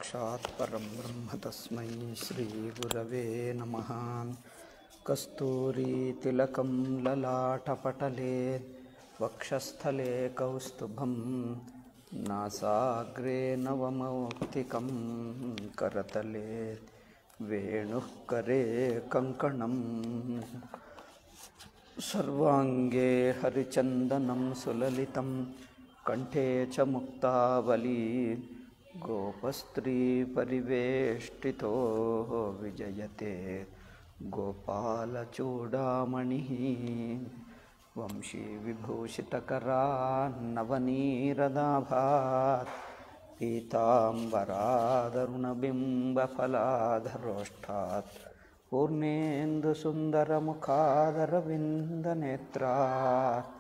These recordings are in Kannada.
साक्षात् परं ब्रह्म तस्मै श्रीगुरवे नमः कस्तूरीतिलकं ललाटपटले वक्षस्थले कौस्तुभं नासाग्रे नवमौक्तिकं करतले वेणुः करे कङ्कणम् सर्वाङ्गे हरिचन्दनं सुललितं कण्ठे च मुक्तावली गोपस्त्रीपरिवेष्टितो विजयते गोपालचूडामणिः वंशीविभूषितकरान्नवनीरदाभात् पीताम्बरादरुणबिम्बफलाधरोष्ठात् पूर्णेन्दुसुन्दरमुखादरविन्दनेत्रात्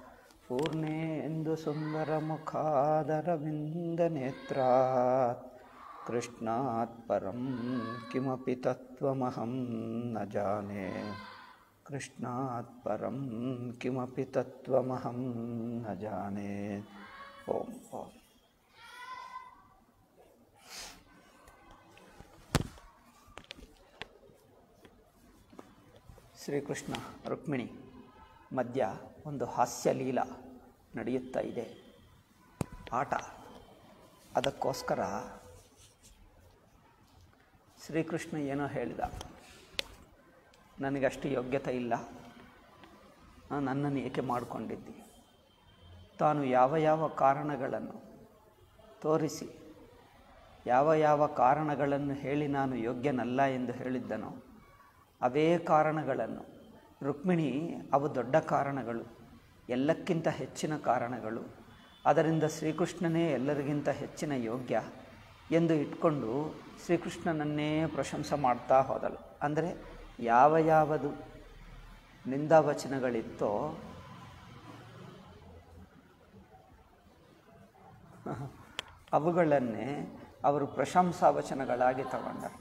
पूर्णेन्दुसुन्दरमुखादरविन्दनेत्रात् कृष्णात् परं किमपि तत्त्वमहं न जाने कृष्णात् परं किमपि तत्त्वमहं न जाने ॐ ॐ ಶ್ರೀಕೃಷ್ಣ ರುಕ್ಮಿಣಿ ಮಧ್ಯ ಒಂದು ಹಾಸ್ಯ ಲೀಲ ನಡೆಯುತ್ತಾ ಇದೆ ಆಟ ಅದಕ್ಕೋಸ್ಕರ ಶ್ರೀಕೃಷ್ಣ ಏನೋ ಹೇಳಿದ ನನಗಷ್ಟು ಯೋಗ್ಯತೆ ಇಲ್ಲ ನನ್ನನ್ನು ಏಕೆ ಮಾಡಿಕೊಂಡಿದ್ದಿ ತಾನು ಯಾವ ಯಾವ ಕಾರಣಗಳನ್ನು ತೋರಿಸಿ ಯಾವ ಯಾವ ಕಾರಣಗಳನ್ನು ಹೇಳಿ ನಾನು ಯೋಗ್ಯನಲ್ಲ ಎಂದು ಹೇಳಿದ್ದನೋ ಅವೇ ಕಾರಣಗಳನ್ನು ರುಕ್ಮಿಣಿ ಅವು ದೊಡ್ಡ ಕಾರಣಗಳು ಎಲ್ಲಕ್ಕಿಂತ ಹೆಚ್ಚಿನ ಕಾರಣಗಳು ಅದರಿಂದ ಶ್ರೀಕೃಷ್ಣನೇ ಎಲ್ಲರಿಗಿಂತ ಹೆಚ್ಚಿನ ಯೋಗ್ಯ ಎಂದು ಇಟ್ಕೊಂಡು ಶ್ರೀಕೃಷ್ಣನನ್ನೇ ಪ್ರಶಂಸೆ ಮಾಡ್ತಾ ಹೋದಳು ಅಂದರೆ ಯಾವ ಯಾವುದು ನಿಂದಾವಚನಗಳಿತ್ತೋ ಅವುಗಳನ್ನೇ ಅವರು ಪ್ರಶಂಸಾವಚನಗಳಾಗಿ ತಗೊಂಡರು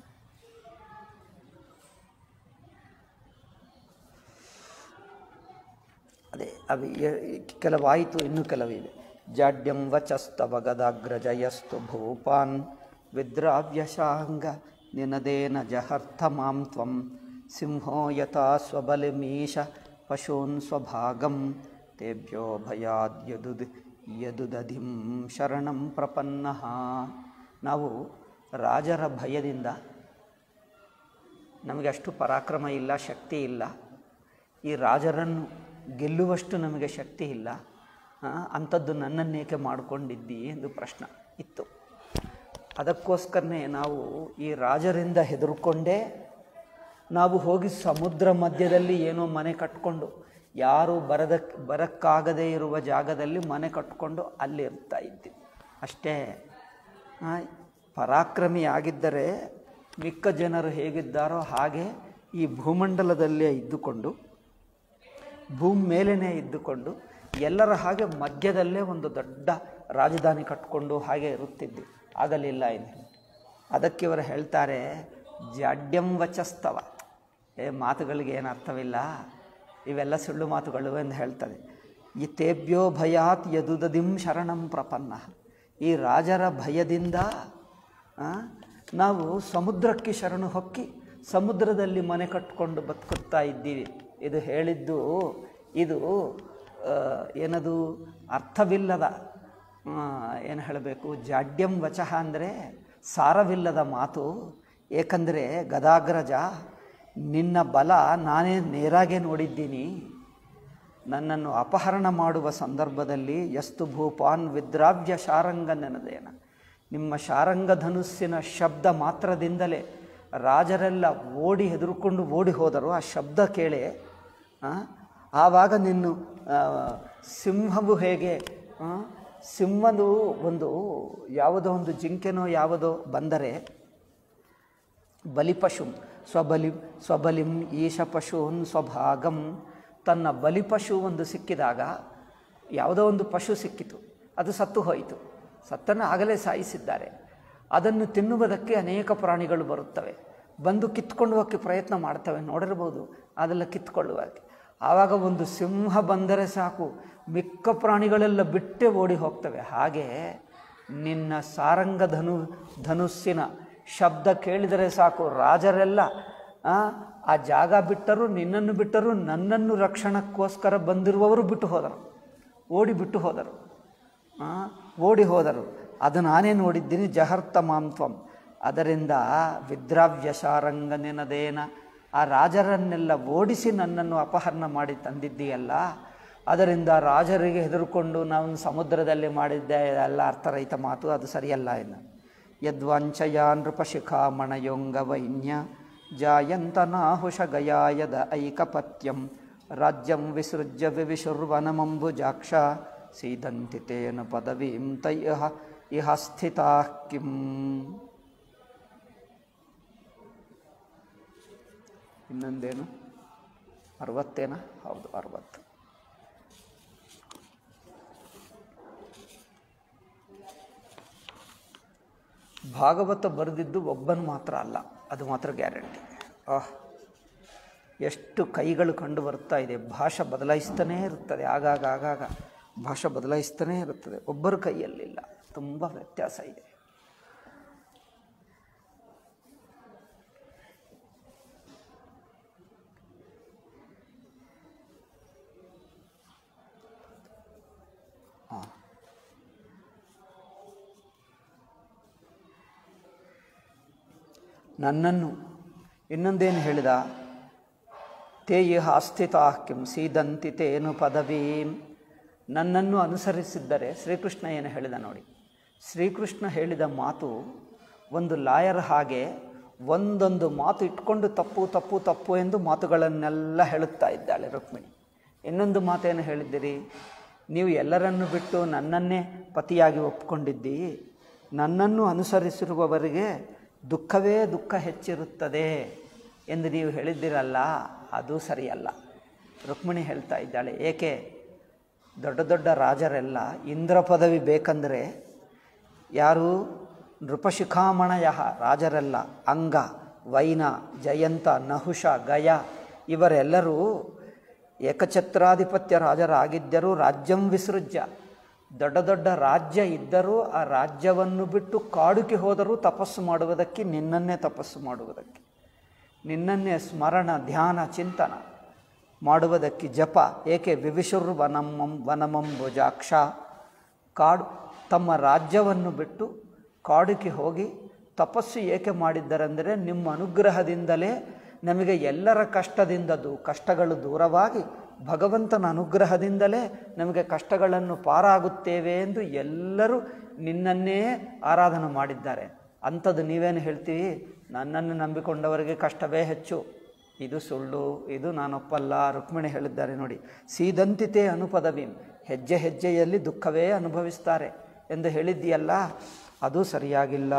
ಅದೇ ಅವು ಕೆಲವಾಯಿತು ಇನ್ನೂ ಕೆಲವಿವೆ ಜಾಡ್ಯಂ ವಚಸ್ತವ ಗದಾಗ್ರಜಯಸ್ತು ಭೂಪಾನ್ ವಿದ್ರಾವ್ಯಶಾಂಗ ನಿನದೇನ ಜಹರ್ಥ ಮಾಂ ತ್ವಂ ಸಿಂಹೋ ಯಥಾ ಸ್ವಬಲಿಮೀಶ ಪಶೂನ್ ಸ್ವಭಾಗಂ ತೇಭ್ಯೋ ಭಯಾದ್ ಯದುದ್ ಯದುದಧಿಂ ಶರಣಂ ಪ್ರಪನ್ನ ನಾವು ರಾಜರ ಭಯದಿಂದ ನಮಗೆ ಅಷ್ಟು ಪರಾಕ್ರಮ ಇಲ್ಲ ಶಕ್ತಿ ಇಲ್ಲ ಈ ರಾಜರನ್ನು ಗೆಲ್ಲುವಷ್ಟು ನಮಗೆ ಶಕ್ತಿ ಇಲ್ಲ ಅಂಥದ್ದು ನನ್ನನ್ನೇಕೆ ಮಾಡಿಕೊಂಡಿದ್ದಿ ಎಂದು ಪ್ರಶ್ನೆ ಇತ್ತು ಅದಕ್ಕೋಸ್ಕರನೇ ನಾವು ಈ ರಾಜರಿಂದ ಹೆದರ್ಕೊಂಡೇ ನಾವು ಹೋಗಿ ಸಮುದ್ರ ಮಧ್ಯದಲ್ಲಿ ಏನೋ ಮನೆ ಕಟ್ಕೊಂಡು ಯಾರು ಬರದ ಬರಕ್ಕಾಗದೇ ಇರುವ ಜಾಗದಲ್ಲಿ ಮನೆ ಕಟ್ಕೊಂಡು ಅಲ್ಲಿ ಇರ್ತಾ ಇದ್ವಿ ಅಷ್ಟೇ ಪರಾಕ್ರಮಿ ಆಗಿದ್ದರೆ ಮಿಕ್ಕ ಜನರು ಹೇಗಿದ್ದಾರೋ ಹಾಗೆ ಈ ಭೂಮಂಡಲದಲ್ಲೇ ಇದ್ದುಕೊಂಡು ಭೂಮಿ ಮೇಲೇ ಇದ್ದುಕೊಂಡು ಎಲ್ಲರ ಹಾಗೆ ಮಧ್ಯದಲ್ಲೇ ಒಂದು ದೊಡ್ಡ ರಾಜಧಾನಿ ಕಟ್ಕೊಂಡು ಹಾಗೆ ಇರುತ್ತಿದ್ವಿ ಆಗಲಿಲ್ಲ ಎಂದು ಅದಕ್ಕೆ ಇವರು ಹೇಳ್ತಾರೆ ಜಾಡ್ಯಂ ವಚಸ್ತವ ಏ ಮಾತುಗಳಿಗೆ ಏನು ಅರ್ಥವಿಲ್ಲ ಇವೆಲ್ಲ ಸುಳ್ಳು ಮಾತುಗಳು ಎಂದು ಹೇಳ್ತದೆ ಈ ತೇಭ್ಯೋ ಭಯಾತ್ ಯದುದದಿಂ ಶರಣಂ ಪ್ರಪನ್ನ ಈ ರಾಜರ ಭಯದಿಂದ ನಾವು ಸಮುದ್ರಕ್ಕೆ ಶರಣು ಹೊಕ್ಕಿ ಸಮುದ್ರದಲ್ಲಿ ಮನೆ ಕಟ್ಕೊಂಡು ಬದುಕುತ್ತಾ ಇದ್ದೀವಿ ಇದು ಹೇಳಿದ್ದು ಇದು ಏನದು ಅರ್ಥವಿಲ್ಲದ ಏನು ಹೇಳಬೇಕು ಜಾಡ್ಯಂ ವಚಃ ಅಂದರೆ ಸಾರವಿಲ್ಲದ ಮಾತು ಏಕೆಂದರೆ ಗದಾಗ್ರಜ ನಿನ್ನ ಬಲ ನಾನೇ ನೇರಾಗೆ ನೋಡಿದ್ದೀನಿ ನನ್ನನ್ನು ಅಪಹರಣ ಮಾಡುವ ಸಂದರ್ಭದಲ್ಲಿ ಎಸ್ತು ಭೂಪಾನ್ ವಿದ್ರಾವ್ಯ ಶಾರಂಗ ನೆನದೇನ ನಿಮ್ಮ ಶಾರಂಗ ಧನುಸ್ಸಿನ ಶಬ್ದ ಮಾತ್ರದಿಂದಲೇ ರಾಜರೆಲ್ಲ ಓಡಿ ಹೆದರ್ಕೊಂಡು ಓಡಿ ಹೋದರು ಆ ಶಬ್ದ ಕೇಳಿ ಆವಾಗ ನಿನ್ನ ಸಿಂಹವು ಹೇಗೆ ಸಿಂಹದು ಒಂದು ಯಾವುದೋ ಒಂದು ಜಿಂಕೆನೋ ಯಾವುದೋ ಬಂದರೆ ಬಲಿಪಶು ಸ್ವಬಲಿ ಸ್ವಬಲಿಂ ಈಶ ಪಶೂನ್ ಸ್ವಭಾಗಂ ತನ್ನ ಬಲಿಪಶು ಒಂದು ಸಿಕ್ಕಿದಾಗ ಯಾವುದೋ ಒಂದು ಪಶು ಸಿಕ್ಕಿತು ಅದು ಸತ್ತು ಹೋಯಿತು ಸತ್ತನ್ನು ಆಗಲೇ ಸಾಯಿಸಿದ್ದಾರೆ ಅದನ್ನು ತಿನ್ನುವುದಕ್ಕೆ ಅನೇಕ ಪ್ರಾಣಿಗಳು ಬರುತ್ತವೆ ಬಂದು ಕಿತ್ಕೊಂಡು ಹೋಗಕ್ಕೆ ಪ್ರಯತ್ನ ಮಾಡ್ತವೆ ನೋಡಿರ್ಬೋದು ಅದೆಲ್ಲ ಕಿತ್ಕೊಳ್ಳುವಾಗೆ ಆವಾಗ ಒಂದು ಸಿಂಹ ಬಂದರೆ ಸಾಕು ಮಿಕ್ಕ ಪ್ರಾಣಿಗಳೆಲ್ಲ ಬಿಟ್ಟೇ ಓಡಿ ಹೋಗ್ತವೆ ಹಾಗೆ ನಿನ್ನ ಸಾರಂಗ ಧನು ಧನುಸ್ಸಿನ ಶಬ್ದ ಕೇಳಿದರೆ ಸಾಕು ರಾಜರೆಲ್ಲ ಆ, ಆ ಜಾಗ ಬಿಟ್ಟರು ನಿನ್ನನ್ನು ಬಿಟ್ಟರು ನನ್ನನ್ನು ರಕ್ಷಣಕ್ಕೋಸ್ಕರ ಬಂದಿರುವವರು ಬಿಟ್ಟು ಹೋದರು ಓಡಿ ಬಿಟ್ಟು ಹೋದರು ಆ, ಓಡಿ ಹೋದರು ಅದು ನಾನೇ ನೋಡಿದ್ದೀನಿ ಜಹರ್ತ ಮಾಂತ್ವಂ ಅದರಿಂದ ವಿದ್ರಾವ್ಯಶಾರಂಗ ನೆನದೇನ ಆ ರಾಜರನ್ನೆಲ್ಲ ಓಡಿಸಿ ನನ್ನನ್ನು ಅಪಹರಣ ಮಾಡಿ ತಂದಿದ್ದೀಯಲ್ಲ ಅದರಿಂದ ರಾಜರಿಗೆ ಹೆದರುಕೊಂಡು ನಾವು ಸಮುದ್ರದಲ್ಲಿ ಮಾಡಿದ್ದೆ ಎಲ್ಲ ಅರ್ಥರಹಿತ ಮಾತು ಅದು ಸರಿಯಲ್ಲ ಎಂದು ಯದ್ವಂಚಯ ನೃಪಶಿಖಾಮಣಯೊಂಗ ವೈನ್ಯ ಜಾಯಂತ ನಾಹುಷ ಗಯಾಯದ ಐಕಪತ್ಯಂ ರಾಜ್ಯಂ ವಿಸೃಜ್ಯ ವಿವಿಶುರ್ವನಮಂಬುಜಾಕ್ಷ ಸೀದಂತಿ ತೇನ ಪದವೀಂ ತಯ್ಯ ಇಹ ಸ್ಥಿತಾ ಕಿಂ ಇನ್ನೊಂದೇನು ಅರವತ್ತೇನ ಹೌದು ಅರವತ್ತು ಭಾಗವತ ಬರೆದಿದ್ದು ಒಬ್ಬನು ಮಾತ್ರ ಅಲ್ಲ ಅದು ಮಾತ್ರ ಗ್ಯಾರಂಟಿ ಆಹ್ ಎಷ್ಟು ಕೈಗಳು ಕಂಡು ಬರ್ತಾ ಇದೆ ಭಾಷೆ ಬದಲಾಯಿಸ್ತಾನೇ ಇರುತ್ತದೆ ಆಗಾಗ ಆಗಾಗ ಭಾಷೆ ಬದಲಾಯಿಸ್ತಾನೇ ಇರುತ್ತದೆ ಒಬ್ಬರ ಕೈಯಲ್ಲಿಲ್ಲ ತುಂಬ ವ್ಯತ್ಯಾಸ ಇದೆ ನನ್ನನ್ನು ಇನ್ನೊಂದೇನು ಹೇಳಿದ ತೇ ಇಹ ಅಸ್ಥಿತಾ ಕಿಂ ಸೀದಂತಿ ತೇನು ಪದವೀಂ ನನ್ನನ್ನು ಅನುಸರಿಸಿದ್ದರೆ ಶ್ರೀಕೃಷ್ಣ ಏನು ಹೇಳಿದ ನೋಡಿ ಶ್ರೀಕೃಷ್ಣ ಹೇಳಿದ ಮಾತು ಒಂದು ಲಾಯರ್ ಹಾಗೆ ಒಂದೊಂದು ಮಾತು ಇಟ್ಕೊಂಡು ತಪ್ಪು ತಪ್ಪು ತಪ್ಪು ಎಂದು ಮಾತುಗಳನ್ನೆಲ್ಲ ಹೇಳುತ್ತಾ ಇದ್ದಾಳೆ ರುಕ್ಮಿಣಿ ಇನ್ನೊಂದು ಮಾತೇನು ಹೇಳಿದ್ದೀರಿ ನೀವು ಎಲ್ಲರನ್ನು ಬಿಟ್ಟು ನನ್ನನ್ನೇ ಪತಿಯಾಗಿ ಒಪ್ಕೊಂಡಿದ್ದಿ ನನ್ನನ್ನು ಅನುಸರಿಸಿರುವವರಿಗೆ ದುಃಖವೇ ದುಃಖ ಹೆಚ್ಚಿರುತ್ತದೆ ಎಂದು ನೀವು ಹೇಳಿದ್ದೀರಲ್ಲ ಅದು ಸರಿಯಲ್ಲ ರುಕ್ಮಿಣಿ ಹೇಳ್ತಾ ಇದ್ದಾಳೆ ಏಕೆ ದೊಡ್ಡ ದೊಡ್ಡ ರಾಜರೆಲ್ಲ ಇಂದ್ರ ಪದವಿ ಬೇಕಂದರೆ ಯಾರು ನೃಪಶಿಖಾಮಣಯ ರಾಜರೆಲ್ಲ ಅಂಗ ವೈನ ಜಯಂತ ನಹುಷ ಗಯ ಇವರೆಲ್ಲರೂ ಏಕಛತ್ರಾಧಿಪತ್ಯ ರಾಜರಾಗಿದ್ದರೂ ರಾಜ್ಯಂ ವಿಸೃಜ್ಯ ದೊಡ್ಡ ದೊಡ್ಡ ರಾಜ್ಯ ಇದ್ದರೂ ಆ ರಾಜ್ಯವನ್ನು ಬಿಟ್ಟು ಕಾಡುಗೆ ಹೋದರೂ ತಪಸ್ಸು ಮಾಡುವುದಕ್ಕೆ ನಿನ್ನನ್ನೇ ತಪಸ್ಸು ಮಾಡುವುದಕ್ಕೆ ನಿನ್ನನ್ನೇ ಸ್ಮರಣ ಧ್ಯಾನ ಚಿಂತನ ಮಾಡುವುದಕ್ಕೆ ಜಪ ಏಕೆ ವಿವಿಶುರ್ ವನಮಂ ವನಮಂಬುಜಾಕ್ಷ ಕಾಡು ತಮ್ಮ ರಾಜ್ಯವನ್ನು ಬಿಟ್ಟು ಕಾಡಿಗೆ ಹೋಗಿ ತಪಸ್ಸು ಏಕೆ ಮಾಡಿದ್ದರೆಂದರೆ ನಿಮ್ಮ ಅನುಗ್ರಹದಿಂದಲೇ ನಮಗೆ ಎಲ್ಲರ ಕಷ್ಟದಿಂದ ದೂ ಕಷ್ಟಗಳು ದೂರವಾಗಿ ಭಗವಂತನ ಅನುಗ್ರಹದಿಂದಲೇ ನಮಗೆ ಕಷ್ಟಗಳನ್ನು ಪಾರಾಗುತ್ತೇವೆ ಎಂದು ಎಲ್ಲರೂ ನಿನ್ನನ್ನೇ ಆರಾಧನೆ ಮಾಡಿದ್ದಾರೆ ಅಂಥದ್ದು ನೀವೇನು ಹೇಳ್ತೀವಿ ನನ್ನನ್ನು ನಂಬಿಕೊಂಡವರಿಗೆ ಕಷ್ಟವೇ ಹೆಚ್ಚು ಇದು ಸುಳ್ಳು ಇದು ನಾನೊಪ್ಪಲ್ಲ ರುಕ್ಮಿಣಿ ಹೇಳಿದ್ದಾರೆ ನೋಡಿ ಸೀದಂತಿತೆ ಅನುಪದವೀಂ ಹೆಜ್ಜೆ ಹೆಜ್ಜೆಯಲ್ಲಿ ದುಃಖವೇ ಅನುಭವಿಸ್ತಾರೆ ಎಂದು ಹೇಳಿದ್ದೀಯಲ್ಲ ಅದು ಸರಿಯಾಗಿಲ್ಲ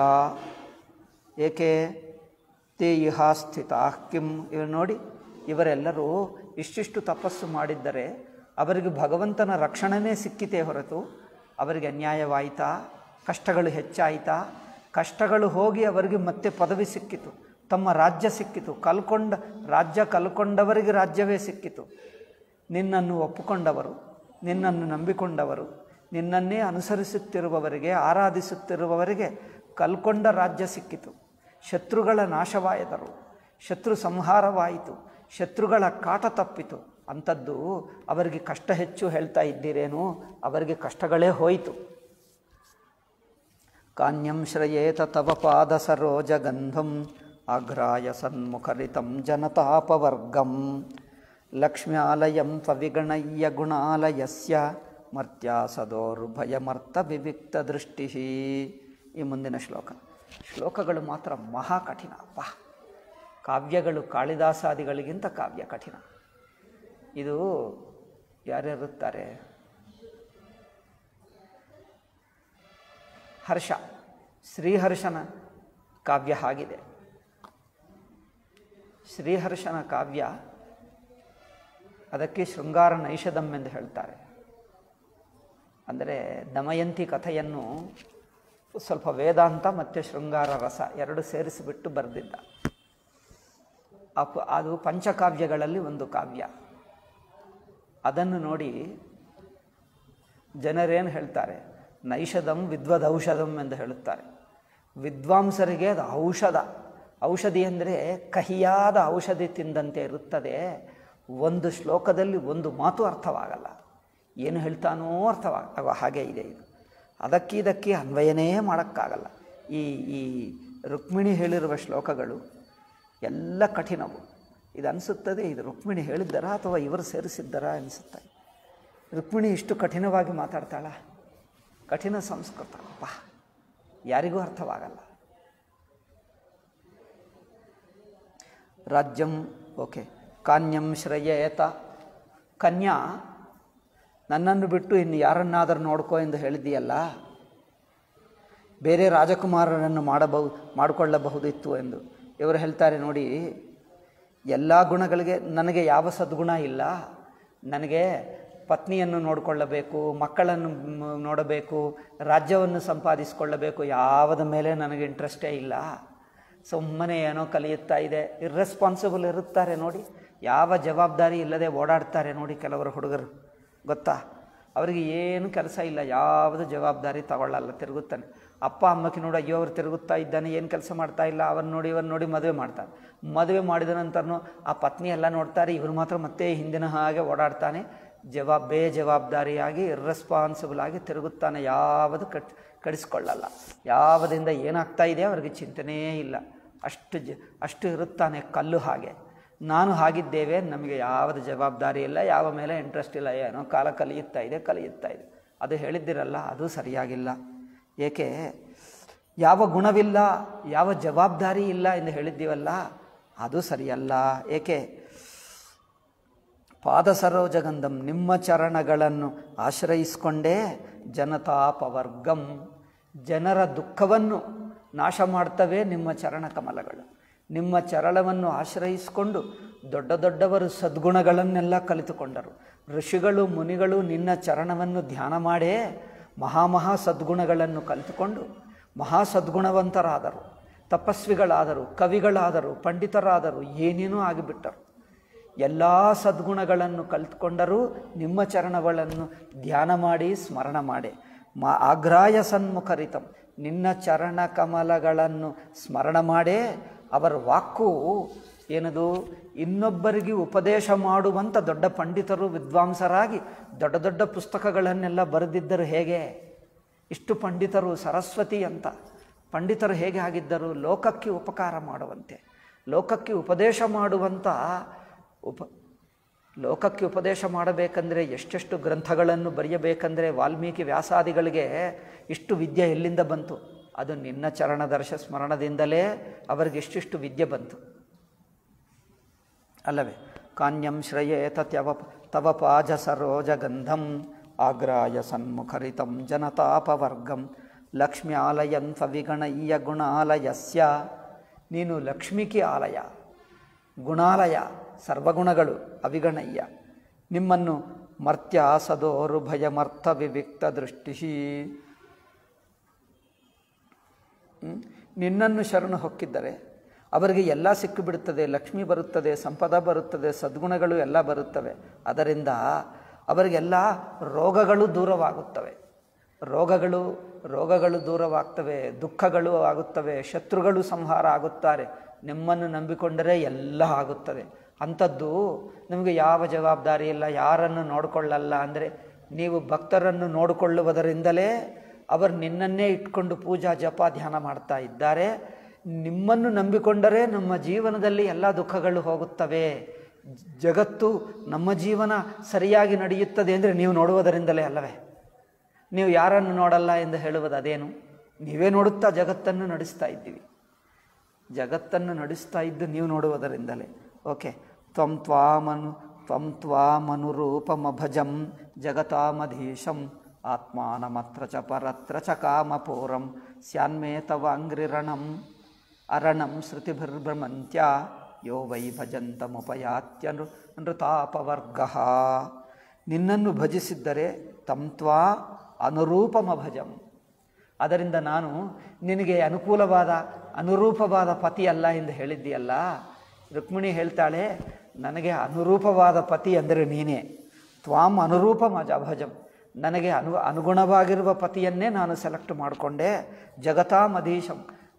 ಏಕೆ ತೇ ಇಹ ಸ್ಥಿತ ಕಿಂ ಇವರು ನೋಡಿ ಇವರೆಲ್ಲರೂ ಇಷ್ಟಿಷ್ಟು ತಪಸ್ಸು ಮಾಡಿದ್ದರೆ ಅವರಿಗೆ ಭಗವಂತನ ರಕ್ಷಣೆನೇ ಸಿಕ್ಕಿತೇ ಹೊರತು ಅವರಿಗೆ ಅನ್ಯಾಯವಾಯಿತಾ ಕಷ್ಟಗಳು ಹೆಚ್ಚಾಯಿತಾ ಕಷ್ಟಗಳು ಹೋಗಿ ಅವರಿಗೆ ಮತ್ತೆ ಪದವಿ ಸಿಕ್ಕಿತು ತಮ್ಮ ರಾಜ್ಯ ಸಿಕ್ಕಿತು ಕಲ್ಕೊಂಡ ರಾಜ್ಯ ಕಲ್ಕೊಂಡವರಿಗೆ ರಾಜ್ಯವೇ ಸಿಕ್ಕಿತು ನಿನ್ನನ್ನು ಒಪ್ಪಿಕೊಂಡವರು ನಿನ್ನನ್ನು ನಂಬಿಕೊಂಡವರು ನಿನ್ನನ್ನೇ ಅನುಸರಿಸುತ್ತಿರುವವರಿಗೆ ಆರಾಧಿಸುತ್ತಿರುವವರಿಗೆ ಕಲ್ಕೊಂಡ ರಾಜ್ಯ ಸಿಕ್ಕಿತು ಶತ್ರುಗಳ ನಾಶವಾಯದರು ಶತ್ರು ಸಂಹಾರವಾಯಿತು ಶತ್ರುಗಳ ಕಾಟ ತಪ್ಪಿತು ಅಂಥದ್ದು ಅವರಿಗೆ ಕಷ್ಟ ಹೆಚ್ಚು ಹೇಳ್ತಾ ಇದ್ದೀರೇನು ಅವರಿಗೆ ಕಷ್ಟಗಳೇ ಹೋಯಿತು ಕಾನ್ಯಂ ಶ್ರಯೇತ ತವ ಪಾದ ಸರೋಜ ಗಂಧಂ ಆಗ್ರಾಯ ಸನ್ಮುಖರಿತಂ ಜನತಾಪವರ್ಗಂ ಲಕ್ಷ್ಮ್ಯಾಲಯಂ ಪವಿಗಣಯ್ಯ ಗುಣಾಲಯಸ್ಯ ಮರ್ತ್ಯ ಸದೋರ್ಭಯಮರ್ಥ ವಿವಿಕ್ತ ದೃಷ್ಟಿ ಈ ಮುಂದಿನ ಶ್ಲೋಕ ಶ್ಲೋಕಗಳು ಮಾತ್ರ ಮಹಾ ಕಠಿಣ ಅಪ್ಪ ಕಾವ್ಯಗಳು ಕಾಳಿದಾಸಾದಿಗಳಿಗಿಂತ ಕಾವ್ಯ ಕಠಿಣ ಇದು ಯಾರ್ಯಾರುತ್ತಾರೆ ಹರ್ಷ ಶ್ರೀಹರ್ಷನ ಕಾವ್ಯ ಆಗಿದೆ ಶ್ರೀಹರ್ಷನ ಕಾವ್ಯ ಅದಕ್ಕೆ ಶೃಂಗಾರ ನೈಷಧಂ ಎಂದು ಹೇಳ್ತಾರೆ ಅಂದರೆ ದಮಯಂತಿ ಕಥೆಯನ್ನು ಸ್ವಲ್ಪ ವೇದಾಂತ ಮತ್ತು ಶೃಂಗಾರ ರಸ ಎರಡು ಸೇರಿಸಿಬಿಟ್ಟು ಬರೆದಿದ್ದ ಅಪ್ ಅದು ಪಂಚಕಾವ್ಯಗಳಲ್ಲಿ ಒಂದು ಕಾವ್ಯ ಅದನ್ನು ನೋಡಿ ಜನರೇನು ಹೇಳ್ತಾರೆ ನೈಷಧಂ ವಿದ್ವದೌಷಧಂ ಎಂದು ಹೇಳುತ್ತಾರೆ ವಿದ್ವಾಂಸರಿಗೆ ಅದು ಔಷಧ ಔಷಧಿ ಅಂದರೆ ಕಹಿಯಾದ ಔಷಧಿ ತಿಂದಂತೆ ಇರುತ್ತದೆ ಒಂದು ಶ್ಲೋಕದಲ್ಲಿ ಒಂದು ಮಾತು ಅರ್ಥವಾಗಲ್ಲ ಏನು ಹೇಳ್ತಾನೋ ಅರ್ಥವಾಗ ಹಾಗೆ ಇದೆ ಇದು ಅದಕ್ಕೆ ಇದಕ್ಕೆ ಅನ್ವಯನೇ ಮಾಡೋಕ್ಕಾಗಲ್ಲ ಈ ಈ ರುಕ್ಮಿಣಿ ಹೇಳಿರುವ ಶ್ಲೋಕಗಳು ಎಲ್ಲ ಕಠಿಣವು ಇದು ಅನಿಸುತ್ತದೆ ಇದು ರುಕ್ಮಿಣಿ ಹೇಳಿದ್ದರ ಅಥವಾ ಇವರು ಸೇರಿಸಿದ್ದರ ಅನಿಸುತ್ತೆ ರುಕ್ಮಿಣಿ ಇಷ್ಟು ಕಠಿಣವಾಗಿ ಮಾತಾಡ್ತಾಳ ಕಠಿಣ ಸಂಸ್ಕೃತ ಅಪ್ಪ ಯಾರಿಗೂ ಅರ್ಥವಾಗಲ್ಲ ರಾಜ್ಯಂ ಓಕೆ ಕಾನ್ಯಂ ಶ್ರೇಯೇತ ಕನ್ಯಾ ನನ್ನನ್ನು ಬಿಟ್ಟು ಇನ್ನು ಯಾರನ್ನಾದರೂ ನೋಡ್ಕೋ ಎಂದು ಹೇಳಿದ್ದೀಯಲ್ಲ ಬೇರೆ ರಾಜಕುಮಾರರನ್ನು ಮಾಡಬಹುದು ಮಾಡಿಕೊಳ್ಳಬಹುದಿತ್ತು ಎಂದು ಇವರು ಹೇಳ್ತಾರೆ ನೋಡಿ ಎಲ್ಲ ಗುಣಗಳಿಗೆ ನನಗೆ ಯಾವ ಸದ್ಗುಣ ಇಲ್ಲ ನನಗೆ ಪತ್ನಿಯನ್ನು ನೋಡಿಕೊಳ್ಳಬೇಕು ಮಕ್ಕಳನ್ನು ಮ್, ನೋಡಬೇಕು ರಾಜ್ಯವನ್ನು ಸಂಪಾದಿಸಿಕೊಳ್ಳಬೇಕು ಯಾವುದ ಮೇಲೆ ನನಗೆ ಇಂಟ್ರೆಸ್ಟೇ ಇಲ್ಲ ಸುಮ್ಮನೆ ಏನೋ ಕಲಿಯುತ್ತಾ ಇದೆ ಇರ್ರೆಸ್ಪಾನ್ಸಿಬಲ್ ಇರುತ್ತಾರೆ ನೋಡಿ ಯಾವ ಜವಾಬ್ದಾರಿ ಇಲ್ಲದೆ ಓಡಾಡ್ತಾರೆ ನೋಡಿ ಕೆಲವರು ಹುಡುಗರು ಗೊತ್ತಾ ಅವರಿಗೆ ಏನು ಕೆಲಸ ಇಲ್ಲ ಯಾವುದು ಜವಾಬ್ದಾರಿ ತಗೊಳ್ಳಲ್ಲ ತಿರುಗುತ್ತಾನೆ ಅಪ್ಪ ಅಮ್ಮಕ್ಕೆ ನೋಡಿ ಅಯ್ಯೋ ಅವ್ರು ತಿರುಗುತ್ತಾ ಇದ್ದಾನೆ ಏನು ಕೆಲಸ ಮಾಡ್ತಾ ಇಲ್ಲ ಅವನ್ನ ನೋಡಿ ಇವನ್ನ ನೋಡಿ ಮದುವೆ ಮಾಡ್ತಾನೆ ಮದುವೆ ಮಾಡಿದ ನಂತರನೂ ಆ ಪತ್ನಿ ಎಲ್ಲ ನೋಡ್ತಾರೆ ಇವರು ಮಾತ್ರ ಮತ್ತೆ ಹಿಂದಿನ ಹಾಗೆ ಓಡಾಡ್ತಾನೆ ಜವಾಬ್ ಬೇಜವಾಬ್ದಾರಿಯಾಗಿ ಇರ್ರೆಸ್ಪಾನ್ಸಿಬಲ್ ಆಗಿ ತಿರುಗುತ್ತಾನೆ ಯಾವುದು ಕಟ್ ಕಡಿಸ್ಕೊಳ್ಳಲ್ಲ ಯಾವುದರಿಂದ ಏನಾಗ್ತಾ ಇದೆ ಅವ್ರಿಗೆ ಚಿಂತನೆಯೇ ಇಲ್ಲ ಅಷ್ಟು ಜ ಅಷ್ಟು ಇರುತ್ತಾನೆ ಕಲ್ಲು ಹಾಗೆ ನಾನು ಹಾಗಿದ್ದೇವೆ ನಮಗೆ ಯಾವುದು ಜವಾಬ್ದಾರಿ ಇಲ್ಲ ಯಾವ ಮೇಲೆ ಇಂಟ್ರೆಸ್ಟ್ ಇಲ್ಲ ಏನೋ ಕಾಲ ಕಲಿಯುತ್ತಾ ಇದೆ ಕಲಿಯುತ್ತಾ ಇದೆ ಅದು ಹೇಳಿದ್ದಿರಲ್ಲ ಅದು ಸರಿಯಾಗಿಲ್ಲ ಏಕೆ ಯಾವ ಗುಣವಿಲ್ಲ ಯಾವ ಜವಾಬ್ದಾರಿ ಇಲ್ಲ ಎಂದು ಹೇಳಿದ್ದೀವಲ್ಲ ಅದು ಸರಿಯಲ್ಲ ಏಕೆ ಪಾದಸರೋಜಗಂಧಂ ನಿಮ್ಮ ಚರಣಗಳನ್ನು ಆಶ್ರಯಿಸಿಕೊಂಡೇ ಜನತಾಪವರ್ಗಂ ಜನರ ದುಃಖವನ್ನು ನಾಶ ಮಾಡ್ತವೆ ನಿಮ್ಮ ಚರಣ ಕಮಲಗಳು ನಿಮ್ಮ ಚರಣವನ್ನು ಆಶ್ರಯಿಸಿಕೊಂಡು ದೊಡ್ಡ ದೊಡ್ಡವರು ಸದ್ಗುಣಗಳನ್ನೆಲ್ಲ ಕಲಿತುಕೊಂಡರು ಋಷಿಗಳು ಮುನಿಗಳು ನಿನ್ನ ಚರಣವನ್ನು ಧ್ಯಾನ ಮಾಡೇ ಮಹಾಮಹಾ ಸದ್ಗುಣಗಳನ್ನು ಕಲಿತುಕೊಂಡು ಮಹಾ ಸದ್ಗುಣವಂತರಾದರು ತಪಸ್ವಿಗಳಾದರು ಕವಿಗಳಾದರು ಪಂಡಿತರಾದರು ಏನೇನೋ ಆಗಿಬಿಟ್ಟರು ಎಲ್ಲ ಸದ್ಗುಣಗಳನ್ನು ಕಲಿತುಕೊಂಡರೂ ನಿಮ್ಮ ಚರಣಗಳನ್ನು ಧ್ಯಾನ ಮಾಡಿ ಸ್ಮರಣ ಮಾಡಿ ಮಾ ಆಗ್ರಾಯ ಸನ್ಮುಖರಿತಂ ನಿನ್ನ ಚರಣ ಕಮಲಗಳನ್ನು ಸ್ಮರಣ ಮಾಡೇ ಅವರ ವಾಕು ಏನದು ಇನ್ನೊಬ್ಬರಿಗೆ ಉಪದೇಶ ಮಾಡುವಂಥ ದೊಡ್ಡ ಪಂಡಿತರು ವಿದ್ವಾಂಸರಾಗಿ ದೊಡ್ಡ ದೊಡ್ಡ ಪುಸ್ತಕಗಳನ್ನೆಲ್ಲ ಬರೆದಿದ್ದರು ಹೇಗೆ ಇಷ್ಟು ಪಂಡಿತರು ಸರಸ್ವತಿ ಅಂತ ಪಂಡಿತರು ಹೇಗೆ ಆಗಿದ್ದರು ಲೋಕಕ್ಕೆ ಉಪಕಾರ ಮಾಡುವಂತೆ ಲೋಕಕ್ಕೆ ಉಪದೇಶ ಮಾಡುವಂಥ ಉಪ ಲೋಕಕ್ಕೆ ಉಪದೇಶ ಮಾಡಬೇಕಂದ್ರೆ ಎಷ್ಟೆಷ್ಟು ಗ್ರಂಥಗಳನ್ನು ಬರೆಯಬೇಕಂದ್ರೆ ವಾಲ್ಮೀಕಿ ವ್ಯಾಸಾದಿಗಳಿಗೆ ಇಷ್ಟು ವಿದ್ಯೆ ಎಲ್ಲಿಂದ ಬಂತು ಅದು ನಿನ್ನ ಚರಣದರ್ಶ ಸ್ಮರಣದಿಂದಲೇ ಅವರಿಗೆ ಇಷ್ಟಿಷ್ಟು ವಿದ್ಯೆ ಬಂತು ಅಲ್ಲವೇ ಕಾನ್ಯಂ ಶ್ರಯೇತ ತ್ಯವ ತವ ಪಾಜ ಸರೋಜಗಂಧಂ ಆಗ್ರಾಯ ಸನ್ಮುಖರಿತಂ ಜನತಾಪವರ್ಗಂ ಲಕ್ಷ್ಮ್ಯಾಲಯಂ ಸವಿಗಣಯ್ಯ ಗುಣಾಲಯಸ್ಯ ನೀನು ಲಕ್ಷ್ಮಿಕಿ ಆಲಯ ಗುಣಾಲಯ ಸರ್ವಗುಣಗಳು ಅವಿಗಣಯ್ಯ ನಿಮ್ಮನ್ನು ಮರ್ತ್ಯ ಸದೋರು ಭಯಮರ್ಥ ವಿವಿಕ್ತ ದೃಷ್ಟಿ ಹ್ಮ್? ನಿನ್ನನ್ನು ಶರಣು ಹೊಕ್ಕಿದ್ದರೆ ಅವರಿಗೆ ಎಲ್ಲ ಸಿಕ್ಕಿಬಿಡುತ್ತದೆ ಲಕ್ಷ್ಮಿ ಬರುತ್ತದೆ ಸಂಪದ ಬರುತ್ತದೆ ಸದ್ಗುಣಗಳು ಎಲ್ಲ ಬರುತ್ತವೆ ಅದರಿಂದ ಅವರಿಗೆಲ್ಲ ರೋಗಗಳು ದೂರವಾಗುತ್ತವೆ ರೋಗಗಳು ರೋಗಗಳು ದೂರವಾಗ್ತವೆ ದುಃಖಗಳು ಆಗುತ್ತವೆ ಶತ್ರುಗಳು ಸಂಹಾರ ಆಗುತ್ತಾರೆ ನಿಮ್ಮನ್ನು ನಂಬಿಕೊಂಡರೆ ಎಲ್ಲ ಆಗುತ್ತದೆ ಅಂಥದ್ದು ನಿಮಗೆ ಯಾವ ಜವಾಬ್ದಾರಿ ಇಲ್ಲ ಯಾರನ್ನು ನೋಡಿಕೊಳ್ಳಲ್ಲ ಅಂದರೆ ನೀವು ಭಕ್ತರನ್ನು ನೋಡಿಕೊಳ್ಳುವುದರಿಂದಲೇ ಅವರು ನಿನ್ನನ್ನೇ ಇಟ್ಕೊಂಡು ಪೂಜಾ ಜಪ ಧ್ಯಾನ ಮಾಡ್ತಾ ಇದ್ದಾರೆ ನಿಮ್ಮನ್ನು ನಂಬಿಕೊಂಡರೆ ನಮ್ಮ ಜೀವನದಲ್ಲಿ ಎಲ್ಲ ದುಃಖಗಳು ಹೋಗುತ್ತವೆ ಜಗತ್ತು ನಮ್ಮ ಜೀವನ ಸರಿಯಾಗಿ ನಡೆಯುತ್ತದೆ ಅಂದರೆ ನೀವು ನೋಡುವುದರಿಂದಲೇ ಅಲ್ಲವೇ ನೀವು ಯಾರನ್ನು ನೋಡಲ್ಲ ಎಂದು ಹೇಳುವುದು ಅದೇನು ನೀವೇ ನೋಡುತ್ತಾ ಜಗತ್ತನ್ನು ನಡೆಸ್ತಾ ಇದ್ದೀವಿ ಜಗತ್ತನ್ನು ನಡೆಸ್ತಾ ಇದ್ದು ನೀವು ನೋಡುವುದರಿಂದಲೇ ಓಕೆ ತ್ವಂ ತ್ವಾಮನು ತ್ವಂ ತ್ವಾಮನುರೂಪಮಭಜಂ ಜಗತಾಮಧೀಶಂ ಆತ್ಮಾನಮತ್ರ ಚ ಪರತ್ರ ಚ ಕಾಮಪೂರಂ ಸ್ಯಾನ್ಮೇ ತವ ಅಂಗ್ರಿರಣಂ ಅರಣಂ ಶ್ರುತಿಭಿರ್ಭ್ರಮಂತ್ಯ ಯೋ ವೈ ಭಜಂತಮುಪಯಾತ್ಯನು ನೃತಾಪವರ್ಗ ನಿನ್ನನ್ನು ಭಜಿಸಿದ್ದರೆ ತಂತ್ವಾ ಅನುರೂಪಮ ಭಜಂ ಅದರಿಂದ ನಾನು ನಿನಗೆ ಅನುಕೂಲವಾದ ಅನುರೂಪವಾದ ಪತಿ ಅಲ್ಲ ಎಂದು ಹೇಳಿದ್ದೀಯಲ್ಲ ರುಕ್ಮಿಣಿ ಹೇಳ್ತಾಳೆ ನನಗೆ ಅನುರೂಪವಾದ ಪತಿ ಅಂದರೆ ನೀನೇ ತ್ವಾಂ ಅನುರೂಪ ಮಜ ಭಜಂ ನನಗೆ ಅನು ಅನುಗುಣವಾಗಿರುವ ಪತಿಯನ್ನೇ ನಾನು ಸೆಲೆಕ್ಟ್ ಮಾಡಿಕೊಂಡೆ ಜಗತಾಮಧೀಶಂ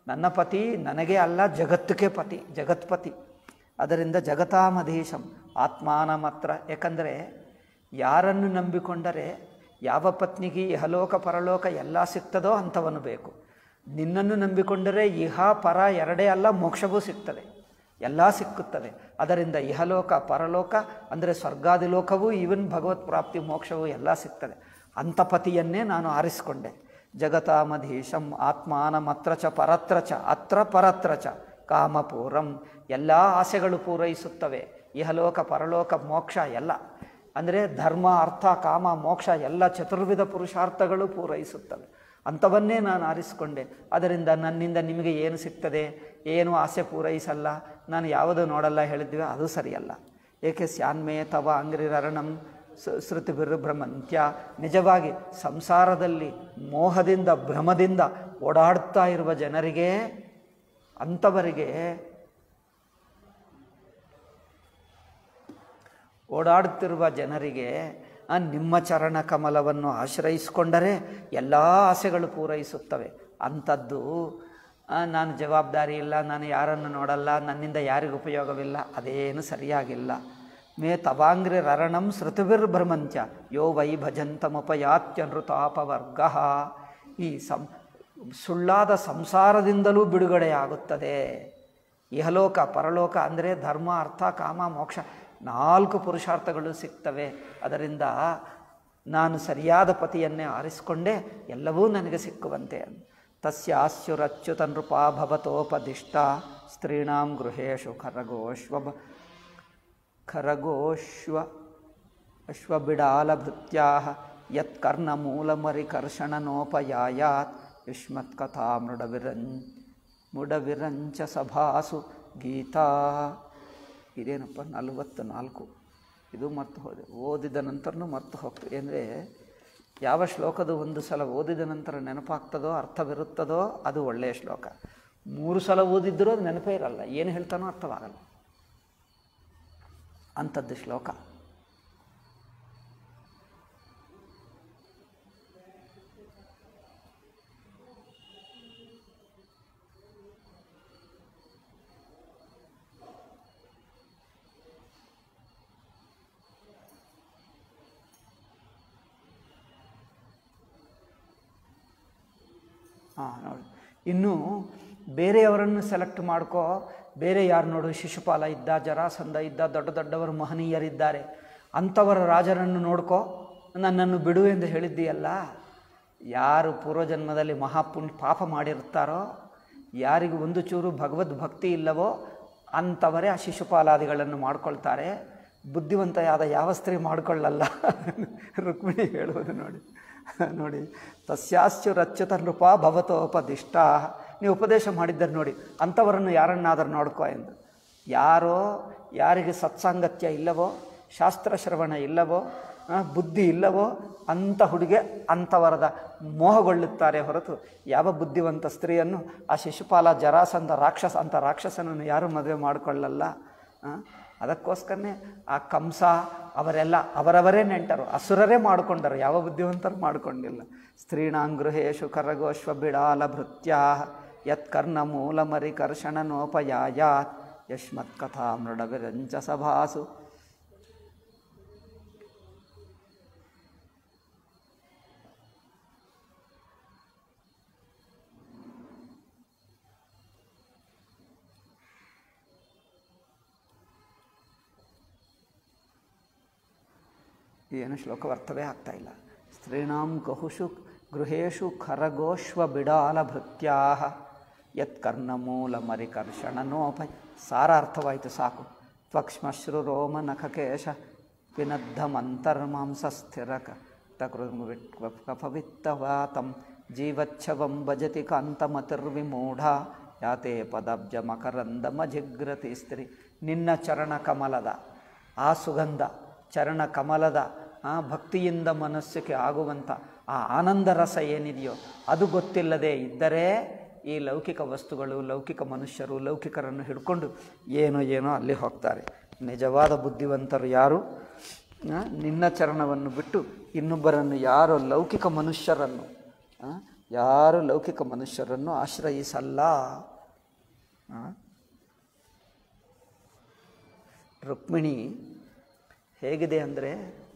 ನನ್ನ ಪತಿ ನನಗೆ ಅಲ್ಲ ಜಗತ್ತಿಗೆ ಪತಿ ಜಗತ್ಪತಿ ಅದರಿಂದ ಜಗತಾಮಧೀಶಂ ಆತ್ಮಾನ ಮಾತ್ರ ಯಾಕಂದರೆ ಯಾರನ್ನು ನಂಬಿಕೊಂಡರೆ ಯಾವ ಪತ್ನಿಗೆ ಇಹಲೋಕ ಪರಲೋಕ ಎಲ್ಲ ಸಿಗ್ತದೋ ಅಂಥವನು ಬೇಕು ನಿನ್ನನ್ನು ನಂಬಿಕೊಂಡರೆ ಇಹ ಪರ ಎರಡೇ ಅಲ್ಲ ಮೋಕ್ಷವೂ ಸಿಗ್ತದೆ ಎಲ್ಲ ಸಿಕ್ಕುತ್ತದೆ ಅದರಿಂದ ಇಹಲೋಕ ಪರಲೋಕ ಅಂದರೆ ಸ್ವರ್ಗಾದಿ ಲೋಕವೂ ಈವನ್ ಭಗವತ್ ಪ್ರಾಪ್ತಿ ಮೋಕ್ಷವೂ ಎಲ್ಲ ಸಿಗ್ತದೆ ಅಂಥ ಪತಿಯನ್ನೇ ನಾನು ಆರಿಸಿಕೊಂಡೆ ಜಗತಾಮಧೀಶಂ ಆತ್ಮಾನಮತ್ರ ಚ ಪರತ್ರ ಚ ಅತ್ರ ಪರತ್ರ ಚ ಕಾಮಪೂರಂ ಎಲ್ಲ ಆಸೆಗಳು ಪೂರೈಸುತ್ತವೆ ಇಹಲೋಕ ಪರಲೋಕ ಮೋಕ್ಷ ಎಲ್ಲ ಅಂದರೆ ಧರ್ಮ ಅರ್ಥ ಕಾಮ ಮೋಕ್ಷ ಎಲ್ಲ ಚತುರ್ವಿಧ ಪುರುಷಾರ್ಥಗಳು ಪೂರೈಸುತ್ತವೆ ಅಂಥವನ್ನೇ ನಾನು ಆರಿಸಿಕೊಂಡೆ ಅದರಿಂದ ನನ್ನಿಂದ ನಿಮಗೆ ಏನು ಸಿಗ್ತದೆ ಏನು ಆಸೆ ಪೂರೈಸಲ್ಲ ನಾನು ಯಾವುದು ನೋಡಲ್ಲ ಹೇಳಿದ್ವಿ ಅದು ಸರಿಯಲ್ಲ ಏಕೆ ಸ್ಯಾನ್ಮೇ ತವ ಅಂಗ್ರಿರಣಂ ಶ್ರುತಿ ಭ್ರಮಂತ್ಯ ನಿಜವಾಗಿ ಸಂಸಾರದಲ್ಲಿ ಮೋಹದಿಂದ ಭ್ರಮದಿಂದ ಓಡಾಡ್ತಾ ಇರುವ ಜನರಿಗೆ ಅಂಥವರಿಗೆ ಓಡಾಡುತ್ತಿರುವ ಜನರಿಗೆ ಆ ನಿಮ್ಮ ಚರಣ ಕಮಲವನ್ನು ಆಶ್ರಯಿಸಿಕೊಂಡರೆ ಎಲ್ಲ ಆಸೆಗಳು ಪೂರೈಸುತ್ತವೆ ಅಂಥದ್ದು ಆ, ನಾನು ಜವಾಬ್ದಾರಿ ಇಲ್ಲ ನಾನು ಯಾರನ್ನು ನೋಡಲ್ಲ ನನ್ನಿಂದ ಯಾರಿಗೂ ಉಪಯೋಗವಿಲ್ಲ ಅದೇನು ಸರಿಯಾಗಿಲ್ಲ ಮೇ ತವಾಂಗ್ರಿ ರಣಂ ಶ್ರುತಿಭಿರ್ಭ್ರಮಂತ್ಯ ಯೋ ವೈ ಭಜಂತಮುಪಯಾತ್ಯನೃತಾಪವರ್ಗ ಈ ಸಂ ಸುಳ್ಳಾದ ಸಂಸಾರದಿಂದಲೂ ಬಿಡುಗಡೆಯಾಗುತ್ತದೆ ಇಹಲೋಕ ಪರಲೋಕ ಅಂದರೆ ಧರ್ಮ ಅರ್ಥ ಕಾಮ ಮೋಕ್ಷ ನಾಲ್ಕು ಪುರುಷಾರ್ಥಗಳು ಸಿಗ್ತವೆ ಅದರಿಂದ ನಾನು ಸರಿಯಾದ ಪತಿಯನ್ನೇ ಆರಿಸಿಕೊಂಡೇ ಎಲ್ಲವೂ ನನಗೆ ಸಿಕ್ಕುವಂತೆ ತಸ್ಯಾಸ್ಯುರಚ್ಯುತ ನೃಪಾ ಭವತೋಪದಿಷ್ಟ ಸ್ತ್ರೀಣಾಂ ಗೃಹೇಶು ಖರಗೋಶ್ವ ಖರಗೋಶ್ವ ಅಶ್ವಬಿಡಾಲಭೃತ್ಯಾ ಯತ್ಕರ್ಣಮೂಲಮರಿಕರ್ಷಣನೋಪಯಾಯಾತ್ ಯುಷ್ಮತ್ಕಥಾ ಮೃಡವಿರಂ ಮುಡವಿರಂಚ ಸಭಾಸು ಗೀತಾ ಇದೇನಪ್ಪ ನಲವತ್ತು ನಾಲ್ಕು ಇದು ಮರ್ತು ಹೋದೆ ಓದಿದ ನಂತರನೂ ಮರ್ತು ಹೋಗ್ತದೆ ಅಂದರೆ ಯಾವ ಶ್ಲೋಕದ ಒಂದು ಸಲ ಓದಿದ ನಂತರ ನೆನಪಾಗ್ತದೋ ಅರ್ಥವಿರುತ್ತದೋ ಅದು ಒಳ್ಳೆಯ ಶ್ಲೋಕ ಮೂರು ಸಲ ಓದಿದ್ದರೂ ಅದು ನೆನಪೇ ಇರಲ್ಲ ಏನು ಹೇಳ್ತಾನೋ ಅರ್ಥವಾಗಲ್ಲ ಅಂಥದ್ದು ಶ್ಲೋಕ ಹಾಂ ನೋಡಿ ಇನ್ನು ಬೇರೆಯವರನ್ನು ಸೆಲೆಕ್ಟ್ ಮಾಡ್ಕೋ ಬೇರೆ ಯಾರು ನೋಡು ಶಿಶುಪಾಲ ಇದ್ದ ಜರಾಸಂಧ ಇದ್ದ ದೊಡ್ಡ ದೊಡ್ಡವರು ಮಹನೀಯರಿದ್ದಾರೆ ಅಂಥವರ ರಾಜರನ್ನು ನೋಡ್ಕೋ ನನ್ನನ್ನು ಬಿಡು ಎಂದು ಹೇಳಿದ್ದೀಯಲ್ಲ ಯಾರು ಪೂರ್ವಜನ್ಮದಲ್ಲಿ ಮಹಾಪುಣ್ಯ ಪಾಪ ಮಾಡಿರುತ್ತಾರೋ ಯಾರಿಗೂ ಒಂದು ಚೂರು ಭಗವದ್ ಭಕ್ತಿ ಇಲ್ಲವೋ ಅಂಥವರೇ ಆ ಶಿಶುಪಾಲಾದಿಗಳನ್ನು ಮಾಡ್ಕೊಳ್ತಾರೆ ಬುದ್ಧಿವಂತೆಯಾದ ಯಾವ ಸ್ತ್ರೀ ಮಾಡಿಕೊಳ್ಳಲ್ಲ ರುಕ್ಮಿಣಿ ಹೇಳುವುದು ನೋಡಿ ನೋಡಿ ತಸ್ಯಾಶ್ಚುರಚ್ಯುತ ನೃಪ ಭವತೋಪದಿಷ್ಟ ನೀವು ಉಪದೇಶ ಮಾಡಿದ್ದರೆ ನೋಡಿ ಅಂಥವರನ್ನು ಯಾರನ್ನಾದರೂ ನೋಡ್ಕೋ ಎಂದು ಯಾರೋ ಯಾರಿಗೆ ಸತ್ಸಾಂಗತ್ಯ ಇಲ್ಲವೋ ಶಾಸ್ತ್ರ ಶ್ರವಣ ಇಲ್ಲವೋ ಆ, ಬುದ್ಧಿ ಇಲ್ಲವೋ ಅಂಥ ಹುಡುಗೆ ಅಂಥವರದ ಮೋಹಗೊಳ್ಳುತ್ತಾರೆ ಹೊರತು ಯಾವ ಬುದ್ಧಿವಂತ ಸ್ತ್ರೀಯನ್ನು ಆ ಶಿಶುಪಾಲ ಜರಾಸಂಧ ರಾಕ್ಷಸ ಅಂತ ರಾಕ್ಷಸನನ್ನು ಯಾರೂ ಮದುವೆ ಮಾಡಿಕೊಳ್ಳಲ್ಲ ಆ, ಅದಕ್ಕೋಸ್ಕರನೇ ಆ ಕಂಸ ಅವರೆಲ್ಲ ಅವರವರೇ ನೆಂಟರು ಅಸುರರೇ ಮಾಡಿಕೊಂಡರು ಯಾವ ಬುದ್ಧಿವಂತರು ಮಾಡಿಕೊಂಡಿಲ್ಲ ಸ್ತ್ರೀಣಾಂಗೃಹೇಶು ಕರಗೋಶ್ವ ಬಿಡಾಲ ಭೃತ್ಯಾ ಯತ್ಕರ್ಣ ಮೂಲಮರಿ ಕರ್ಷಣನೋಪಯಾಯಾತ್ ಯಶ್ಮತ್ಕಥಾ ಮೃಡವಿರಂಚ ಸಭಾಸು ಏನು ಶ್ಲೋಕ ಅರ್ಥವೇ ಆಗ್ತಾ ಇಲ್ಲ ಸ್ತ್ರೀಣಾಂ ಕಹುಷು ಗೃಹೇಶು ಖರಗೋಶ್ವ ಬಿಡಾಲ ಭೃತ್ಯಾ ಯತ್ಕರ್ಣಮೂಲ ಮರಿಕರ್ಷಣನೋಪ ಸಾರ ಅರ್ಥವಾಯಿತು ಸಾಕು ತ್ವಕ್ಷ್ಮಶ್ರು ರೋಮ ನಖಕೇಶ ವಿನದ್ಧಮಂತರ್ಮಾಂಸ ಸ್ಥಿರ ಕಫವಿತ್ತವಾತಂ ಜೀವಚ್ಛವಂ ಭಜತಿ ಕಾಂತಮತಿರ್ವಿಮೂಢ ಯಾತೆ ಪದಬ್ಜ ಮಕರಂದಮಜಿಗ್ರತಿ ಸ್ತ್ರೀ ನಿನ್ನ ಚರಣ ಕಮಲದ ಆ ಸುಗಂಧ ಚರಣ ಕಮಲದ ಆ ಭಕ್ತಿಯಿಂದ ಮನಸ್ಸಿಗೆ ಆಗುವಂಥ ಆ ಆನಂದ ರಸ ಏನಿದೆಯೋ ಅದು ಗೊತ್ತಿಲ್ಲದೆ ಇದ್ದರೆ ಈ ಲೌಕಿಕ ವಸ್ತುಗಳು ಲೌಕಿಕ ಮನುಷ್ಯರು ಲೌಕಿಕರನ್ನು ಹಿಡ್ಕೊಂಡು ಏನೋ ಏನೋ ಅಲ್ಲಿ ಹೋಗ್ತಾರೆ ನಿಜವಾದ ಬುದ್ಧಿವಂತರು ಯಾರು ಆ, ನಿನ್ನ ಚರಣವನ್ನು ಬಿಟ್ಟು ಇನ್ನೊಬ್ಬರನ್ನು ಯಾರೋ ಲೌಕಿಕ ಮನುಷ್ಯರನ್ನು ಆ, ಯಾರು ಲೌಕಿಕ ಮನುಷ್ಯರನ್ನು ಆಶ್ರಯಿಸಲ್ಲ ಆ? ರುಕ್ಮಿಣಿ ಹೇಗಿದೆ ಅಂದರೆ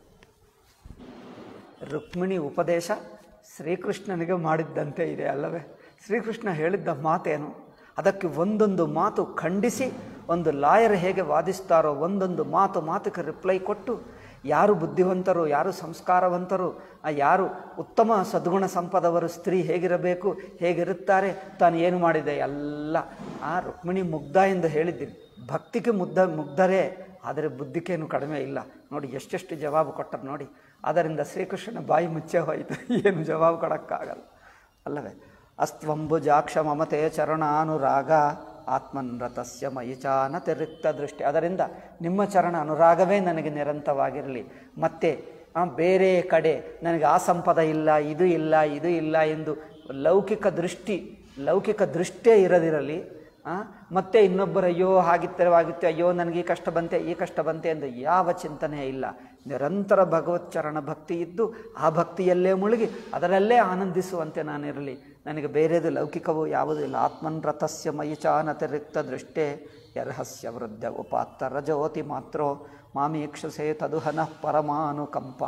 ರುಕ್ಮಿಣಿ ಉಪದೇಶ ಶ್ರೀಕೃಷ್ಣನಿಗೆ ಮಾಡಿದ್ದಂತೆ ಇದೆ ಅಲ್ಲವೇ ಶ್ರೀಕೃಷ್ಣ ಹೇಳಿದ್ದ ಮಾತೇನು ಅದಕ್ಕೆ ಒಂದೊಂದು ಮಾತು ಖಂಡಿಸಿ ಒಂದು ಲಾಯರ್ ಹೇಗೆ ವಾದಿಸ್ತಾರೋ ಒಂದೊಂದು ಮಾತು ಮಾತಕ್ಕೆ ರಿಪ್ಲೈ ಕೊಟ್ಟು ಯಾರು ಬುದ್ಧಿವಂತರು ಯಾರು ಸಂಸ್ಕಾರವಂತರು ಆ ಯಾರು ಉತ್ತಮ ಸದ್ಗುಣ ಸಂಪದವರು ಸ್ತ್ರೀ ಹೇಗಿರಬೇಕು ಹೇಗಿರುತ್ತಾರೆ ತಾನು ಏನು ಮಾಡಿದೆ ಎಲ್ಲ ಆ ರುಕ್ಮಿಣಿ ಮುಗ್ಧ ಎಂದು ಹೇಳಿದ್ದೀನಿ ಭಕ್ತಿಗೆ ಮುಗ್ಧ ಮುಗ್ಧರೇ ಆದರೆ ಬುದ್ಧಿಗೇನು ಕಡಿಮೆ ಇಲ್ಲ ನೋಡಿ ಎಷ್ಟೆಷ್ಟು ಜವಾಬು ಕೊಟ್ಟರು ನೋಡಿ ಆದ್ದರಿಂದ ಶ್ರೀಕೃಷ್ಣನ ಬಾಯಿ ಮುಚ್ಚೆ ಹೋಯಿತು ಏನು ಜವಾಬು ಕೊಡೋಕ್ಕಾಗಲ್ಲ ಅಲ್ಲವೇ ಅಸ್ತ್ವಂಬುಜಾಕ್ಷ ಮಮತೆ ಚರಣಾನುರಾಗ ಆತ್ಮನ್ರತಸ್ಯ ಮಯಿಚಾನ ತಿರಿಕ್ತ ದೃಷ್ಟಿ ಅದರಿಂದ ನಿಮ್ಮ ಚರಣ ಅನುರಾಗವೇ ನನಗೆ ನಿರಂತರವಾಗಿರಲಿ ಮತ್ತೆ ಆ, ಬೇರೆ ಕಡೆ ನನಗೆ ಆ ಸಂಪದ ಇಲ್ಲ ಇದು ಇಲ್ಲ ಇದು ಇಲ್ಲ ಎಂದು ಲೌಕಿಕ ದೃಷ್ಟಿ ಲೌಕಿಕ ದೃಷ್ಟಿಯೇ ಇರದಿರಲಿ ಆ, ಮತ್ತೆ ಇನ್ನೊಬ್ಬರು ಅಯ್ಯೋ ಹಾಗಿತ್ತರವಾಗಿತ್ತೆ ಅಯ್ಯೋ ನನಗೆ ಈ ಕಷ್ಟ ಬಂತೆ ಈ ಕಷ್ಟ ಬಂತೆ ಎಂದು ಯಾವ ಚಿಂತನೆ ಇಲ್ಲ ನಿರಂತರ ಭಗವತ್ ಚರಣ ಭಕ್ತಿ ಇದ್ದು ಆ ಭಕ್ತಿಯಲ್ಲೇ ಮುಳುಗಿ ಅದರಲ್ಲೇ ಆನಂದಿಸುವಂತೆ ನಾನಿರಲಿ ನನಗೆ ಬೇರೆದು ಲೌಕಿಕವು ಯಾವುದೂ ಇಲ್ಲ ಆತ್ಮನ್ ರಥಸ್ಯ ಮಯಿಚಾನತಿರಿಕ್ತ ದೃಷ್ಟೇ ಯರ್ಹಸ್ಯ ವೃದ್ಧ ಉಪಾತ್ತ ರಜೋತಿ ಮಾತ್ರೋ ಮಾಮೀಕ್ಷಸೆ ತದುಹನಃ ಪರಮಾನುಕಂಪ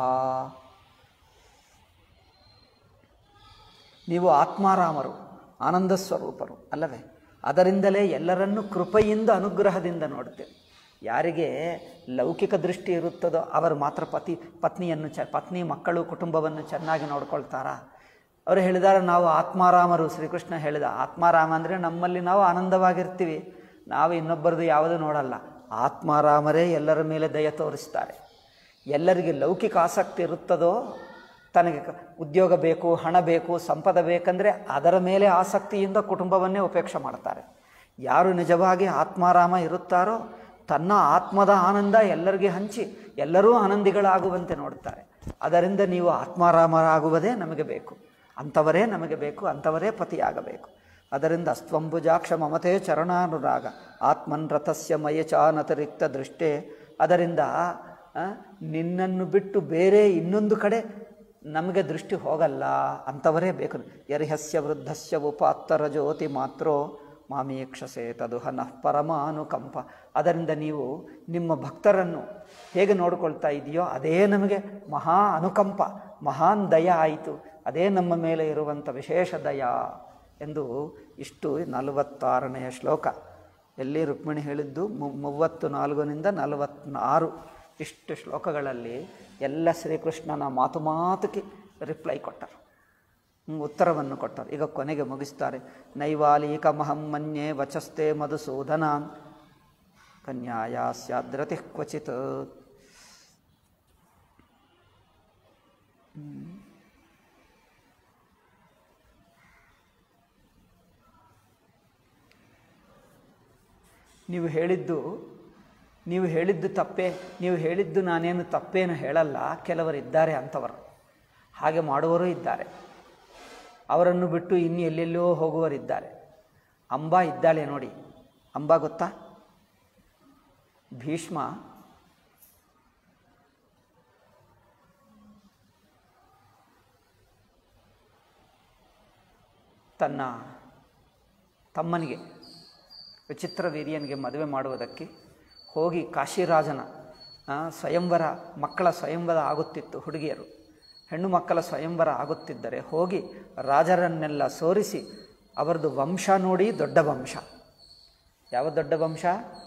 ನೀವು ಆತ್ಮಾರಾಮರು ಆನಂದ ಸ್ವರೂಪರು ಅಲ್ಲವೇ ಅದರಿಂದಲೇ ಎಲ್ಲರನ್ನೂ ಕೃಪೆಯಿಂದ ಅನುಗ್ರಹದಿಂದ ನೋಡ್ತೇವೆ ಯಾರಿಗೆ ಲೌಕಿಕ ದೃಷ್ಟಿ ಇರುತ್ತದೋ ಅವರು ಮಾತ್ರ ಪತಿ ಪತ್ನಿಯನ್ನು ಚ ಪತ್ನಿ ಮಕ್ಕಳು ಕುಟುಂಬವನ್ನು ಚೆನ್ನಾಗಿ ನೋಡ್ಕೊಳ್ತಾರಾ ಅವರು ಹೇಳಿದ್ದಾರೆ ನಾವು ಆತ್ಮಾರಾಮರು ಶ್ರೀಕೃಷ್ಣ ಹೇಳಿದ ಆತ್ಮಾರಾಮ ಅಂದರೆ ನಮ್ಮಲ್ಲಿ ನಾವು ಆನಂದವಾಗಿರ್ತೀವಿ ನಾವು ಇನ್ನೊಬ್ಬರದು ಯಾವುದೂ ನೋಡಲ್ಲ ಆತ್ಮಾರಾಮರೇ ಎಲ್ಲರ ಮೇಲೆ ದಯ ತೋರಿಸ್ತಾರೆ ಎಲ್ಲರಿಗೆ ಲೌಕಿಕ ಆಸಕ್ತಿ ಇರುತ್ತದೋ ತನಗೆ ಕ- ಉದ್ಯೋಗ ಬೇಕು ಹಣ ಬೇಕು ಸಂಪದ ಬೇಕಂದರೆ ಅದರ ಮೇಲೆ ಆಸಕ್ತಿಯಿಂದ ಕುಟುಂಬವನ್ನೇ ಉಪೇಕ್ಷೆ ಮಾಡ್ತಾರೆ ಯಾರು ನಿಜವಾಗಿ ಆತ್ಮಾರಾಮ ಇರುತ್ತಾರೋ ತನ್ನ ಆತ್ಮದ ಆನಂದ ಎಲ್ಲರಿಗೆ ಹಂಚಿ ಎಲ್ಲರೂ ಆನಂದಿಗಳಾಗುವಂತೆ ನೋಡ್ತಾರೆ ಅದರಿಂದ ನೀವು ಆತ್ಮಾರಾಮರಾಗುವುದೇ ನಮಗೆ ಬೇಕು ಅಂಥವರೇ ನಮಗೆ ಬೇಕು ಅಂಥವರೇ ಪತಿಯಾಗಬೇಕು ಅದರಿಂದ ಅಸ್ತ್ವಂಬುಜಾಕ್ಷ ಮಮತೆ ಚರಣಾನುರಾಗ ಆತ್ಮನ್ ರಥಸ್ಯ ಮಯಚಾನತಿರಿಕ್ತ ದೃಷ್ಟೇ ಅದರಿಂದ ಆ, ನಿನ್ನನ್ನು ಬಿಟ್ಟು ಬೇರೆ ಇನ್ನೊಂದು ಕಡೆ ನಮಗೆ ದೃಷ್ಟಿ ಹೋಗಲ್ಲ ಅಂಥವರೇ ಬೇಕು ಯರ್ಹಸ್ಯ ವೃದ್ಧಸ್ಯ ಉಪಾತ್ತರ ಜ್ಯೋತಿ ಮಾತ್ರೋ ಮಾಮೀಕ್ಷಸೆ ತದು ಹನಃ ಪರಮಾನುಕಂಪ ಅದರಿಂದ ನೀವು ನಿಮ್ಮ ಭಕ್ತರನ್ನು ಹೇಗೆ ನೋಡಿಕೊಳ್ತಾ ಇದೆಯೋ ಅದೇ ನಮಗೆ ಮಹಾ ಅನುಕಂಪ ಮಹಾನ್ ದಯ ಆಯಿತು ಅದೇ ನಮ್ಮ ಮೇಲೆ ಇರುವಂಥ ವಿಶೇಷ ದಯ ಎಂದು ಇಷ್ಟು ನಲವತ್ತಾರನೆಯ ಶ್ಲೋಕ ಎಲ್ಲಿ ರುಕ್ಮಿಣಿ ಹೇಳಿದ್ದು ಮು ಮೂವತ್ತು ನಾಲ್ಕನಿಂದ ನಲವತ್ತಾರು ಇಷ್ಟು ಶ್ಲೋಕಗಳಲ್ಲಿ ಎಲ್ಲ ಶ್ರೀಕೃಷ್ಣನ ಮಾತು ಮಾತುಕ್ಕೆ ರಿಪ್ಲೈ ಕೊಟ್ಟರು ಹ್ಮ್, ಉತ್ತರವನ್ನು ಕೊಟ್ಟರು ಈಗ ಕೊನೆಗೆ ಮುಗಿಸ್ತಾರೆ ನೈವಾಲೀಕ ಮಹಂ ಮನ್ಯೆ ವಚಸ್ತೆ ಮಧುಸೂದನ ಕನ್ಯಾಯ ಸ್ಯಾದ್ರತಿ ಕ್ವಚಿತ್ ಹ್ಮ್. ನೀವು ಹೇಳಿದ್ದು ನೀವು ಹೇಳಿದ್ದು ತಪ್ಪೇ ನೀವು ಹೇಳಿದ್ದು ನಾನೇನು ತಪ್ಪೇನು ಹೇಳಲ್ಲ ಕೆಲವರಿದ್ದಾರೆ ಅಂಥವರು ಹಾಗೆ ಮಾಡುವವರೂ ಇದ್ದಾರೆ ಅವರನ್ನು ಬಿಟ್ಟು ಇನ್ನು ಎಲ್ಲೆಲ್ಲೋ ಹೋಗುವರಿದ್ದಾರೆ ಅಂಬಾ ಇದ್ದಾಳೆ ನೋಡಿ ಅಂಬಾ ಗೊತ್ತಾ ಭೀಷ್ಮ ತನ್ನ ತಮ್ಮನಿಗೆ ವಿಚಿತ್ರ ವೀರ್ಯನಿಗೆ ಮದುವೆ ಮಾಡುವುದಕ್ಕೆ ಹೋಗಿ ಕಾಶಿರಾಜನ ಆ, ಸ್ವಯಂವರ ಮಕ್ಕಳ ಸ್ವಯಂವರ ಆಗುತ್ತಿತ್ತು ಹುಡುಗಿಯರು ಹೆಣ್ಣು ಮಕ್ಕಳ ಸ್ವಯಂವರ ಆಗುತ್ತಿದ್ದರೆ ಹೋಗಿ ರಾಜರನ್ನೆಲ್ಲ ಸೋರಿಸಿ ಅವರದು ವಂಶ ನೋಡಿ ದೊಡ್ಡ ವಂಶ ಯಾವ ದೊಡ್ಡ ವಂಶ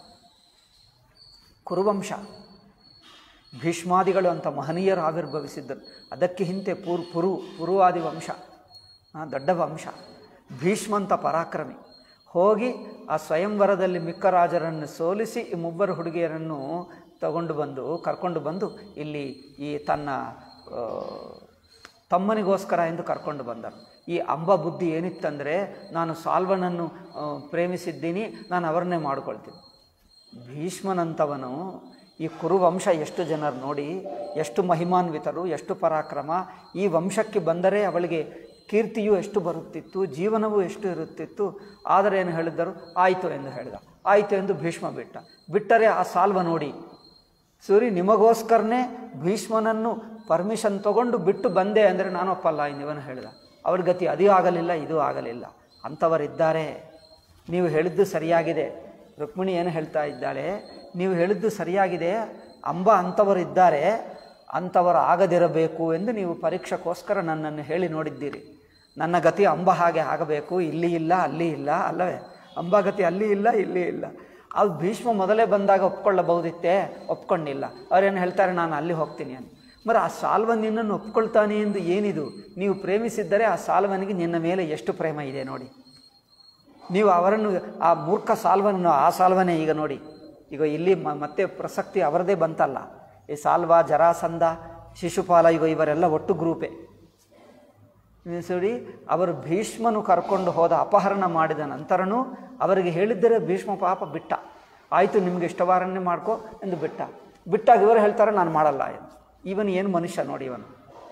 ಕುರುವಂಶ ಭೀಷ್ಮಾದಿಗಳು ಅಂತ ಮಹನೀಯರು ಆವಿರ್ಭವಿಸಿದ್ದರು ಅದಕ್ಕೆ ಹಿಂದೆ ಪುರು ಪುರು ಪುರುವಾದಿ ವಂಶ ಆ, ದೊಡ್ಡ ವಂಶ ಭೀಷ್ಮಂತ ಪರಾಕ್ರಮಿ ಹೋಗಿ ಆ ಸ್ವಯಂವರದಲ್ಲಿ ಮಿಕ್ಕ ರಾಜರನ್ನು ಸೋಲಿಸಿ ಈ ಮೂವರು ಹುಡುಗಿಯರನ್ನು ತಗೊಂಡು ಬಂದು ಕರ್ಕೊಂಡು ಬಂದು ಇಲ್ಲಿ ಈ ತನ್ನ ಆ, ತಮ್ಮನಿಗೋಸ್ಕರ ಎಂದು ಕರ್ಕೊಂಡು ಬಂದರು ಈ ಅಂಬ ಬುದ್ಧಿ ಏನಿತ್ತಂದರೆ ನಾನು ಸಾಲ್ವನನ್ನು ಆ, ಪ್ರೇಮಿಸಿದ್ದೀನಿ ನಾನು ಅವರನ್ನೇ ಮಾಡಿಕೊಳ್ತೀನಿ ಭೀಷ್ಮನಂತವನು ಈ ಕುರುವಂಶ ಎಷ್ಟು ಜನರು ನೋಡಿ ಎಷ್ಟು ಮಹಿಮಾನ್ವಿತರು ಎಷ್ಟು ಪರಾಕ್ರಮ ಈ ವಂಶಕ್ಕೆ ಬಂದರೆ ಅವಳಿಗೆ ಕೀರ್ತಿಯು ಎಷ್ಟು ಬರುತ್ತಿತ್ತು ಜೀವನವೂ ಎಷ್ಟು ಇರುತ್ತಿತ್ತು ಆದರೆ ಏನು ಹೇಳಿದರು ಆಯಿತು ಎಂದು ಹೇಳಿದ ಆಯಿತು ಎಂದು ಭೀಷ್ಮ ಬಿಟ್ಟ ಬಿಟ್ಟರೆ ಆ ಸಾಲ್ವ ನೋಡಿ ಸೂರಿ ನಿಮಗೋಸ್ಕರನೇ ಭೀಷ್ಮನನ್ನು ಪರ್ಮಿಷನ್ ತಗೊಂಡು ಬಿಟ್ಟು ಬಂದೆ ಅಂದರೆ ನಾನು ಒಪ್ಪಲ್ಲ ಇವನು ಹೇಳಿದ ಅವ್ರ ಗತಿ ಅದು ಆಗಲಿಲ್ಲ ಇದು ಆಗಲಿಲ್ಲ ಅಂಥವರಿದ್ದಾರೆ ನೀವು ಹೇಳಿದ್ದು ಸರಿಯಾಗಿದೆ ರುಕ್ಮಿಣಿ ಏನು ಹೇಳ್ತಾ ಇದ್ದಾಳೆ ನೀವು ಹೇಳಿದ್ದು ಸರಿಯಾಗಿದೆ ಅಂಬ ಅಂಥವರಿದ್ದಾರೆ ಅಂಥವರು ಆಗದಿರಬೇಕು ಎಂದು ನೀವು ಪರೀಕ್ಷೆಗೋಸ್ಕರ ನನ್ನನ್ನು ಹೇಳಿ ನೋಡಿದ್ದೀರಿ ನನ್ನ ಗತಿ ಅಂಬ ಹಾಗೆ ಆಗಬೇಕು ಇಲ್ಲಿ ಇಲ್ಲ ಅಲ್ಲಿ ಇಲ್ಲ ಅಲ್ಲವೇ ಅಂಬ ಗತಿ ಅಲ್ಲಿ ಇಲ್ಲ ಇಲ್ಲಿ ಇಲ್ಲ ಅದು ಭೀಷ್ಮ ಮೊದಲೇ ಬಂದಾಗ ಒಪ್ಕೊಳ್ಳಬಹುದಿತ್ತೆ ಒಪ್ಕೊಂಡಿಲ್ಲ ಅವ್ರೇನು ಹೇಳ್ತಾರೆ ನಾನು ಅಲ್ಲಿ ಹೋಗ್ತೀನಿ ಅಂತ ಮರ ಆ ಸಾಲ್ವ ನಿನ್ನನ್ನು ಒಪ್ಕೊಳ್ತಾನೆ ಎಂದು ಏನಿದು ನೀವು ಪ್ರೇಮಿಸಿದ್ದರೆ ಆ ಸಾಲ್ವನಿಗೆ ನಿನ್ನ ಮೇಲೆ ಎಷ್ಟು ಪ್ರೇಮ ಇದೆ ನೋಡಿ ನೀವು ಅವರನ್ನು ಆ ಮೂರ್ಖ ಸಾಲ್ವನನ್ನು ಆ ಸಾಲ್ವನೇ ಈಗ ನೋಡಿ ಈಗ ಇಲ್ಲಿ ಮ- ಮತ್ತೆ ಪ್ರಸಕ್ತಿ ಅವರದೇ ಬಂತಲ್ಲ ಈ ಸಾಲ್ವ ಜರಾಸಂಧ ಶಿಶುಪಾಲ ಈಗ ಇವರೆಲ್ಲ ಒಟ್ಟು ಗ್ರೂಪೇ ನೆನೆಸಿಡಿ ಅವರು ಭೀಷ್ಮನು ಕರ್ಕೊಂಡು ಹೋದ ಅಪಹರಣ ಮಾಡಿದ ನಂತರನೂ ಅವರಿಗೆ ಹೇಳಿದ್ದರೆ ಭೀಷ್ಮ ಪಾಪ ಬಿಟ್ಟ ಆಯಿತು ನಿಮ್ಗೆ ಇಷ್ಟವಾರನ್ನೇ ಮಾಡ್ಕೋ ಎಂದು ಬಿಟ್ಟ ಬಿಟ್ಟಾಗ ಇವರು ಹೇಳ್ತಾರೆ ನಾನು ಮಾಡಲ್ಲ ಎಂದು ಇವನು ಏನು ಮನುಷ್ಯ ನೋಡಿ ಇವನು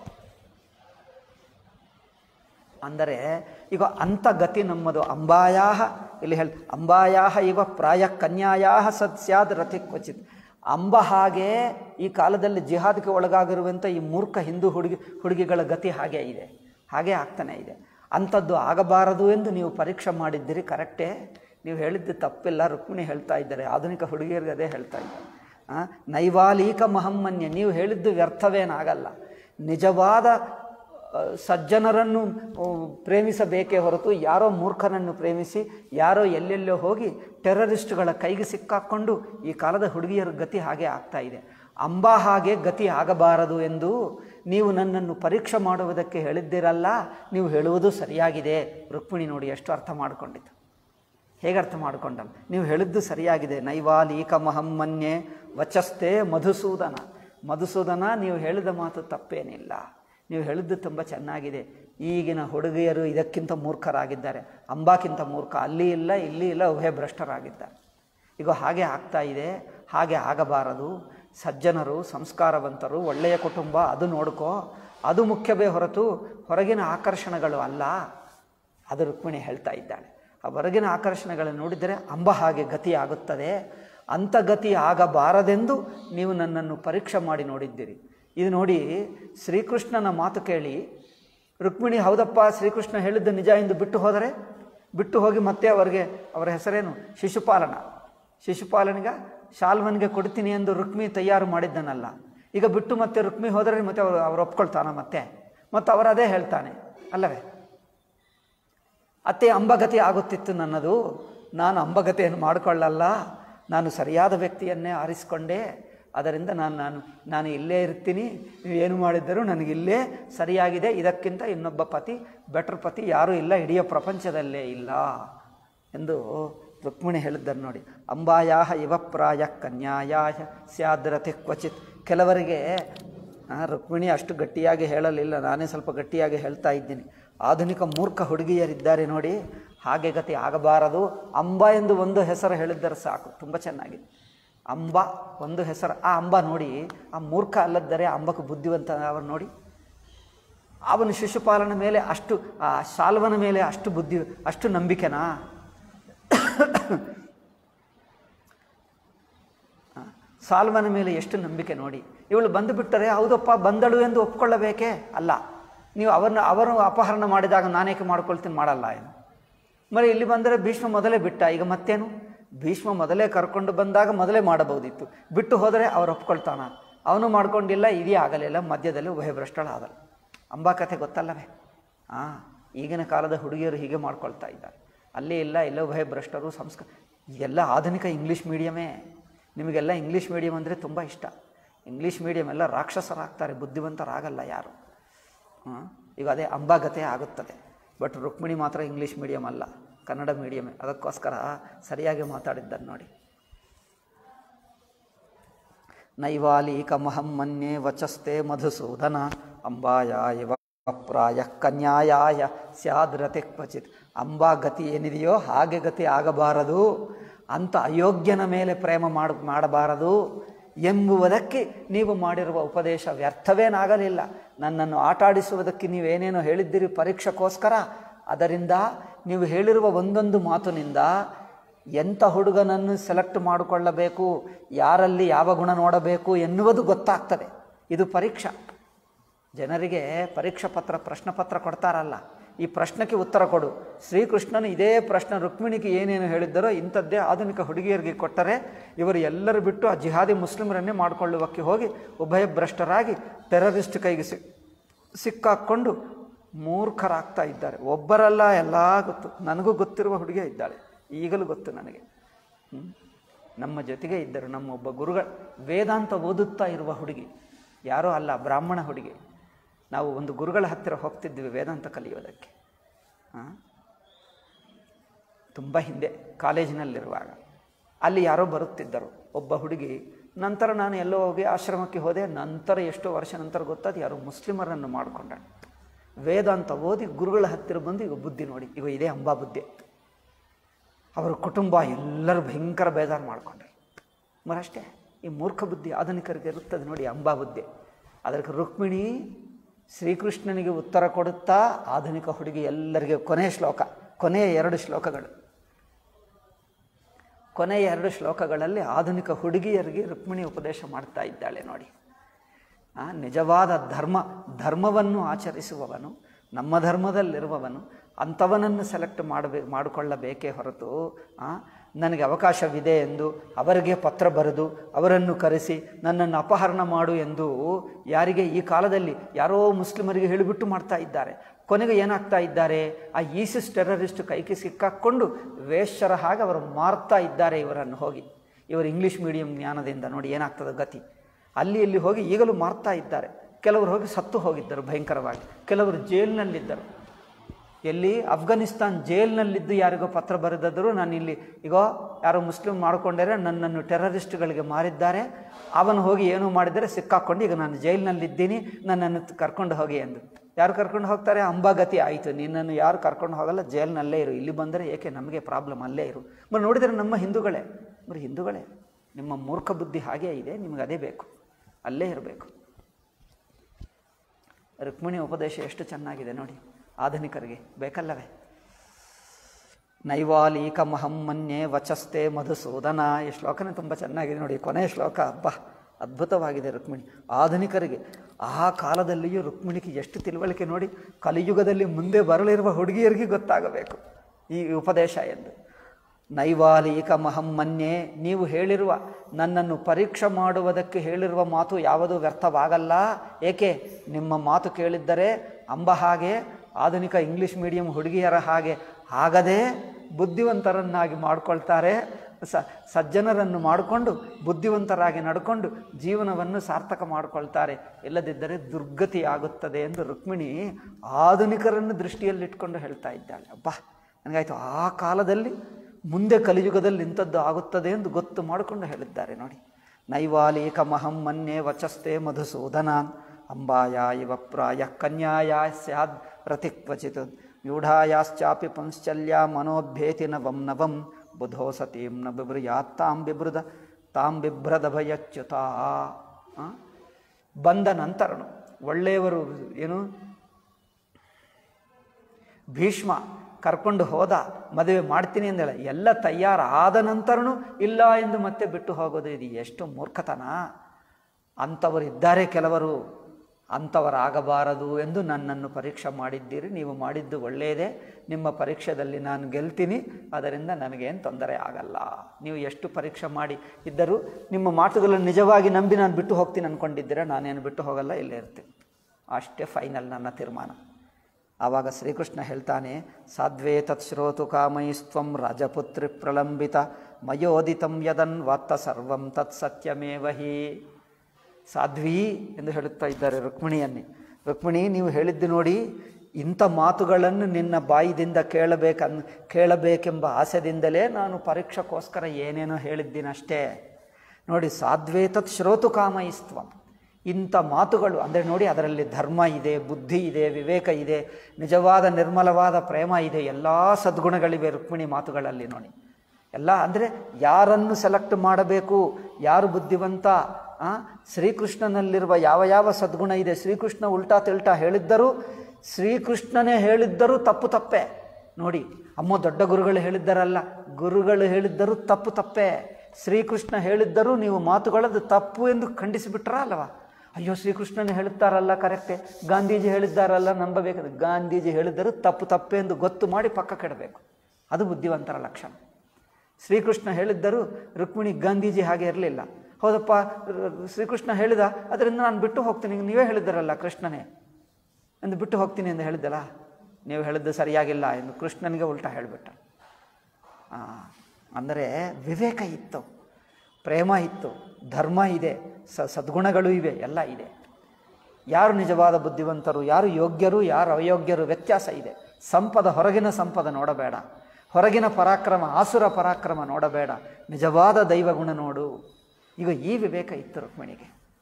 ಅಂದರೆ ಈಗ ಅಂಥ ಗತಿ ನಮ್ಮದು ಅಂಬಾಯಾಹ ಇಲ್ಲಿ ಹೇಳ್ ಅಂಬಾಯಾಹ ಇವ ಪ್ರಾಯ ಕನ್ಯಾಯಾಹ ಸತ್ ಸ್ಯಾದ್ ರಥಿ ಕ್ವಚಿತ್ ಅಂಬ ಹಾಗೆ ಈ ಕಾಲದಲ್ಲಿ ಜಿಹಾದ್ಗೆ ಒಳಗಾಗಿರುವಂಥ ಈ ಮೂರ್ಖ ಹಿಂದೂ ಹುಡುಗಿ ಹುಡುಗಿಗಳ ಗತಿ ಹಾಗೆ ಇದೆ ಹಾಗೆ ಆಗ್ತಾನೆ ಇದೆ ಅಂಥದ್ದು ಆಗಬಾರದು ಎಂದು ನೀವು ಪರೀಕ್ಷೆ ಮಾಡಿದ್ದೀರಿ ಕರೆಕ್ಟೇ ನೀವು ಹೇಳಿದ್ದು ತಪ್ಪಿಲ್ಲ ರುಕ್ಮಿಣಿ ಹೇಳ್ತಾ ಇದ್ದಾರೆ ಆಧುನಿಕ ಹುಡುಗಿಯರಿಗೆ ಅದೇ ಹೇಳ್ತಾ ಇದ್ದಾರೆ ಆ, ನೈವಾಲೀಕ ಮಹಮ್ಮನ್ಯ ನೀವು ಹೇಳಿದ್ದು ವ್ಯರ್ಥವೇನಾಗಲ್ಲ ನಿಜವಾದ ಆ, ಸಜ್ಜನರನ್ನು ಆ, ಪ್ರೇಮಿಸಬೇಕೇ ಹೊರತು ಯಾರೋ ಮೂರ್ಖನನ್ನು ಪ್ರೇಮಿಸಿ ಯಾರೋ ಎಲ್ಲೆಲ್ಲೋ ಹೋಗಿ ಟೆರರಿಸ್ಟ್ಗಳ ಕೈಗೆ ಸಿಕ್ಕಾಕ್ಕೊಂಡು ಈ ಕಾಲದ ಹುಡುಗಿಯರ ಗತಿ ಹಾಗೆ ಆಗ್ತಾ ಇದೆ ಅಂಬ ಹಾಗೆ ಗತಿ ಆಗಬಾರದು ಎಂದು ನೀವು ನನ್ನನ್ನು ಪರೀಕ್ಷೆ ಮಾಡುವುದಕ್ಕೆ ಹೇಳಿದ್ದೀರಲ್ಲ ನೀವು ಹೇಳುವುದು ಸರಿಯಾಗಿದೆ ರುಕ್ಮಿಣಿ ನೋಡಿ ಎಷ್ಟು ಅರ್ಥ ಮಾಡಿಕೊಂಡಿತು ಹೇಗೆ ಅರ್ಥ ಮಾಡಿಕೊಂಡಲ್ಲ ನೀವು ಹೇಳಿದ್ದು ಸರಿಯಾಗಿದೆ ನೈವಾಲೀಕ ಮಹಮ್ಮನ್ಯೆ ವಚಸ್ತೆ ಮಧುಸೂದನ ಮಧುಸೂದನ ನೀವು ಹೇಳಿದ ಮಾತು ತಪ್ಪೇನಿಲ್ಲ ನೀವು ಹೇಳಿದ್ದು ತುಂಬ ಚೆನ್ನಾಗಿದೆ ಈಗಿನ ಹುಡುಗಿಯರು ಇದಕ್ಕಿಂತ ಮೂರ್ಖರಾಗಿದ್ದಾರೆ ಅಂಬಾಕ್ಕಿಂತ ಮೂರ್ಖ ಅಲ್ಲಿ ಇಲ್ಲ ಇಲ್ಲಿ ಇಲ್ಲ ಉಭಯ ಭ್ರಷ್ಟರಾಗಿದ್ದಾರೆ ಈಗ ಹಾಗೆ ಆಗ್ತಾ ಇದೆ ಹಾಗೆ ಆಗಬಾರದು ಸಜ್ಜನರು ಸಂಸ್ಕಾರವಂತರು ಒಳ್ಳೆಯ ಕುಟುಂಬ ಅದು ನೋಡ್ಕೋ ಅದು ಮುಖ್ಯವೇ ಹೊರತು ಹೊರಗಿನ ಆಕರ್ಷಣೆಗಳು ಅಲ್ಲ ಅದು ರುಕ್ಮಿಣಿ ಹೇಳ್ತಾ ಇದ್ದಾಳೆ ಆ ಹೊರಗಿನ ಆಕರ್ಷಣೆಗಳನ್ನು ನೋಡಿದರೆ ಅಂಬ ಹಾಗೆ ಗತಿ ಆಗುತ್ತದೆ ಅಂಥ ಗತಿ ಆಗಬಾರದೆಂದು ನೀವು ನನ್ನನ್ನು ಪರೀಕ್ಷೆ ಮಾಡಿ ನೋಡಿದ್ದೀರಿ ಇದು ನೋಡಿ ಶ್ರೀಕೃಷ್ಣನ ಮಾತು ಕೇಳಿ ರುಕ್ಮಿಣಿ ಹೌದಪ್ಪ ಶ್ರೀಕೃಷ್ಣ ಹೇಳಿದ್ದು ನಿಜ ಎಂದು ಬಿಟ್ಟು ಹೋದರೆ ಬಿಟ್ಟು ಹೋಗಿ ಮತ್ತೆ ಅವರಿಗೆ ಅವರ ಹೆಸರೇನು ಶಿಶುಪಾಲನ ಶಿಶುಪಾಲನಿಗ ಶಾಲ್ವನಿಗೆ ಕೊಡ್ತೀನಿ ಎಂದು ರುಕ್ಮಿ ತಯಾರು ಮಾಡಿದ್ದನಲ್ಲ ಈಗ ಬಿಟ್ಟು ಮತ್ತೆ ರುಕ್ಮಿ ಹೋದರೆ ಮತ್ತೆ ಅವರು ಅವ್ರು ಒಪ್ಕೊಳ್ತಾನ ಮತ್ತೆ ಮತ್ತು ಅವರು ಅದೇ ಹೇಳ್ತಾನೆ ಅಲ್ಲವೇ ಅತ್ತೆ ಅಂಬಗತಿ ಆಗುತ್ತಿತ್ತು ನನ್ನದು ನಾನು ಅಂಬಗತಿಯನ್ನು ಮಾಡಿಕೊಳ್ಳಲ್ಲ ನಾನು ಸರಿಯಾದ ವ್ಯಕ್ತಿಯನ್ನೇ ಆರಿಸಿಕೊಂಡೆ ಅದರಿಂದ ನಾನು ನಾನು ನಾನು ಇಲ್ಲೇ ಇರ್ತೀನಿ ನೀವು ಏನು ಮಾಡಿದ್ದರೂ ನನಗಿಲ್ಲೇ ಸರಿಯಾಗಿದೆ ಇದಕ್ಕಿಂತ ಇನ್ನೊಬ್ಬ ಪತಿ ಬೆಟರ್ ಪತಿ ಯಾರೂ ಇಲ್ಲ ಇಡೀ ಪ್ರಪಂಚದಲ್ಲೇ ಇಲ್ಲ ಎಂದು ರುಕ್ಮಿಣಿ ಹೇಳಿದ್ದಾರೆ ನೋಡಿ ಅಂಬಾಯಾಹ ಇವ ಪ್ರಾಯ ಕನ್ಯಾಯಾಹ ಸ್ಯಾದ್ರತೆ ಕ್ವಚಿತ್ ಕೆಲವರಿಗೆ ಆ, ರುಕ್ಮಿಣಿ ಅಷ್ಟು ಗಟ್ಟಿಯಾಗಿ ಹೇಳಲಿಲ್ಲ ನಾನೇ ಸ್ವಲ್ಪ ಗಟ್ಟಿಯಾಗಿ ಹೇಳ್ತಾ ಇದ್ದೀನಿ ಆಧುನಿಕ ಮೂರ್ಖ ಹುಡುಗಿಯರಿದ್ದಾರೆ ನೋಡಿ ಹಾಗೆ ಗತಿ ಆಗಬಾರದು ಅಂಬ ಎಂದು ಒಂದು ಹೆಸರು ಹೇಳಿದ್ದರೆ ಸಾಕು ತುಂಬ ಚೆನ್ನಾಗಿದೆ ಅಂಬ ಒಂದು ಹೆಸರು ಆ ಅಂಬ ನೋಡಿ ಆ ಮೂರ್ಖ ಅಲ್ಲದ್ದರೆ ಅಂಬಕ್ಕೆ ಬುದ್ಧಿವಂತ ಅವರು ನೋಡಿ ಅವನು ಶಿಶುಪಾಲನ ಮೇಲೆ ಅಷ್ಟು ಆ ಶಾಲ್ವನ ಮೇಲೆ ಅಷ್ಟು ಬುದ್ಧಿ ಅಷ್ಟು ನಂಬಿಕೆನಾ ಆ, ಸಾಲ್ವನ ಮೇಲೆ ಎಷ್ಟು ನಂಬಿಕೆ ನೋಡಿ ಇವಳು ಬಂದು ಬಿಟ್ಟರೆ ಹೌದಪ್ಪ ಬಂದಳು ಎಂದು ಒಪ್ಕೊಳ್ಳಬೇಕೇ ಅಲ್ಲ ನೀವು ಅವರನ್ನು ಅವರು ಅಪಹರಣ ಮಾಡಿದಾಗ ನಾನೇಕೆ ಮಾಡ್ಕೊಳ್ತೀನಿ ಮಾಡಲ್ಲ ಏನು మరి ಇಲ್ಲಿ ಬಂದರೆ ಭೀಷ್ಮ ಮೊದಲೇ ಬಿಟ್ಟ ಈಗ ಮತ್ತೇನು ಭೀಷ್ಮ ಮೊದಲೇ ಕರ್ಕೊಂಡು ಬಂದಾಗ ಮೊದಲೇ ಮಾಡಬಹುದಿತ್ತು ಬಿಟ್ಟು ಹೋದರೆ ಅವ್ರು ಒಪ್ಕೊಳ್ತಾನ ಅವನು ಮಾಡ್ಕೊಂಡಿಲ್ಲ ಇದೇ ಆಗಲಿಲ್ಲ ಮಧ್ಯದಲ್ಲಿ ಉಭಯ ಭ್ರಷ್ಟಳಾದಳು ಅಂಬಾ ಕಥೆ ಗೊತ್ತಲ್ಲವೇ ಹಾಂ ಈಗಿನ ಕಾಲದ ಹುಡುಗಿಯರು ಹೀಗೆ ಮಾಡ್ಕೊಳ್ತಾ ಇದ್ದಾರೆ ಅಲ್ಲೇ ಇಲ್ಲ ಎಲ್ಲ ಉಭಯ ಭ್ರಷ್ಟರು ಸಂಸ್ಕಾರ ಇದೆಲ್ಲ ಆಧುನಿಕ ಇಂಗ್ಲೀಷ್ ಮೀಡಿಯಮೇ ನಿಮಗೆಲ್ಲ ಇಂಗ್ಲೀಷ್ ಮೀಡಿಯಮ್ ಅಂದರೆ ತುಂಬ ಇಷ್ಟ ಇಂಗ್ಲೀಷ್ ಮೀಡಿಯಮ್ ಎಲ್ಲ ರಾಕ್ಷಸರಾಗ್ತಾರೆ ಬುದ್ಧಿವಂತರಾಗಲ್ಲ ಯಾರು ಹಾಂ ಈಗ ಅದೇ ಅಂಬಾಗತೆ ಆಗುತ್ತದೆ ಬಟ್ ರುಕ್ಮಿಣಿ ಮಾತ್ರ ಇಂಗ್ಲೀಷ್ ಮೀಡಿಯಮ್ ಅಲ್ಲ ಕನ್ನಡ ಮೀಡಿಯಮೇ ಅದಕ್ಕೋಸ್ಕರ ಸರಿಯಾಗಿ ಮಾತಾಡಿದ್ದನ್ನು ನೋಡಿ ನೈವಾಲೀಕ ಮಹಮ್ಮನ್ಯೇ ವಚಸ್ತೆ ಮಧುಸೂದನ ಅಂಬಾಯ ಇವ ಪ್ರಾಯ ಕನ್ಯಾಯಾಯ ಸ್ಯಾದ್ರತೆ ಕ್ವಚಿತ್ ಅಂಬಾ ಗತಿ ಏನಿದೆಯೋ ಹಾಗೆ ಗತಿ ಆಗಬಾರದು ಅಂತ ಅಯೋಗ್ಯನ ಮೇಲೆ ಪ್ರೇಮ ಮಾಡ ಮಾಡಬಾರದು ಎಂಬುವುದಕ್ಕೆ ನೀವು ಮಾಡಿರುವ ಉಪದೇಶ ವ್ಯರ್ಥವೇನಾಗಲಿಲ್ಲ ನನ್ನನ್ನು ಆಟಾಡಿಸುವುದಕ್ಕೆ ನೀವೇನೇನೋ ಹೇಳಿದ್ದೀರಿ ಪರೀಕ್ಷೆಗೋಸ್ಕರ ಅದರಿಂದ ನೀವು ಹೇಳಿರುವ ಒಂದೊಂದು ಮಾತಿನಿಂದ ಎಂಥ ಹುಡುಗನನ್ನು ಸೆಲೆಕ್ಟ್ ಮಾಡಿಕೊಳ್ಳಬೇಕು ಯಾರಲ್ಲಿ ಯಾವ ಗುಣ ನೋಡಬೇಕು ಎನ್ನುವುದು ಗೊತ್ತಾಗ್ತದೆ ಇದು ಪರೀಕ್ಷಾ ಜನರಿಗೆ ಪರೀಕ್ಷಾ ಪತ್ರ ಪ್ರಶ್ನೆ ಪತ್ರ ಕೊಡ್ತಾರಲ್ಲ ಈ ಪ್ರಶ್ನೆಗೆ ಉತ್ತರ ಕೊಡು ಶ್ರೀಕೃಷ್ಣನು ಇದೇ ಪ್ರಶ್ನೆ ರುಕ್ಮಿಣಿಗೆ ಏನೇನು ಹೇಳಿದ್ದರೋ ಇಂಥದ್ದೇ ಆಧುನಿಕ ಹುಡುಗಿಯರಿಗೆ ಕೊಟ್ಟರೆ ಇವರು ಎಲ್ಲರೂ ಬಿಟ್ಟು ಆ ಜಿಹಾದಿ ಮುಸ್ಲಿಮರನ್ನೇ ಮಾಡಿಕೊಳ್ಳುವಕ್ಕೆ ಹೋಗಿ ಉಭಯ ಭ್ರಷ್ಟರಾಗಿ ಟೆರರಿಸ್ಟ್ ಕೈಗೆ ಸಿ ಸಿಕ್ಕಾಕ್ಕೊಂಡು ಮೂರ್ಖರಾಗ್ತಾ ಇದ್ದಾರೆ ಒಬ್ಬರಲ್ಲ ಎಲ್ಲ ಗೊತ್ತು ನನಗೂ ಗೊತ್ತಿರುವ ಹುಡುಗಿಯೇ ಇದ್ದಾಳೆ ಈಗಲೂ ಗೊತ್ತು ನನಗೆ ಹ್ಮ್? ನಮ್ಮ ಜೊತೆಗೆ ಇದ್ದರು ನಮ್ಮ ಒಬ್ಬ ಗುರುಗಳ ವೇದಾಂತ ಓದುತ್ತಾ ಇರುವ ಹುಡುಗಿ ಯಾರೋ ಅಲ್ಲ ಬ್ರಾಹ್ಮಣ ಹುಡುಗಿ ನಾವು ಒಂದು ಗುರುಗಳ ಹತ್ತಿರ ಹೋಗ್ತಿದ್ವಿ ವೇದಾಂತ ಕಲಿಯೋದಕ್ಕೆ ಹಾಂ ತುಂಬ ಹಿಂದೆ ಕಾಲೇಜಿನಲ್ಲಿರುವಾಗ ಅಲ್ಲಿ ಯಾರೋ ಬರುತ್ತಿದ್ದರು ಒಬ್ಬ ಹುಡುಗಿ ನಂತರ ನಾನು ಎಲ್ಲೋ ಹೋಗಿ ಆಶ್ರಮಕ್ಕೆ ಹೋದೆ ನಂತರ ಎಷ್ಟೋ ವರ್ಷ ನಂತರ ಗೊತ್ತಾದ ಯಾರೋ ಮುಸ್ಲಿಮರನ್ನು ಮಾಡಿಕೊಂಡ ವೇದಾಂತ ಓದಿ ಗುರುಗಳ ಹತ್ತಿರ ಬಂದು ಈಗ ಬುದ್ಧಿ ನೋಡಿ ಈಗ ಇದೇ ಅಂಬಾ ಬುದ್ಧಿ ಅವರ ಕುಟುಂಬ ಎಲ್ಲರೂ ಭಯಂಕರ ಬೇಜಾರು ಮಾಡಿಕೊಂಡ್ರು ಮರಷ್ಟೇ ಈ ಮೂರ್ಖ ಬುದ್ಧಿ ಆಧುನಿಕರಿಗೆ ಇರುತ್ತದೆ ನೋಡಿ ಅಂಬಾ ಬುದ್ಧಿ ಅದಕ್ಕೆ ರುಕ್ಮಿಣಿ ಶ್ರೀಕೃಷ್ಣನಿಗೆ ಉತ್ತರ ಕೊಡುತ್ತಾ ಆಧುನಿಕ ಹುಡುಗಿ ಎಲ್ಲರಿಗೆ ಕೊನೆಯ ಶ್ಲೋಕ ಕೊನೆಯ ಎರಡು ಶ್ಲೋಕಗಳು ಕೊನೆಯ ಎರಡು ಶ್ಲೋಕಗಳಲ್ಲಿ ಆಧುನಿಕ ಹುಡುಗಿಯರಿಗೆ ರುಕ್ಮಿಣಿ ಉಪದೇಶ ಮಾಡ್ತಾ ಇದ್ದಾಳೆ ನೋಡಿ ಆ, ನಿಜವಾದ ಧರ್ಮ ಧರ್ಮವನ್ನು ಆಚರಿಸುವವನು ನಮ್ಮ ಧರ್ಮದಲ್ಲಿರುವವನು ಅಂಥವನನ್ನು ಸೆಲೆಕ್ಟ್ ಮಾಡಬೇ ಮಾಡಿಕೊಳ್ಳಬೇಕೇ ಹೊರತು ಆ, ನನಗೆ ಅವಕಾಶವಿದೆ ಎಂದು ಅವರಿಗೆ ಪತ್ರ ಬರೆದು ಅವರನ್ನು ಕರೆಸಿ ನನ್ನನ್ನು ಅಪಹರಣ ಮಾಡು ಎಂದು ಯಾರಿಗೆ ಈ ಕಾಲದಲ್ಲಿ ಯಾರೋ ಮುಸ್ಲಿಮರಿಗೆ ಹೇಳಿಬಿಟ್ಟು ಮಾಡ್ತಾ ಇದ್ದಾರೆ ಕೊನೆಗೆ ಏನಾಗ್ತಾ ಇದ್ದಾರೆ ಆ ಈಸಿಸ್ ಟೆರರಿಸ್ಟ್ ಕೈಗೆ ಸಿಕ್ಕಾಕ್ಕೊಂಡು ವೇಶ್ಯರ ಹಾಗೆ ಅವರು ಮಾರ್ತಾ ಇದ್ದಾರೆ ಇವರನ್ನು ಹೋಗಿ ಇವರು ಇಂಗ್ಲೀಷ್ ಮೀಡಿಯಂ ಜ್ಞಾನದಿಂದ ನೋಡಿ ಏನಾಗ್ತದೆ ಗತಿ ಅಲ್ಲಿ ಇಲ್ಲಿ ಹೋಗಿ ಈಗಲೂ ಮಾರ್ತಾ ಇದ್ದಾರೆ ಕೆಲವರು ಹೋಗಿ ಸತ್ತು ಹೋಗಿದ್ದರು ಭಯಂಕರವಾಗಿ ಕೆಲವರು ಜೈಲಿನಲ್ಲಿದ್ದರು ಎಲ್ಲಿ ಅಫ್ಘಾನಿಸ್ತಾನ್ ಜೈಲಿನಲ್ಲಿದ್ದು ಯಾರಿಗೋ ಪತ್ರ ಬರೆದಿದ್ದರು ನಾನು ಇಲ್ಲಿ ಈಗೋ ಯಾರೋ ಮುಸ್ಲಿಂ ಮಾಡಿಕೊಂಡರೆ ನನ್ನನ್ನು ಟೆರರಿಸ್ಟ್ಗಳಿಗೆ ಮಾರಿದ್ದಾರೆ ಅವನು ಹೋಗಿ ಏನೂ ಮಾಡಿದರೆ ಸಿಕ್ಕಾಕೊಂಡು ಈಗ ನಾನು ಜೈಲಿನಲ್ಲಿದ್ದೀನಿ ನನ್ನನ್ನು ಕರ್ಕೊಂಡು ಹೋಗಿ ಎಂದು ಯಾರು ಕರ್ಕೊಂಡು ಹೋಗ್ತಾರೆ ಅಂಬಾಗತಿ ಆಯಿತು ನಿನ್ನನ್ನು ಯಾರು ಕರ್ಕೊಂಡು ಹೋಗಲ್ಲ ಜೈಲಿನಲ್ಲೇ ಇರು ಇಲ್ಲಿ ಬಂದರೆ ಏಕೆ ನಮಗೆ ಪ್ರಾಬ್ಲಮ್ ಅಲ್ಲೇ ಇರು మరి ನೋಡಿದರೆ ನಮ್ಮ ಹಿಂದೂಗಳೇ మరి ಹಿಂದೂಗಳೇ ನಿಮ್ಮ ಮೂರ್ಖ ಬುದ್ಧಿ ಹಾಗೇ ಇದೆ ನಿಮಗೆ ಅದೇ ಬೇಕು ಅಲ್ಲೇ ಇರಬೇಕು ರುಕ್ಮಿಣಿ ಉಪದೇಶ ಎಷ್ಟು ಚೆನ್ನಾಗಿದೆ ನೋಡಿ ಆಧುನಿಕರಿಗೆ ಬೇಕಲ್ಲವೇ ನೈವಾಲೀಕ ಮಹಮ್ಮನ್ಯೆ ವಚಸ್ತೆ ಮಧುಸೂದನ ಈ ಶ್ಲೋಕನೇ ತುಂಬ ಚೆನ್ನಾಗಿದೆ ನೋಡಿ ಕೊನೆಯ ಶ್ಲೋಕ ಅಬ್ಬಾ ಅದ್ಭುತವಾಗಿದೆ ರುಕ್ಮಿಣಿ ಆಧುನಿಕರಿಗೆ ಆ ಕಾಲದಲ್ಲಿಯೂ ರುಕ್ಮಿಣಿಗೆ ಎಷ್ಟು ತಿಳುವಳಿಕೆ ನೋಡಿ ಕಲಿಯುಗದಲ್ಲಿ ಮುಂದೆ ಬರಲಿರುವ ಹುಡುಗಿಯರಿಗೆ ಗೊತ್ತಾಗಬೇಕು ಈ ಉಪದೇಶ ಎಂದು ನೈವಾಲೀಕ ಮಹಮ್ಮನ್ಯೆ ನೀವು ಹೇಳಿರುವ ನನ್ನನ್ನು ಪರೀಕ್ಷೆ ಮಾಡುವುದಕ್ಕೆ ಹೇಳಿರುವ ಮಾತು ಯಾವುದೂ ವ್ಯರ್ಥವಾಗಲ್ಲ ಏಕೆ ನಿಮ್ಮ ಮಾತು ಕೇಳಿದ್ದರೆ ಅಂಬ ಹಾಗೆ ಆಧುನಿಕ ಇಂಗ್ಲೀಷ್ ಮೀಡಿಯಂ ಹುಡುಗಿಯರ ಹಾಗೆ ಆಗದೆ ಬುದ್ಧಿವಂತರನ್ನಾಗಿ ಮಾಡಿಕೊಳ್ತಾರೆ ಸ ಸಜ್ಜನರನ್ನು ಮಾಡಿಕೊಂಡು ಬುದ್ಧಿವಂತರಾಗಿ ನಡ್ಕೊಂಡು ಜೀವನವನ್ನು ಸಾರ್ಥಕ ಮಾಡಿಕೊಳ್ತಾರೆ ಇಲ್ಲದಿದ್ದರೆ ದುರ್ಗತಿ ಆಗುತ್ತದೆ ಎಂದು ರುಕ್ಮಿಣಿ ಆಧುನಿಕರನ್ನು ದೃಷ್ಟಿಯಲ್ಲಿಟ್ಕೊಂಡು ಹೇಳ್ತಾ ಇದ್ದಾಳೆ ಅಬ್ಬಾ ನನಗಾಯ್ತು ಆ ಕಾಲದಲ್ಲಿ ಮುಂದೆ ಕಲಿಯುಗದಲ್ಲಿ ಇಂಥದ್ದು ಆಗುತ್ತದೆ ಎಂದು ಗೊತ್ತು ಮಾಡಿಕೊಂಡು ಹೇಳಿದ್ದಾರೆ ನೋಡಿ ನೈವಾಲೀಕ ಮಹಂ ಮನ್ಯೆ ವಚಸ್ತೆ ಮಧುಸೂದನಾನ್ ಅಂಬಾಯ ಇವ ಪ್ರಾಯ ಕನ್ಯಾಯ ಸ್ಯಾದ್ ರತಿ ಕ್ವಚಿತ್ ವ್ಯೂಢಾಯಾಶ್ಚಾಪಿ ಪಂಶ್ಚಲ್ಯ ಮನೋಭ್ಯೇತಿ ನವಂ ನವಂ ಬುಧೋ ಸತೀಂ ನ ಬಿಬ್ರಯಾತ್ ತಾಂ ಬಿಬ್ರದ ತಾಂ ಬಿಭ್ರದ ಭಯಚ್ಯುತ ಆ? ಬಂದ ನಂತರನು ಒಳ್ಳೆಯವರು ಏನು ಭೀಷ್ಮ ಕರ್ಕೊಂಡು ಹೋದ ಮದುವೆ ಮಾಡ್ತೀನಿ ಅಂದೇಳ ಎಲ್ಲ ತಯಾರಾದ ನಂತರನೂ ಇಲ್ಲ ಎಂದು ಮತ್ತೆ ಬಿಟ್ಟು ಹೋಗೋದು ಇದು ಎಷ್ಟು ಮೂರ್ಖತನ ಅಂಥವರು ಇದ್ದಾರೆ ಕೆಲವರು ಅಂಥವರಾಗಬಾರದು ಎಂದು ನನ್ನನ್ನು ಪರೀಕ್ಷೆ ಮಾಡಿದ್ದೀರಿ ನೀವು ಮಾಡಿದ್ದು ಒಳ್ಳೆಯದೇ ನಿಮ್ಮ ಪರೀಕ್ಷೆಯಲ್ಲಿ ನಾನು ಗೆಲ್ತೀನಿ ಅದರಿಂದ ನನಗೇನು ತೊಂದರೆ ಆಗಲ್ಲ ನೀವು ಎಷ್ಟು ಪರೀಕ್ಷೆ ಮಾಡಿ ಇದ್ದರೂ ನಿಮ್ಮ ಮಾತುಗಳನ್ನು ನಿಜವಾಗಿ ನಂಬಿ ನಾನು ಬಿಟ್ಟು ಹೋಗ್ತೀನಿ ಅಂದ್ಕೊಂಡಿದ್ದೀರಾ ನಾನೇನು ಬಿಟ್ಟು ಹೋಗಲ್ಲ ಇಲ್ಲೇ ಇರ್ತೀನಿ ಅಷ್ಟೇ ಫೈನಲ್ ನನ್ನ ತೀರ್ಮಾನ ಆವಾಗ ಶ್ರೀಕೃಷ್ಣ ಹೇಳ್ತಾನೆ ಸಾಧ್ವೇ ತತ್ ಶ್ರೋತು ಕಾಮೈಸ್ತ್ವಂ ರಾಜಪುತ್ರಿ ಪ್ರಲಂಬಿತ ಮಯೋದಿತಂ ಯದನ್ ವಾತ್ತ ಸರ್ವಂ ತತ್ ಸತ್ಯಮೇವ ಹಿ ಸಾಧ್ವಿ ಎಂದು ಹೇಳುತ್ತಾ ಇದ್ದಾರೆ ರುಕ್ಮಿಣಿಯನ್ನೇ ರುಕ್ಮಿಣಿ ನೀವು ಹೇಳಿದ್ದು ನೋಡಿ ಇಂಥ ಮಾತುಗಳನ್ನು ನಿನ್ನ ಬಾಯಿದಿಂದ ಕೇಳಬೇಕನ್ ಕೇಳಬೇಕೆಂಬ ಆಸೆದಿಂದಲೇ ನಾನು ಪರೀಕ್ಷೆಗೋಸ್ಕರ ಏನೇನೋ ಹೇಳಿದ್ದೀನಷ್ಟೇ ನೋಡಿ ಸಾಧ್ವೇ ತತ್ ಶ್ರೋತು ಕಾಮೈಸ್ತ್ವಂ ಇಂಥ ಮಾತುಗಳು ಅಂದರೆ ನೋಡಿ ಅದರಲ್ಲಿ ಧರ್ಮ ಇದೆ ಬುದ್ಧಿ ಇದೆ ವಿವೇಕ ಇದೆ ನಿಜವಾದ ನಿರ್ಮಲವಾದ ಪ್ರೇಮ ಇದೆ ಎಲ್ಲ ಸದ್ಗುಣಗಳಿವೆ ರುಕ್ಮಿಣಿ ಮಾತುಗಳಲ್ಲಿ ನೋಡಿ ಎಲ್ಲ ಅಂದರೆ ಯಾರನ್ನು ಸೆಲೆಕ್ಟ್ ಮಾಡಬೇಕು ಯಾರು ಬುದ್ಧಿವಂತ ಆ, ಶ್ರೀಕೃಷ್ಣನಲ್ಲಿರುವ ಯಾವ ಯಾವ ಸದ್ಗುಣ ಇದೆ ಶ್ರೀಕೃಷ್ಣ ಉಲ್ಟಾ ತಿಲ್ಟಾ ಹೇಳಿದ್ದರೂ ಶ್ರೀಕೃಷ್ಣನೇ ಹೇಳಿದ್ದರೂ ತಪ್ಪು ತಪ್ಪೆ ನೋಡಿ ಅಮ್ಮ ದೊಡ್ಡ ಗುರುಗಳು ಹೇಳಿದ್ದಾರಲ್ಲ ಗುರುಗಳು ಹೇಳಿದ್ದರೂ ತಪ್ಪು ತಪ್ಪೆ ಶ್ರೀಕೃಷ್ಣ ಹೇಳಿದ್ದರೂ ನೀವು ಮಾತುಗಳದ್ದು ತಪ್ಪು ಎಂದು ಖಂಡಿಸಿಬಿಟ್ರ ಅಲ್ವಾ ಅಯ್ಯೋ ಶ್ರೀಕೃಷ್ಣನೇ ಹೇಳುತ್ತಾರಲ್ಲ ಕರೆಕ್ಟೇ ಗಾಂಧೀಜಿ ಹೇಳಿದ್ದಾರಲ್ಲ ನಂಬಬೇಕು ಗಾಂಧೀಜಿ ಹೇಳಿದ್ದರೂ ತಪ್ಪು ತಪ್ಪೆ ಎಂದು ಗೊತ್ತು ಮಾಡಿ ಪಕ್ಕ ಕೆಡಬೇಕು ಅದು ಬುದ್ಧಿವಂತರ ಲಕ್ಷಣ ಶ್ರೀಕೃಷ್ಣ ಹೇಳಿದ್ದರೂ ರುಕ್ಮಿಣಿ ಗಾಂಧೀಜಿ ಹಾಗೆ ಇರಲಿಲ್ಲ ಹೌದಪ್ಪ ರ- ಶ್ರೀಕೃಷ್ಣ ಹೇಳಿದ ಅದರಿಂದ ನಾನು ಬಿಟ್ಟು ಹೋಗ್ತೀನಿ ನೀವೇ ಹೇಳಿದ್ದಾರಲ್ಲ ಕೃಷ್ಣನೇ ಎಂದು ಬಿಟ್ಟು ಹೋಗ್ತೀನಿ ಎಂದು ಹೇಳಿದ್ದಲ್ಲ ನೀವು ಹೇಳಿದ್ದು ಸರಿಯಾಗಿಲ್ಲ ಎಂದು ಕೃಷ್ಣನಿಗೆ ಉಲ್ಟಾ ಹೇಳಿಬಿಟ್ಟ ಅಂದರೆ ವಿವೇಕ ಇತ್ತು ಪ್ರೇಮ ಇತ್ತು ಧರ್ಮ ಇದೆ ಸ ಸದ್ಗುಣಗಳು ಇವೆ ಎಲ್ಲ ಇದೆ ಯಾರು ನಿಜವಾದ ಬುದ್ಧಿವಂತರು ಯಾರು ಯೋಗ್ಯರು ಯಾರು ಅಯೋಗ್ಯರು ವ್ಯತ್ಯಾಸ ಇದೆ ಸಂಪದ ಹೊರಗಿನ ಸಂಪದ ನೋಡಬೇಡ ಹೊರಗಿನ ಪರಾಕ್ರಮ ಆಸುರ ಪರಾಕ್ರಮ ನೋಡಬೇಡ ನಿಜವಾದ ದೈವಗುಣ ನೋಡು ಈಗ ಈ ವಿವೇಕ ಇತ್ತು ರುಕ್ಮಿಣಿಗೆ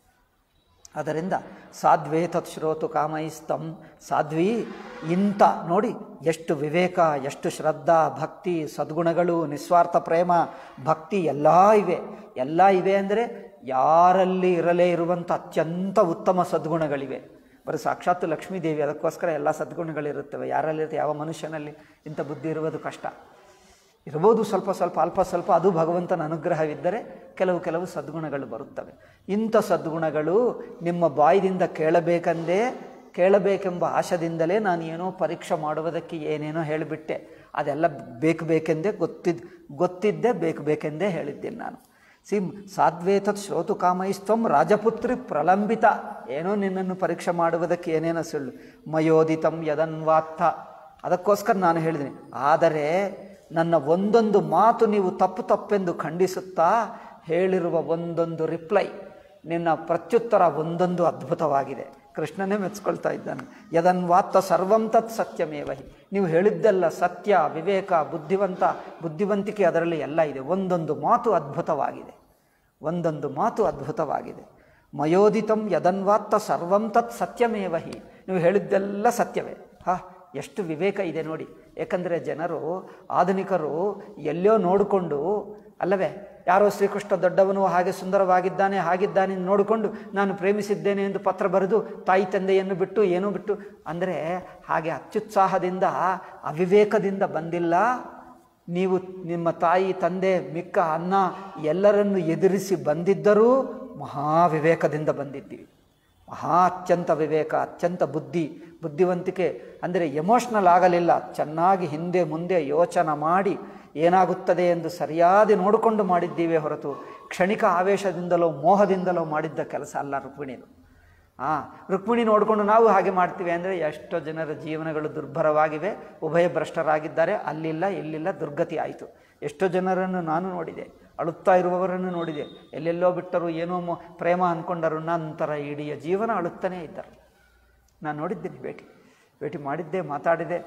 ಅದರಿಂದ ಸಾಧ್ವೇ ತತ್ ಶ್ರೋತು ಕಾಮೈಸ್ತಂ ಸಾಧ್ವಿ ಇಂಥ ನೋಡಿ ಎಷ್ಟು ವಿವೇಕ ಎಷ್ಟು ಶ್ರದ್ಧಾ ಭಕ್ತಿ ಸದ್ಗುಣಗಳು ನಿಸ್ವಾರ್ಥ ಪ್ರೇಮ ಭಕ್ತಿ ಎಲ್ಲ ಇವೆ ಎಲ್ಲ ಇವೆ ಅಂದರೆ ಯಾರಲ್ಲಿ ಇರಲೇ ಇರುವಂಥ ಅತ್ಯಂತ ಉತ್ತಮ ಸದ್ಗುಣಗಳಿವೆ ಬರೀ ಸಾಕ್ಷಾತ್ ಲಕ್ಷ್ಮೀದೇವಿ ಅದಕ್ಕೋಸ್ಕರ ಎಲ್ಲ ಸದ್ಗುಣಗಳಿರುತ್ತವೆ ಯಾರಲ್ಲಿರುತ್ತೆ ಯಾವ ಮನುಷ್ಯನಲ್ಲಿ ಇಂಥ ಬುದ್ಧಿ ಇರುವುದು ಕಷ್ಟ ಇರ್ಬೋದು ಸ್ವಲ್ಪ ಸ್ವಲ್ಪ ಅಲ್ಪ ಸ್ವಲ್ಪ ಅದು ಭಗವಂತನ ಅನುಗ್ರಹವಿದ್ದರೆ ಕೆಲವು ಕೆಲವು ಸದ್ಗುಣಗಳು ಬರುತ್ತವೆ ಇಂಥ ಸದ್ಗುಣಗಳು ನಿಮ್ಮ ಬಾಯಿದಿಂದ ಕೇಳಬೇಕೆಂದೇ ಕೇಳಬೇಕೆಂಬ ಆಶದಿಂದಲೇ ನಾನು ಏನೋ ಪರೀಕ್ಷೆ ಮಾಡುವುದಕ್ಕೆ ಏನೇನೋ ಹೇಳಿಬಿಟ್ಟೆ ಅದೆಲ್ಲ ಬೇಕು ಬೇಕೆಂದೇ ಗೊತ್ತಿದ್ ಗೊತ್ತಿದ್ದೇ ಬೇಕು ಬೇಕೆಂದೇ ಹೇಳಿದ್ದೀನಿ ನಾನು ಸಿ ಸಾಧ್ವೇತತ್ ಶ್ರೋತು ಕಾಮೈಸ್ತ್ವಂ ರಾಜಪುತ್ರಿ ಪ್ರಲಂಬಿತ ಏನೋ ನಿನ್ನನ್ನು ಪರೀಕ್ಷೆ ಮಾಡುವುದಕ್ಕೆ ಏನೇನೋ ಸುಳ್ಳು ಮಯೋದಿತಂ ಯದನ್ವಾತ್ತ ಅದಕ್ಕೋಸ್ಕರ ನಾನು ಹೇಳಿದ್ದೀನಿ ಆದರೆ ನನ್ನ ಒಂದೊಂದು ಮಾತು ನೀವು ತಪ್ಪು ತಪ್ಪೆಂದು ಖಂಡಿಸುತ್ತಾ ಹೇಳಿರುವ ಒಂದೊಂದು ರಿಪ್ಲೈ ನಿನ್ನ ಪ್ರತ್ಯುತ್ತರ ಒಂದೊಂದು ಅದ್ಭುತವಾಗಿದೆ ಕೃಷ್ಣನೇ ಮೆಚ್ಕೊಳ್ತಾ ಇದ್ದಾನೆ ಯದನ್ವಾತ್ತ ಸರ್ವಂ ತತ್ ಸತ್ಯಮೇವಹಿ ನೀವು ಹೇಳಿದ್ದೆಲ್ಲ ಸತ್ಯ ವಿವೇಕ ಬುದ್ಧಿವಂತ ಬುದ್ಧಿವಂತಿಕೆ ಅದರಲ್ಲಿ ಎಲ್ಲ ಇದೆ ಒಂದೊಂದು ಮಾತು ಅದ್ಭುತವಾಗಿದೆ ಒಂದೊಂದು ಮಾತು ಅದ್ಭುತವಾಗಿದೆ ಮಯೋದಿತಂ ಯದನ್ವಾತ್ತ ಸರ್ವಂ ತತ್ ಸತ್ಯಮೇವಹಿ ನೀವು ಹೇಳಿದ್ದೆಲ್ಲ ಸತ್ಯವೇ ಹಾ ಎಷ್ಟು ವಿವೇಕ ಇದೆ ನೋಡಿ ಏಕೆಂದರೆ ಜನರು ಆಧುನಿಕರು ಎಲ್ಲೋ ನೋಡಿಕೊಂಡು ಅಲ್ಲವೇ ಯಾರೋ ಶ್ರೀಕೃಷ್ಣ ದೊಡ್ಡವನು ಹಾಗೆ ಸುಂದರವಾಗಿದ್ದಾನೆ ಹಾಗಿದ್ದಾನೆ ಎಂದು ನೋಡಿಕೊಂಡು ನಾನು ಪ್ರೇಮಿಸಿದ್ದೇನೆ ಎಂದು ಪತ್ರ ಬರೆದು ತಾಯಿ ತಂದೆಯನ್ನು ಬಿಟ್ಟು ಏನೂ ಬಿಟ್ಟು ಅಂದರೆ ಹಾಗೆ ಅತ್ಯುತ್ಸಾಹದಿಂದ ಅವಿವೇಕದಿಂದ ಬಂದಿಲ್ಲ ನೀವು ನಿಮ್ಮ ತಾಯಿ ತಂದೆ ಮಿಕ್ಕ ಅನ್ನ ಎಲ್ಲರನ್ನು ಎದುರಿಸಿ ಬಂದಿದ್ದರೂ ಮಹಾವಿವೇಕದಿಂದ ಬಂದಿದ್ದೀವಿ ಮಹಾ ಅತ್ಯಂತ ವಿವೇಕ ಅತ್ಯಂತ ಬುದ್ಧಿ ಬುದ್ಧಿವಂತಿಕೆ ಅಂದರೆ ಎಮೋಷ್ನಲ್ ಆಗಲಿಲ್ಲ ಚೆನ್ನಾಗಿ ಹಿಂದೆ ಮುಂದೆ ಯೋಚನೆ ಮಾಡಿ ಏನಾಗುತ್ತದೆ ಎಂದು ಸರಿಯಾಗಿ ನೋಡಿಕೊಂಡು ಮಾಡಿದ್ದೀವಿ ಹೊರತು ಕ್ಷಣಿಕ ಆವೇಶದಿಂದಲೋ ಮೋಹದಿಂದಲೋ ಮಾಡಿದ್ದ ಕೆಲಸ ಅಲ್ಲ ರುಕ್ಮಿಣಿದು ಹಾಂ ರುಕ್ಮಿಣಿ ನೋಡಿಕೊಂಡು ನಾವು ಹಾಗೆ ಮಾಡ್ತೀವಿ ಅಂದರೆ ಎಷ್ಟೋ ಜನರ ಜೀವನಗಳು ದುರ್ಭರವಾಗಿವೆ ಉಭಯ ಭ್ರಷ್ಟರಾಗಿದ್ದಾರೆ ಅಲ್ಲಿಲ್ಲ ಇಲ್ಲಿಲ್ಲ ದುರ್ಗತಿ ಆಯಿತು ಎಷ್ಟೋ ಜನರನ್ನು ನಾನು ನೋಡಿದೆ ಅಳುತ್ತಾ ಇರುವವರನ್ನು ನೋಡಿದೆ ಎಲ್ಲೆಲ್ಲೋ ಬಿಟ್ಟರು ಏನೋ ಮೊ- ಪ್ರೇಮ ಅಂದ್ಕೊಂಡರು ನಂತರ ಇಡೀ ಜೀವನ ಅಳುತ್ತಾನೇ ಇದ್ದರು ನಾನು ನೋಡಿದ್ದೀನಿ ಭೇಟಿ ಭೇಟಿ ಮಾಡಿದ್ದೆ ಮಾತಾಡಿದೆ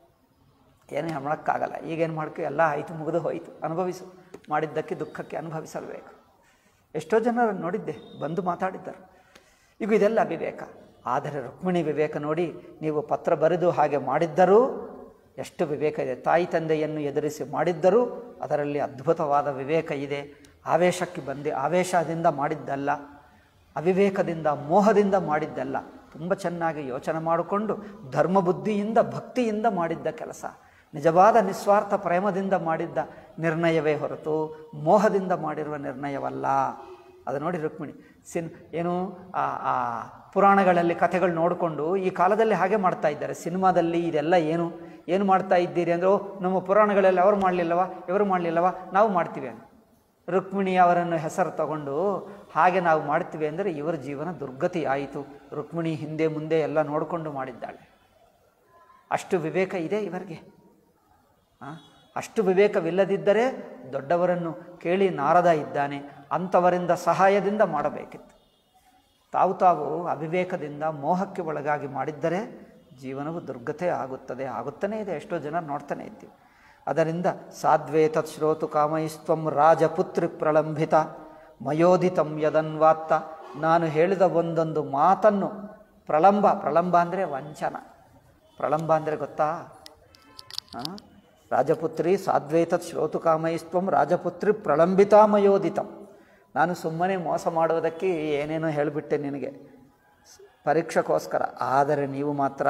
ಏನೇ ಮಾಡೋಕ್ಕಾಗಲ್ಲ ಈಗೇನು ಮಾಡ್ಕೊ ಎಲ್ಲ ಆಯಿತು ಮುಗಿದು ಹೋಯಿತು ಅನುಭವಿಸು ಮಾಡಿದ್ದಕ್ಕೆ ದುಃಖಕ್ಕೆ ಅನುಭವಿಸಬೇಕು ಎಷ್ಟೋ ಜನರನ್ನು ನೋಡಿದ್ದೆ ಬಂದು ಮಾತಾಡಿದ್ದರು ಈಗ ಇದೆಲ್ಲ ವಿವೇಕ ಆದರೆ ರುಕ್ಮಿಣಿ ವಿವೇಕ ನೋಡಿ ನೀವು ಪತ್ರ ಬರೆದು ಹಾಗೆ ಮಾಡಿದ್ದರೂ ಎಷ್ಟು ವಿವೇಕ ಇದೆ ತಾಯಿ ತಂದೆಯನ್ನು ಎದುರಿಸಿ ಮಾಡಿದ್ದರೂ ಅದರಲ್ಲಿ ಅದ್ಭುತವಾದ ವಿವೇಕ ಇದೆ ಆವೇಶಕ್ಕೆ ಬಂದು ಆವೇಶದಿಂದ ಮಾಡಿದ್ದಲ್ಲ ಅವಿವೇಕದಿಂದ ಮೋಹದಿಂದ ಮಾಡಿದ್ದಲ್ಲ ತುಂಬ ಚೆನ್ನಾಗಿ ಯೋಚನೆ ಮಾಡಿಕೊಂಡು ಧರ್ಮಬುದ್ಧಿಯಿಂದ ಭಕ್ತಿಯಿಂದ ಮಾಡಿದ್ದ ಕೆಲಸ ನಿಜವಾದ ನಿಸ್ವಾರ್ಥ ಪ್ರೇಮದಿಂದ ಮಾಡಿದ್ದ ನಿರ್ಣಯವೇ ಹೊರತು ಮೋಹದಿಂದ ಮಾಡಿರುವ ನಿರ್ಣಯವಲ್ಲ ಅದು ನೋಡಿ ರುಕ್ಮಿಣಿ ಸಿನ್ ಏನು ಆ ಆ ಪುರಾಣಗಳಲ್ಲಿ ಕಥೆಗಳು ನೋಡಿಕೊಂಡು ಈ ಕಾಲದಲ್ಲಿ ಹಾಗೆ ಮಾಡ್ತಾ ಇದ್ದಾರೆ ಸಿನಿಮಾದಲ್ಲಿ ಇದೆಲ್ಲ ಏನು ಏನು ಮಾಡ್ತಾ ಇದ್ದೀರಿ ಅಂದರೆ ಓ ನಮ್ಮ ಪುರಾಣಗಳಲ್ಲಿ ಅವರು ಮಾಡಲಿಲ್ಲವ ಇವರು ಮಾಡಲಿಲ್ಲವ ನಾವು ಮಾಡ್ತೀವಿ ಅಂತ ರುಕ್ಮಿಣಿ ಅವರನ್ನು ಹೆಸರು ತಗೊಂಡು ಹಾಗೆ ನಾವು ಮಾಡ್ತೀವಿ ಅಂದರೆ ಇವರ ಜೀವನ ದುರ್ಗತಿ ಆಯಿತು ರುಕ್ಮಿಣಿ ಹಿಂದೆ ಮುಂದೆ ಎಲ್ಲ ನೋಡಿಕೊಂಡು ಮಾಡಿದ್ದಾಳೆ ಅಷ್ಟು ವಿವೇಕ ಇದೆ ಇವರಿಗೆ ಆ? ಅಷ್ಟು ವಿವೇಕವಿಲ್ಲದಿದ್ದರೆ ದೊಡ್ಡವರನ್ನು ಕೇಳಿ ನಾರದ ಇದ್ದಾನೆ ಅಂಥವರಿಂದ ಸಹಾಯದಿಂದ ಮಾಡಬೇಕಿತ್ತು ತಾವು ತಾವು ಅವಿವೇಕದಿಂದ ಮೋಹಕ್ಕೆ ಒಳಗಾಗಿ ಮಾಡಿದ್ದರೆ ಜೀವನವು ದುರ್ಗತೆ ಆಗುತ್ತದೆ ಆಗುತ್ತಾನೇ ಇದೆ ಎಷ್ಟೋ ಜನ ನೋಡ್ತಾನೆ ಇದ್ದೀವಿ ಅದರಿಂದ ಸಾಧ್ವೇ ತತ್ ಶ್ರೋತು ಕಾಮೈಸ್ತ್ವಂ ರಾಜಪುತ್ರಿ ಪ್ರಲಂಬಿತ ಮಯೋದಿತಂ ಯದನ್ವಾತ್ತ ನಾನು ಹೇಳಿದ ಒಂದೊಂದು ಮಾತನ್ನು ಪ್ರಲಂಬ ಪ್ರಲಂಬ ಅಂದರೆ ವಂಚನ ಪ್ರಲಂಬ ಅಂದರೆ ಗೊತ್ತಾ ಆ? ರಾಜಪುತ್ರಿ ಸಾಧ್ವೇತತ್ ಶ್ರೋತು ಕಾಮೈಸ್ತ್ವಂ ರಾಜಪುತ್ರಿ ಪ್ರಲಂಬಿತಾ ಮಯೋದಿತಂ ನಾನು ಸುಮ್ಮನೆ ಮೋಸ ಮಾಡುವುದಕ್ಕೆ ಏನೇನೋ ಹೇಳಿಬಿಟ್ಟೆ ನಿನಗೆ ಪರೀಕ್ಷೆಗೋಸ್ಕರ ಆದರೆ ನೀವು ಮಾತ್ರ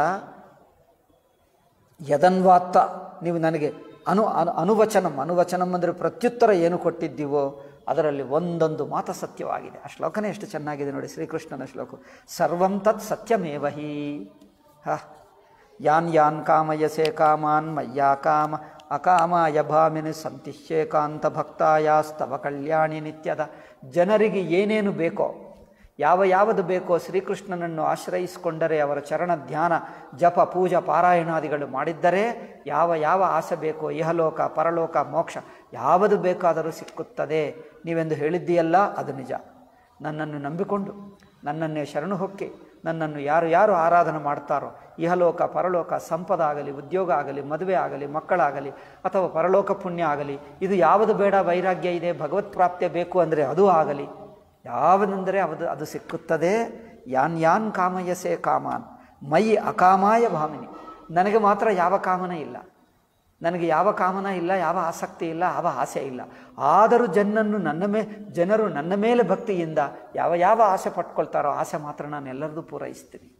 ಯದನ್ವಾತ್ತ ನೀವು ನನಗೆ ಅನು ಅನು ಅನುವಚನಂ ಅನುವಚನಂ ಅಂದರೆ ಪ್ರತ್ಯುತ್ತರ ಏನು ಕೊಟ್ಟಿದ್ದೀವೋ ಅದರಲ್ಲಿ ಒಂದೊಂದು ಮಾತು ಸತ್ಯವಾಗಿದೆ ಆ ಶ್ಲೋಕನೇ ಎಷ್ಟು ಚೆನ್ನಾಗಿದೆ ನೋಡಿ ಶ್ರೀಕೃಷ್ಣನ ಶ್ಲೋಕ ಸರ್ವಂ ತತ್ ಸತ್ಯಮೇವಹಿ ಹ ಯಾನ್ ಯಾನ್ ಕಾಮಯಸೆ ಕಾಮಾನ್ ಮಯ್ಯಾ ಕಾಮ ಅಕಾಮಾಯ ಭಾಮಿನಿ ಸಂತಿಶ್ಯೇಕಾಂತ ಭಕ್ತಾಯಾಸ್ತವ ಕಲ್ಯಾಣಿ ನಿತ್ಯದ ಜನರಿಗೆ ಏನೇನು ಬೇಕೋ ಯಾವ ಯಾವುದು ಬೇಕೋ ಶ್ರೀಕೃಷ್ಣನನ್ನು ಆಶ್ರಯಿಸಿಕೊಂಡರೆ ಅವರ ಚರಣ ಧ್ಯಾನ ಜಪ ಪೂಜಾ ಪಾರಾಯಣಾದಿಗಳು ಮಾಡಿದ್ದರೆ ಯಾವ ಯಾವ ಆಸೆ ಬೇಕೋ ಇಹಲೋಕ ಪರಲೋಕ ಮೋಕ್ಷ ಯಾವುದು ಬೇಕಾದರೂ ಸಿಕ್ಕುತ್ತದೆ ನೀವೆಂದು ಹೇಳಿದ್ದೀಯಲ್ಲ ಅದು ನಿಜ ನನ್ನನ್ನು ನಂಬಿಕೊಂಡು ನನ್ನನ್ನೇ ಶರಣು ಹೊಕ್ಕಿ ನನ್ನನ್ನು ಯಾರು ಯಾರು ಆರಾಧನೆ ಮಾಡ್ತಾರೋ ಇಹಲೋಕ ಪರಲೋಕ ಸಂಪದ ಆಗಲಿ ಉದ್ಯೋಗ ಆಗಲಿ ಮದುವೆ ಆಗಲಿ ಮಕ್ಕಳಾಗಲಿ ಅಥವಾ ಪರಲೋಕ ಪುಣ್ಯ ಆಗಲಿ ಇದು ಯಾವುದು ಬೇಡ ವೈರಾಗ್ಯ ಇದೆ ಭಗವತ್ ಪ್ರಾಪ್ತಿಯ ಬೇಕು ಅಂದರೆ ಅದು ಆಗಲಿ ಯಾವುದೆಂದರೆ ಅದು ಅದು ಸಿಕ್ಕುತ್ತದೆ ಯಾನ್ ಯಾನ್ ಕಾಮಯಸೆ ಕಾಮಾನ್ ಮೈ ಅಕಾಮಾಯ ಭಾಮಿನಿ ನನಗೆ ಮಾತ್ರ ಯಾವ ಕಾಮನ ಇಲ್ಲ ನನಗೆ ಯಾವ ಕಾಮನ ಇಲ್ಲ ಯಾವ ಆಸಕ್ತಿ ಇಲ್ಲ ಯಾವ ಆಸೆ ಇಲ್ಲ ಆದರೂ ಜನನ್ನು ನನ್ನ ಮೇ ಜನರು ನನ್ನ ಮೇಲೆ ಭಕ್ತಿಯಿಂದ ಯಾವ ಯಾವ ಆಸೆ ಪಟ್ಕೊಳ್ತಾರೋ ಆಸೆ ಮಾತ್ರ ನಾನು ಎಲ್ಲರದು ಪೂರೈಸ್ತೀನಿ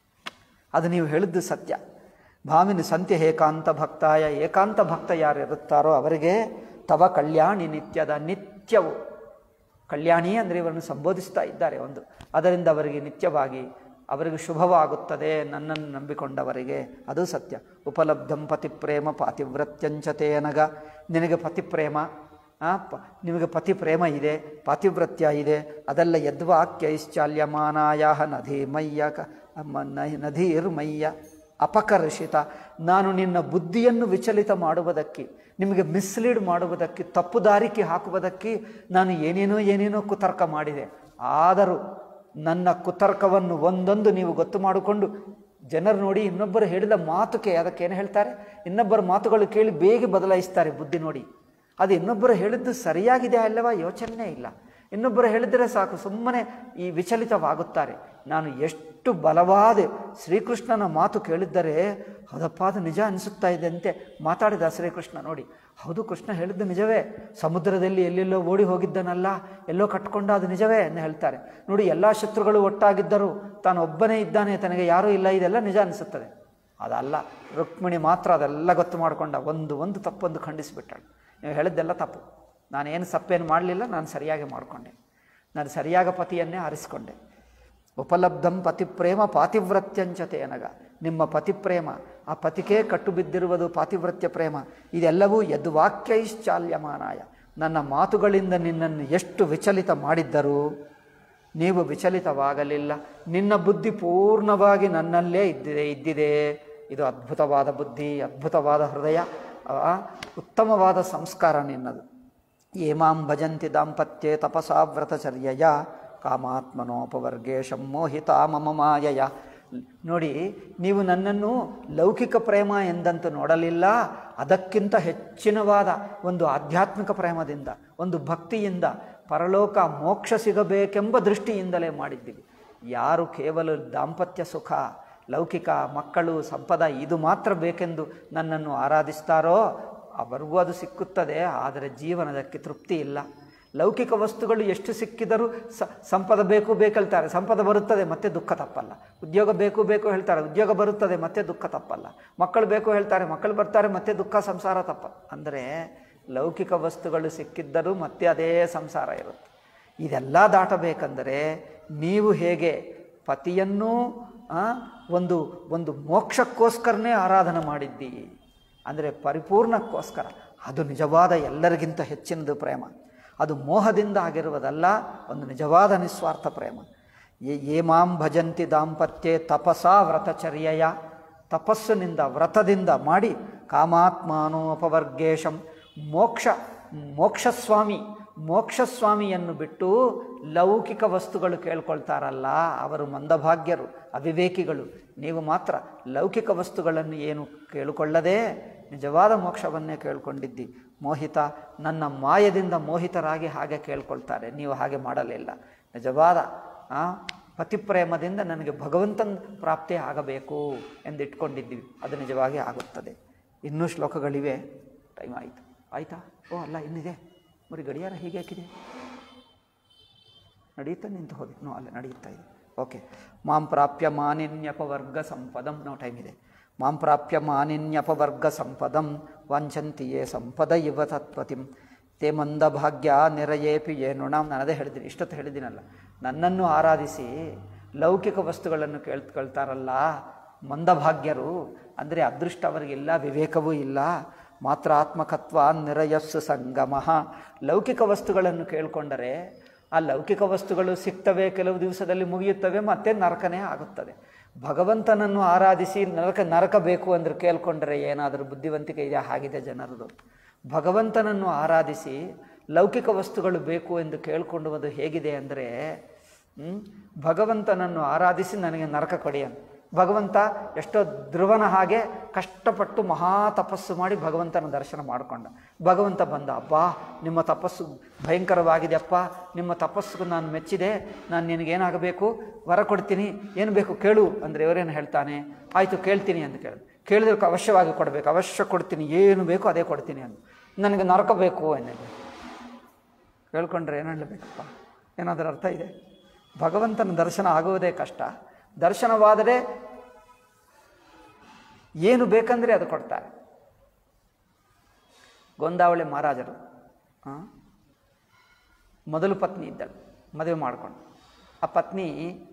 ಅದು ನೀವು ಹೇಳಿದ್ದು ಸತ್ಯ ಭಾಮಿನಿ ಸಂತ್ಯ ಏಕಾಂತ ಭಕ್ತಾಯ ಏಕಾಂತ ಭಕ್ತ ಯಾರು ಇರುತ್ತಾರೋ ಅವರಿಗೆ ತವ ಕಲ್ಯಾಣಿ ನಿತ್ಯದ ನಿತ್ಯವು ಕಲ್ಯಾಣಿ ಅಂದರೆ ಇವರನ್ನು ಸಂಬೋಧಿಸ್ತಾ ಇದ್ದಾರೆ ಒಂದು ಅದರಿಂದ ಅವರಿಗೆ ನಿತ್ಯವಾಗಿ ಅವರಿಗೆ ಶುಭವಾಗುತ್ತದೆ ನನ್ನನ್ನು ನಂಬಿಕೊಂಡವರಿಗೆ ಅದು ಸತ್ಯ ಉಪಲಬ್ಧಂ ಪತಿ ಪ್ರೇಮ ಪಾತಿವ್ರತ್ಯಂಚತೇನಗ ನಿನಗೆ ಪತಿ ಪ್ರೇಮ ಆ, ಪ ನಿಮಗೆ ಪತಿ ಪ್ರೇಮ ಇದೆ ಪಾತಿವ್ರತ್ಯ ಇದೆ ಅದೆಲ್ಲ ಯದ್ವಾಕ್ಯೈಶ್ಚಾಲ್ಯಮಾನಾಯ ನಧೀಮಯ್ಯ ಕ ಮ- ನ- ನಧೀರ್ಮಯ್ಯ ಅಪಕರ್ಷಿತ ನಾನು ನಿನ್ನ ಬುದ್ಧಿಯನ್ನು ವಿಚಲಿತ ಮಾಡುವುದಕ್ಕೆ ನಿಮಗೆ ಮಿಸ್ಲೀಡ್ ಮಾಡುವುದಕ್ಕೆ ತಪ್ಪು ದಾರಿಕೆ ಹಾಕುವುದಕ್ಕೆ ನಾನು ಏನೇನೋ ಏನೇನೋ ಕುತರ್ಕ ಮಾಡಿದೆ ಆದರೂ ನನ್ನ ಕುತರ್ಕವನ್ನು ಒಂದೊಂದು ನೀವು ಗೊತ್ತು ಮಾಡಿಕೊಂಡು ಜನರು ನೋಡಿ ಇನ್ನೊಬ್ಬರು ಹೇಳಿದ ಮಾತುಕೆ ಅದಕ್ಕೇನು ಹೇಳ್ತಾರೆ ಇನ್ನೊಬ್ಬರ ಮಾತುಗಳು ಕೇಳಿ ಬೇಗ ಬದಲಾಯಿಸ್ತಾರೆ ಬುದ್ಧಿ ನೋಡಿ ಅದು ಇನ್ನೊಬ್ಬರು ಹೇಳಿದ್ದು ಸರಿಯಾಗಿದೆ ಅಲ್ಲವಾ ಯೋಚನೆ ಇಲ್ಲ ಇನ್ನೊಬ್ಬರು ಹೇಳಿದರೆ ಸಾಕು ಸುಮ್ಮನೆ ಈ ವಿಚಲಿತವಾಗುತ್ತಾರೆ ನಾನು ಎಷ್ಟು ಬಲವಾದ ಶ್ರೀಕೃಷ್ಣನ ಮಾತು ಕೇಳಿದ್ದರೆ ಹೌದಪ್ಪ ಅದು ನಿಜ ಅನಿಸುತ್ತಾ ಇದೆ ಅಂತೆ ಮಾತಾಡಿದ ಶ್ರೀಕೃಷ್ಣ ನೋಡಿ ಹೌದು ಕೃಷ್ಣ ಹೇಳಿದ್ದು ನಿಜವೇ ಸಮುದ್ರದಲ್ಲಿ ಎಲ್ಲೆಲ್ಲೋ ಓಡಿ ಹೋಗಿದ್ದನಲ್ಲ ಎಲ್ಲೋ ಕಟ್ಕೊಂಡ ಅದು ನಿಜವೇ ಅಂತ ಹೇಳ್ತಾರೆ ನೋಡಿ ಎಲ್ಲ ಶತ್ರುಗಳು ಒಟ್ಟಾಗಿದ್ದರು ತಾನು ಒಬ್ಬನೇ ಇದ್ದಾನೆ ತನಗೆ ಯಾರೂ ಇಲ್ಲ ಇದೆಲ್ಲ ನಿಜ ಅನಿಸುತ್ತದೆ ಅದಲ್ಲ ರುಕ್ಮಿಣಿ ಮಾತ್ರ ಅದೆಲ್ಲ ಗೊತ್ತು ಮಾಡಿಕೊಂಡ ಒಂದು ಒಂದು ತಪ್ಪೊಂದು ಖಂಡಿಸಿಬಿಟ್ಟಳು ನೀವು ಹೇಳಿದ್ದೆಲ್ಲ ತಪ್ಪು ನಾನೇನು ತಪ್ಪೇನು ಮಾಡಲಿಲ್ಲ ನಾನು ಸರಿಯಾಗಿ ಮಾಡಿಕೊಂಡೆ ನಾನು ಸರಿಯಾದ ಪತಿಯನ್ನೇ ಆರಿಸಿಕೊಂಡೆ ಉಪಲಬ್ಧಂ ಪತಿ ಪ್ರೇಮ ಪಾತಿವ್ರತ್ಯಂಚತೆ ಅನಗ ನಿಮ್ಮ ಪತಿ ಪ್ರೇಮ ಆ ಪತಿಗೆ ಕಟ್ಟು ಬಿದ್ದಿರುವುದು ಪಾತಿವ್ರತ್ಯ ಪ್ರೇಮ ಇದೆಲ್ಲವೂ ಯದ್ ವಾಕ್ಯೈಶ್ಚಾಲ್ಯಮಾನಾಯ ನನ್ನ ಮಾತುಗಳಿಂದ ನಿನ್ನನ್ನು ಎಷ್ಟು ವಿಚಲಿತ ಮಾಡಿದ್ದರೂ ನೀವು ವಿಚಲಿತವಾಗಲಿಲ್ಲ ನಿನ್ನ ಬುದ್ಧಿ ಪೂರ್ಣವಾಗಿ ನನ್ನಲ್ಲೇ ಇದ್ದಿದೆ ಇದ್ದಿದೆ ಇದು ಅದ್ಭುತವಾದ ಬುದ್ಧಿ ಅದ್ಭುತವಾದ ಹೃದಯ ಆ, ಉತ್ತಮವಾದ ಸಂಸ್ಕಾರ ನಿನ್ನದು ಏಮಾಂ ಭಜಂತಿ ದಾಂಪತ್ಯೆ ತಪಸಾ ವ್ರತಚರ್ಯಯ ಕಾಮಾತ್ಮನೋಪವರ್ಗೇ ಮೋಹಿತ ಮಮ ಮಾಯಯ ನೋಡಿ ನೀವು ನನ್ನನ್ನು ಲೌಕಿಕ ಪ್ರೇಮ ಎಂದಂತೂ ನೋಡಲಿಲ್ಲ ಅದಕ್ಕಿಂತ ಹೆಚ್ಚಿನವಾದ ಒಂದು ಆಧ್ಯಾತ್ಮಿಕ ಪ್ರೇಮದಿಂದ ಒಂದು ಭಕ್ತಿಯಿಂದ ಪರಲೋಕ ಮೋಕ್ಷ ಸಿಗಬೇಕೆಂಬ ದೃಷ್ಟಿಯಿಂದಲೇ ಮಾಡಿದ್ದೀವಿ ಯಾರು ಕೇವಲ ದಾಂಪತ್ಯ ಸುಖ ಲೌಕಿಕ ಮಕ್ಕಳು ಸಂಪದ ಇದು ಮಾತ್ರ ಬೇಕೆಂದು ನನ್ನನ್ನು ಆರಾಧಿಸ್ತಾರೋ ಅವರಿಗೂ ಅದು ಸಿಕ್ಕುತ್ತದೆ ಆದರೆ ಜೀವನದಕ್ಕೆ ತೃಪ್ತಿ ಇಲ್ಲ ಲೌಕಿಕ ವಸ್ತುಗಳು ಎಷ್ಟು ಸಿಕ್ಕಿದರೂ ಸ ಸಂಪದ ಬೇಕು ಬೇಕೇಳ್ತಾರೆ ಸಂಪದ ಬರುತ್ತದೆ ಮತ್ತೆ ದುಃಖ ತಪ್ಪಲ್ಲ ಉದ್ಯೋಗ ಬೇಕು ಬೇಕು ಹೇಳ್ತಾರೆ ಉದ್ಯೋಗ ಬರುತ್ತದೆ ಮತ್ತೆ ದುಃಖ ತಪ್ಪಲ್ಲ ಮಕ್ಕಳು ಬೇಕು ಹೇಳ್ತಾರೆ ಮಕ್ಕಳು ಬರ್ತಾರೆ ಮತ್ತೆ ದುಃಖ ಸಂಸಾರ ತಪ್ಪ ಅಂದರೆ ಲೌಕಿಕ ವಸ್ತುಗಳು ಸಿಕ್ಕಿದ್ದರೂ ಮತ್ತೆ ಅದೇ ಸಂಸಾರ ಇರುತ್ತೆ ಇದೆಲ್ಲ ದಾಟಬೇಕೆಂದರೆ ನೀವು ಹೇಗೆ ಪತಿಯನ್ನೂ ಆ, ಒಂದು ಒಂದು ಮೋಕ್ಷಕ್ಕೋಸ್ಕರನೇ ಆರಾಧನೆ ಮಾಡಿದ್ದಿ ಅಂದರೆ ಪರಿಪೂರ್ಣಕ್ಕೋಸ್ಕರ ಅದು ನಿಜವಾದ ಎಲ್ಲರಿಗಿಂತ ಹೆಚ್ಚಿನದು ಪ್ರೇಮ ಅದು ಮೋಹದಿಂದ ಆಗಿರುವುದಲ್ಲ ಒಂದು ನಿಜವಾದ ನಿಸ್ವಾರ್ಥ ಪ್ರೇಮ ಏ ಏಮಾಂ ಭಜಂತಿ ದಾಂಪತ್ಯೆ ತಪಸಾ ವ್ರತಚರ್ಯಯ ತಪಸ್ಸಿನಿಂದ ವ್ರತದಿಂದ ಮಾಡಿ ಕಾಮಾತ್ಮಾನೋಪವರ್ಗೇಶಂ ಮೋಕ್ಷ ಮೋಕ್ಷಸ್ವಾಮಿ ಮೋಕ್ಷಸ್ವಾಮಿಯನ್ನು ಬಿಟ್ಟು ಲೌಕಿಕ ವಸ್ತುಗಳು ಕೇಳ್ಕೊಳ್ತಾರಲ್ಲ ಅವರು ಮಂದಭಾಗ್ಯರು ಅವಿವೇಕಿಗಳು ನೀವು ಮಾತ್ರ ಲೌಕಿಕ ವಸ್ತುಗಳನ್ನು ಏನು ಕೇಳಿಕೊಳ್ಳದೆ ನಿಜವಾದ ಮೋಕ್ಷವನ್ನೇ ಕೇಳ್ಕೊಂಡಿದ್ದಿ ಮೋಹಿತ ನನ್ನ ಮಾಯದಿಂದ ಮೋಹಿತರಾಗಿ ಹಾಗೆ ಕೇಳ್ಕೊಳ್ತಾರೆ ನೀವು ಹಾಗೆ ಮಾಡಲಿಲ್ಲ ನಿಜವಾದ ಆ, ಪತಿಪ್ರೇಮದಿಂದ ನನಗೆ ಭಗವಂತನ ಪ್ರಾಪ್ತಿ ಆಗಬೇಕು ಎಂದು ಇಟ್ಕೊಂಡಿದ್ದೀವಿ ಅದು ನಿಜವಾಗಿ ಆಗುತ್ತದೆ ಇನ್ನೂ ಶ್ಲೋಕಗಳಿವೆ ಟೈಮ್ ಆಯಿತು ಆಯಿತಾ ಓ ಅಲ್ಲ ಇನ್ನಿದೆ ಬರೀ ಗಡಿಯಾರ ಹೀಗೆ ಹಾಕಿದೆ ನಡೆಯುತ್ತಾ ನಿಂತು ಹೋಗಿ ನೋ ಅಲ್ಲ ನಡೆಯುತ್ತಾ ಇದೆ ಓಕೆ ಮಾಂ ಪ್ರಾಪ್ಯ ಮಾನಿನ್ಯಪವರ್ಗ ಸಂಪದಂ ನೋ ಟೈಮ್ ಇದೆ ಮಾಂ ಪ್ರಾಪ್ಯ ಮಾನಿನ್ಯಪವರ್ಗ ಸಂಪದಂ ವಾಂಛಂತಿಯೇ ಸಂಪದ ಇವ ತತ್ಪತಿಂ ತೇ ಮಂದ ಭಾಗ್ಯ ನಿರಯೇಪಿ ಏನು ನಾವು ನಾನು ಅದೇ ಹೇಳಿದ್ದೀನಿ ಇಷ್ಟೊತ್ತು ಹೇಳಿದ್ದೀನಲ್ಲ ನನ್ನನ್ನು ಆರಾಧಿಸಿ ಲೌಕಿಕ ವಸ್ತುಗಳನ್ನು ಕೇಳ್ಕೊಳ್ತಾರಲ್ಲ ಮಂದಭಾಗ್ಯರು ಅಂದರೆ ಅದೃಷ್ಟ ಅವರಿಗಿಲ್ಲ ವಿವೇಕವೂ ಇಲ್ಲ ಮಾತ್ರ ಆತ್ಮಕತ್ವ ನಿರಯಸ್ಸು ಸಂಗಮ ಲೌಕಿಕ ವಸ್ತುಗಳನ್ನು ಕೇಳಿಕೊಂಡರೆ ಆ ಲೌಕಿಕ ವಸ್ತುಗಳು ಸಿಗ್ತವೆ ಕೆಲವು ದಿವಸದಲ್ಲಿ ಮುಗಿಯುತ್ತವೆ ಮತ್ತೆ ನರಕನೇ ಆಗುತ್ತದೆ ಭಗವಂತನನ್ನು ಆರಾಧಿಸಿ ನರಕ ನರಕ ಬೇಕು ಅಂದ್ರೆ ಕೇಳ್ಕೊಂಡ್ರೆ ಏನಾದರೂ ಬುದ್ಧಿವಂತಿಕೆ ಇದೆ ಆಗಿದೆ ಜನರದು ಭಗವಂತನನ್ನು ಆರಾಧಿಸಿ ಲೌಕಿಕ ವಸ್ತುಗಳು ಬೇಕು ಎಂದು ಕೇಳ್ಕೊಂಡುವುದು ಹೇಗಿದೆ ಅಂದರೆ ಹ್ಮ್? ಭಗವಂತನನ್ನು ಆರಾಧಿಸಿ ನನಗೆ ನರಕ ಕೊಡಿ ಅಂತ ಭಗವಂತ ಎಷ್ಟೋ ಧ್ರುವನ ಹಾಗೆ ಕಷ್ಟಪಟ್ಟು ಮಹಾ ತಪಸ್ಸು ಮಾಡಿ ಭಗವಂತನ ದರ್ಶನ ಮಾಡಿಕೊಂಡ ಭಗವಂತ ಬಂದ ಅಬ್ಬಾ ನಿಮ್ಮ ತಪಸ್ಸು ಭಯಂಕರವಾಗಿದೆಯಪ್ಪ ನಿಮ್ಮ ತಪಸ್ಸು ನಾನು ಮೆಚ್ಚಿದೆ ನಾನು ನಿನಗೇನಾಗಬೇಕು ವರ ಕೊಡ್ತೀನಿ ಏನು ಬೇಕು ಕೇಳು ಅಂದರೆ ಇವರೇನು ಹೇಳ್ತಾನೆ ಆಯಿತು ಕೇಳ್ತೀನಿ ಅಂತ ಕೇಳಿದ ಕೇಳಿದ್ರೆ ಅವಶ್ಯವಾಗಿ ಕೊಡಬೇಕು ಅವಶ್ಯ ಕೊಡ್ತೀನಿ ಏನು ಬೇಕು ಅದೇ ಕೊಡ್ತೀನಿ ಅಂತ ನನಗೆ ನರಕ ಬೇಕು ಅನ್ನೋದು ಕೇಳ್ಕೊಂಡ್ರೆ ಏನು ಹೇಳಬೇಕಪ್ಪ ಏನಾದರೂ ಅರ್ಥ ಇದೆ ಭಗವಂತನ ದರ್ಶನ ಆಗುವುದೇ ಕಷ್ಟ ದರ್ಶನವಾದರೆ ಏನು ಬೇಕಂದರೆ ಅದು ಕೊಡ್ತಾರೆ ಗೊಂದಾವಳಿ ಮಹಾರಾಜರು ಆ, ಮೊದಲು ಪತ್ನಿ ಇದ್ದಳು ಮದುವೆ ಮಾಡಿಕೊಂಡು ಆ ಪತ್ನಿ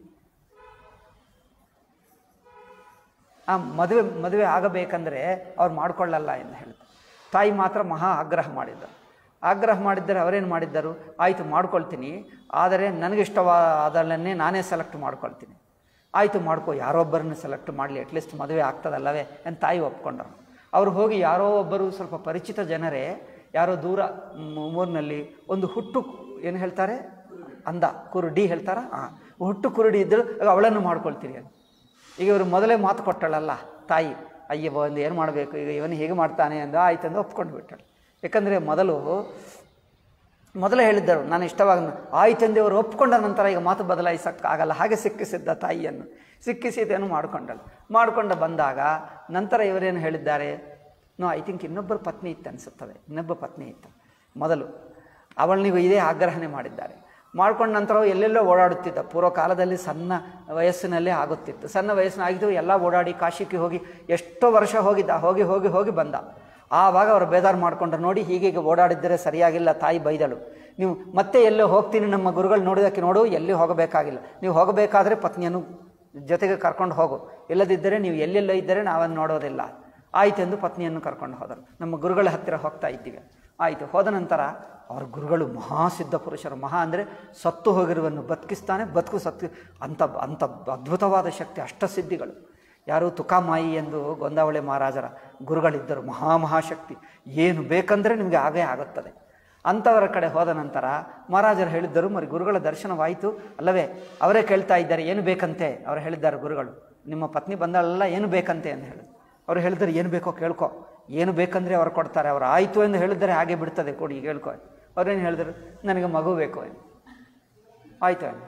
ಆ ಮದುವೆ ಮದುವೆ ಆಗಬೇಕಂದ್ರೆ ಅವ್ರು ಮಾಡ್ಕೊಳ್ಳಲ್ಲ ಎಂದು ಹೇಳ್ತಾರೆ ತಾಯಿ ಮಾತ್ರ ಮಹಾ ಆಗ್ರಹ ಮಾಡಿದ್ದರು ಆಗ್ರಹ ಮಾಡಿದ್ದರೆ ಅವರೇನು ಮಾಡಿದ್ದರು ಆಯಿತು ಮಾಡ್ಕೊಳ್ತೀನಿ ಆದರೆ ನನಗಿಷ್ಟವಾದಲ್ಲನ್ನೇ ನಾನೇ ಸೆಲೆಕ್ಟ್ ಮಾಡ್ಕೊಳ್ತೀನಿ ಆಯಿತು ಮಾಡ್ಕೋ ಯಾರೊಬ್ಬರನ್ನು ಸೆಲೆಕ್ಟ್ ಮಾಡಲಿ ಅಟ್ಲೀಸ್ಟ್ ಮದುವೆ ಆಗ್ತದಲ್ಲವೇ ಅಂತ ತಾಯಿ ಒಪ್ಕೊಂಡರು ಅವ್ರು ಹೋಗಿ ಯಾರೋ ಒಬ್ಬರು ಸ್ವಲ್ಪ ಪರಿಚಿತ ಜನರೇ ಯಾರೋ ದೂರ ಮ್- ಊರಿನಲ್ಲಿ ಒಂದು ಹುಟ್ಟು ಏನು ಹೇಳ್ತಾರೆ ಅಂದ ಕುರುಡಿ ಹೇಳ್ತಾರ ಹಾಂ ಹುಟ್ಟು ಕುರುಡಿ ಇದ್ದರು ಅವಳನ್ನು ಮಾಡ್ಕೊಳ್ತೀರಿ ಅಂತ ಈಗ ಇವರು ಮೊದಲೇ ಮಾತು ಕೊಟ್ಟಳಲ್ಲ ತಾಯಿ ಅಯ್ಯ ಒಂದು ಏನು ಮಾಡಬೇಕು ಈಗ ಇವನು ಹೇಗೆ ಮಾಡ್ತಾನೆ ಅಂದ ಆಯ್ತು ಅಂದು ಒಪ್ಕೊಂಡು ಬಿಟ್ಟಳು ಯಾಕಂದರೆ ಮೊದಲು ಮೊದಲೇ ಹೇಳಿದ್ದರು ನಾನು ಇಷ್ಟವಾಗ ಆಯ್ತೆಂದು ಅವರು ಒಪ್ಕೊಂಡ ನಂತರ ಈಗ ಮಾತು ಬದಲಾಯಿಸೋಕ್ಕಾಗಲ್ಲ ಹಾಗೆ ಸಿಕ್ಕಿಸಿದ್ದ ತಾಯಿಯನ್ನು ಸಿಕ್ಕಿಸಿದೇನು ಮಾಡಿಕೊಂಡಳು ಮಾಡಿಕೊಂಡು ಬಂದಾಗ ನಂತರ ಇವರೇನು ಹೇಳಿದ್ದಾರೆ ನೋ ಐ ಥಿಂಕ್ ಇನ್ನೊಬ್ಬರು ಪತ್ನಿ ಇತ್ತು ಅನಿಸುತ್ತದೆ ಇನ್ನೊಬ್ಬ ಪತ್ನಿ ಇತ್ತು ಮೊದಲು ಅವಳು ನೀವು ಇದೇ ಆಗ್ರಹಣೆ ಮಾಡಿದ್ದಾರೆ ಮಾಡ್ಕೊಂಡ ನಂತರ ಅವ ಎಲ್ಲೆಲ್ಲೋ ಓಡಾಡುತ್ತಿದ್ದ ಪೂರ್ವ ಕಾಲದಲ್ಲಿ ಸಣ್ಣ ವಯಸ್ಸಿನಲ್ಲೇ ಆಗುತ್ತಿತ್ತು ಸಣ್ಣ ವಯಸ್ಸಿನಾಗಿದ್ದು ಎಲ್ಲ ಓಡಾಡಿ ಕಾಶಿಗೆ ಹೋಗಿ ಎಷ್ಟೋ ವರ್ಷ ಹೋಗಿದ್ದ ಹೋಗಿ ಹೋಗಿ ಹೋಗಿ ಬಂದ ಆವಾಗ ಅವರು ಬೇದಾರು ಮಾಡ್ಕೊಂಡ್ರು ನೋಡಿ ಹೀಗೆ ಓಡಾಡಿದ್ದರೆ ಸರಿಯಾಗಿಲ್ಲ ತಾಯಿ ಬೈದಳು ನೀವು ಮತ್ತೆ ಎಲ್ಲೋ ಹೋಗ್ತೀನಿ ನಮ್ಮ ಗುರುಗಳು ನೋಡೋದಕ್ಕೆ ನೋಡು ಎಲ್ಲಿ ಹೋಗಬೇಕಾಗಿಲ್ಲ ನೀವು ಹೋಗಬೇಕಾದ್ರೆ ಪತ್ನಿಯನ್ನು ಜೊತೆಗೆ ಕರ್ಕೊಂಡು ಹೋಗು ಇಲ್ಲದಿದ್ದರೆ ನೀವು ಎಲ್ಲೆಲ್ಲೋ ಇದ್ದರೆ ನಾವನ್ನು ನೋಡೋದಿಲ್ಲ ಆಯ್ತೆಂದು ಪತ್ನಿಯನ್ನು ಕರ್ಕೊಂಡು ಹೋದರು ನಮ್ಮ ಗುರುಗಳ ಹತ್ತಿರ ಹೋಗ್ತಾ ಇದ್ದೀವಿ ಆಯಿತು ಹೋದ ನಂತರ ಅವ್ರ ಗುರುಗಳು ಮಹಾಸಿದ್ಧ ಪುರುಷರು ಮಹಾ ಅಂದರೆ ಸತ್ತು ಹೋಗಿರುವನ್ನು ಬದುಕಿಸ್ತಾನೆ ಬದುಕು ಸತ್ತು ಅಂಥ ಅಂಥ ಅದ್ಭುತವಾದ ಶಕ್ತಿ ಅಷ್ಟಸಿದ್ಧಿಗಳು ಯಾರು ತುಕಾಮಾಯಿ ಎಂದು ಗೊಂದಾವಳಿ ಮಹಾರಾಜರ ಗುರುಗಳಿದ್ದರು ಮಹಾ ಮಹಾಶಕ್ತಿ ಏನು ಬೇಕಂದರೆ ನಿಮಗೆ ಆಗೇ ಆಗುತ್ತದೆ ಅಂಥವರ ಕಡೆ ಹೋದ ನಂತರ ಮಹಾರಾಜರು ಹೇಳಿದ್ದರು ಮರಿ ಗುರುಗಳ ದರ್ಶನವಾಯಿತು ಅಲ್ಲವೇ ಅವರೇ ಕೇಳ್ತಾ ಇದ್ದಾರೆ ಏನು ಬೇಕಂತೆ ಅವರು ಹೇಳಿದ್ದಾರೆ ಗುರುಗಳು ನಿಮ್ಮ ಪತ್ನಿ ಬಂದಳಲ್ಲ ಏನು ಬೇಕಂತೆ ಅಂತ ಹೇಳಿದ್ರು ಅವ್ರು ಹೇಳಿದ್ರೆ ಏನು ಬೇಕೋ ಕೇಳ್ಕೊ ಏನು ಬೇಕಂದರೆ ಅವ್ರು ಕೊಡ್ತಾರೆ ಅವ್ರು ಆಯಿತು ಎಂದು ಹೇಳಿದರೆ ಹಾಗೆ ಬಿಡ್ತದೆ ಕೊಡಿ ಕೇಳ್ಕೊ ಅವ್ರೇನು ಹೇಳಿದ್ರು ನನಗೆ ಮಗು ಬೇಕು ಎಂದು ಆಯಿತು ಅಂದೆ.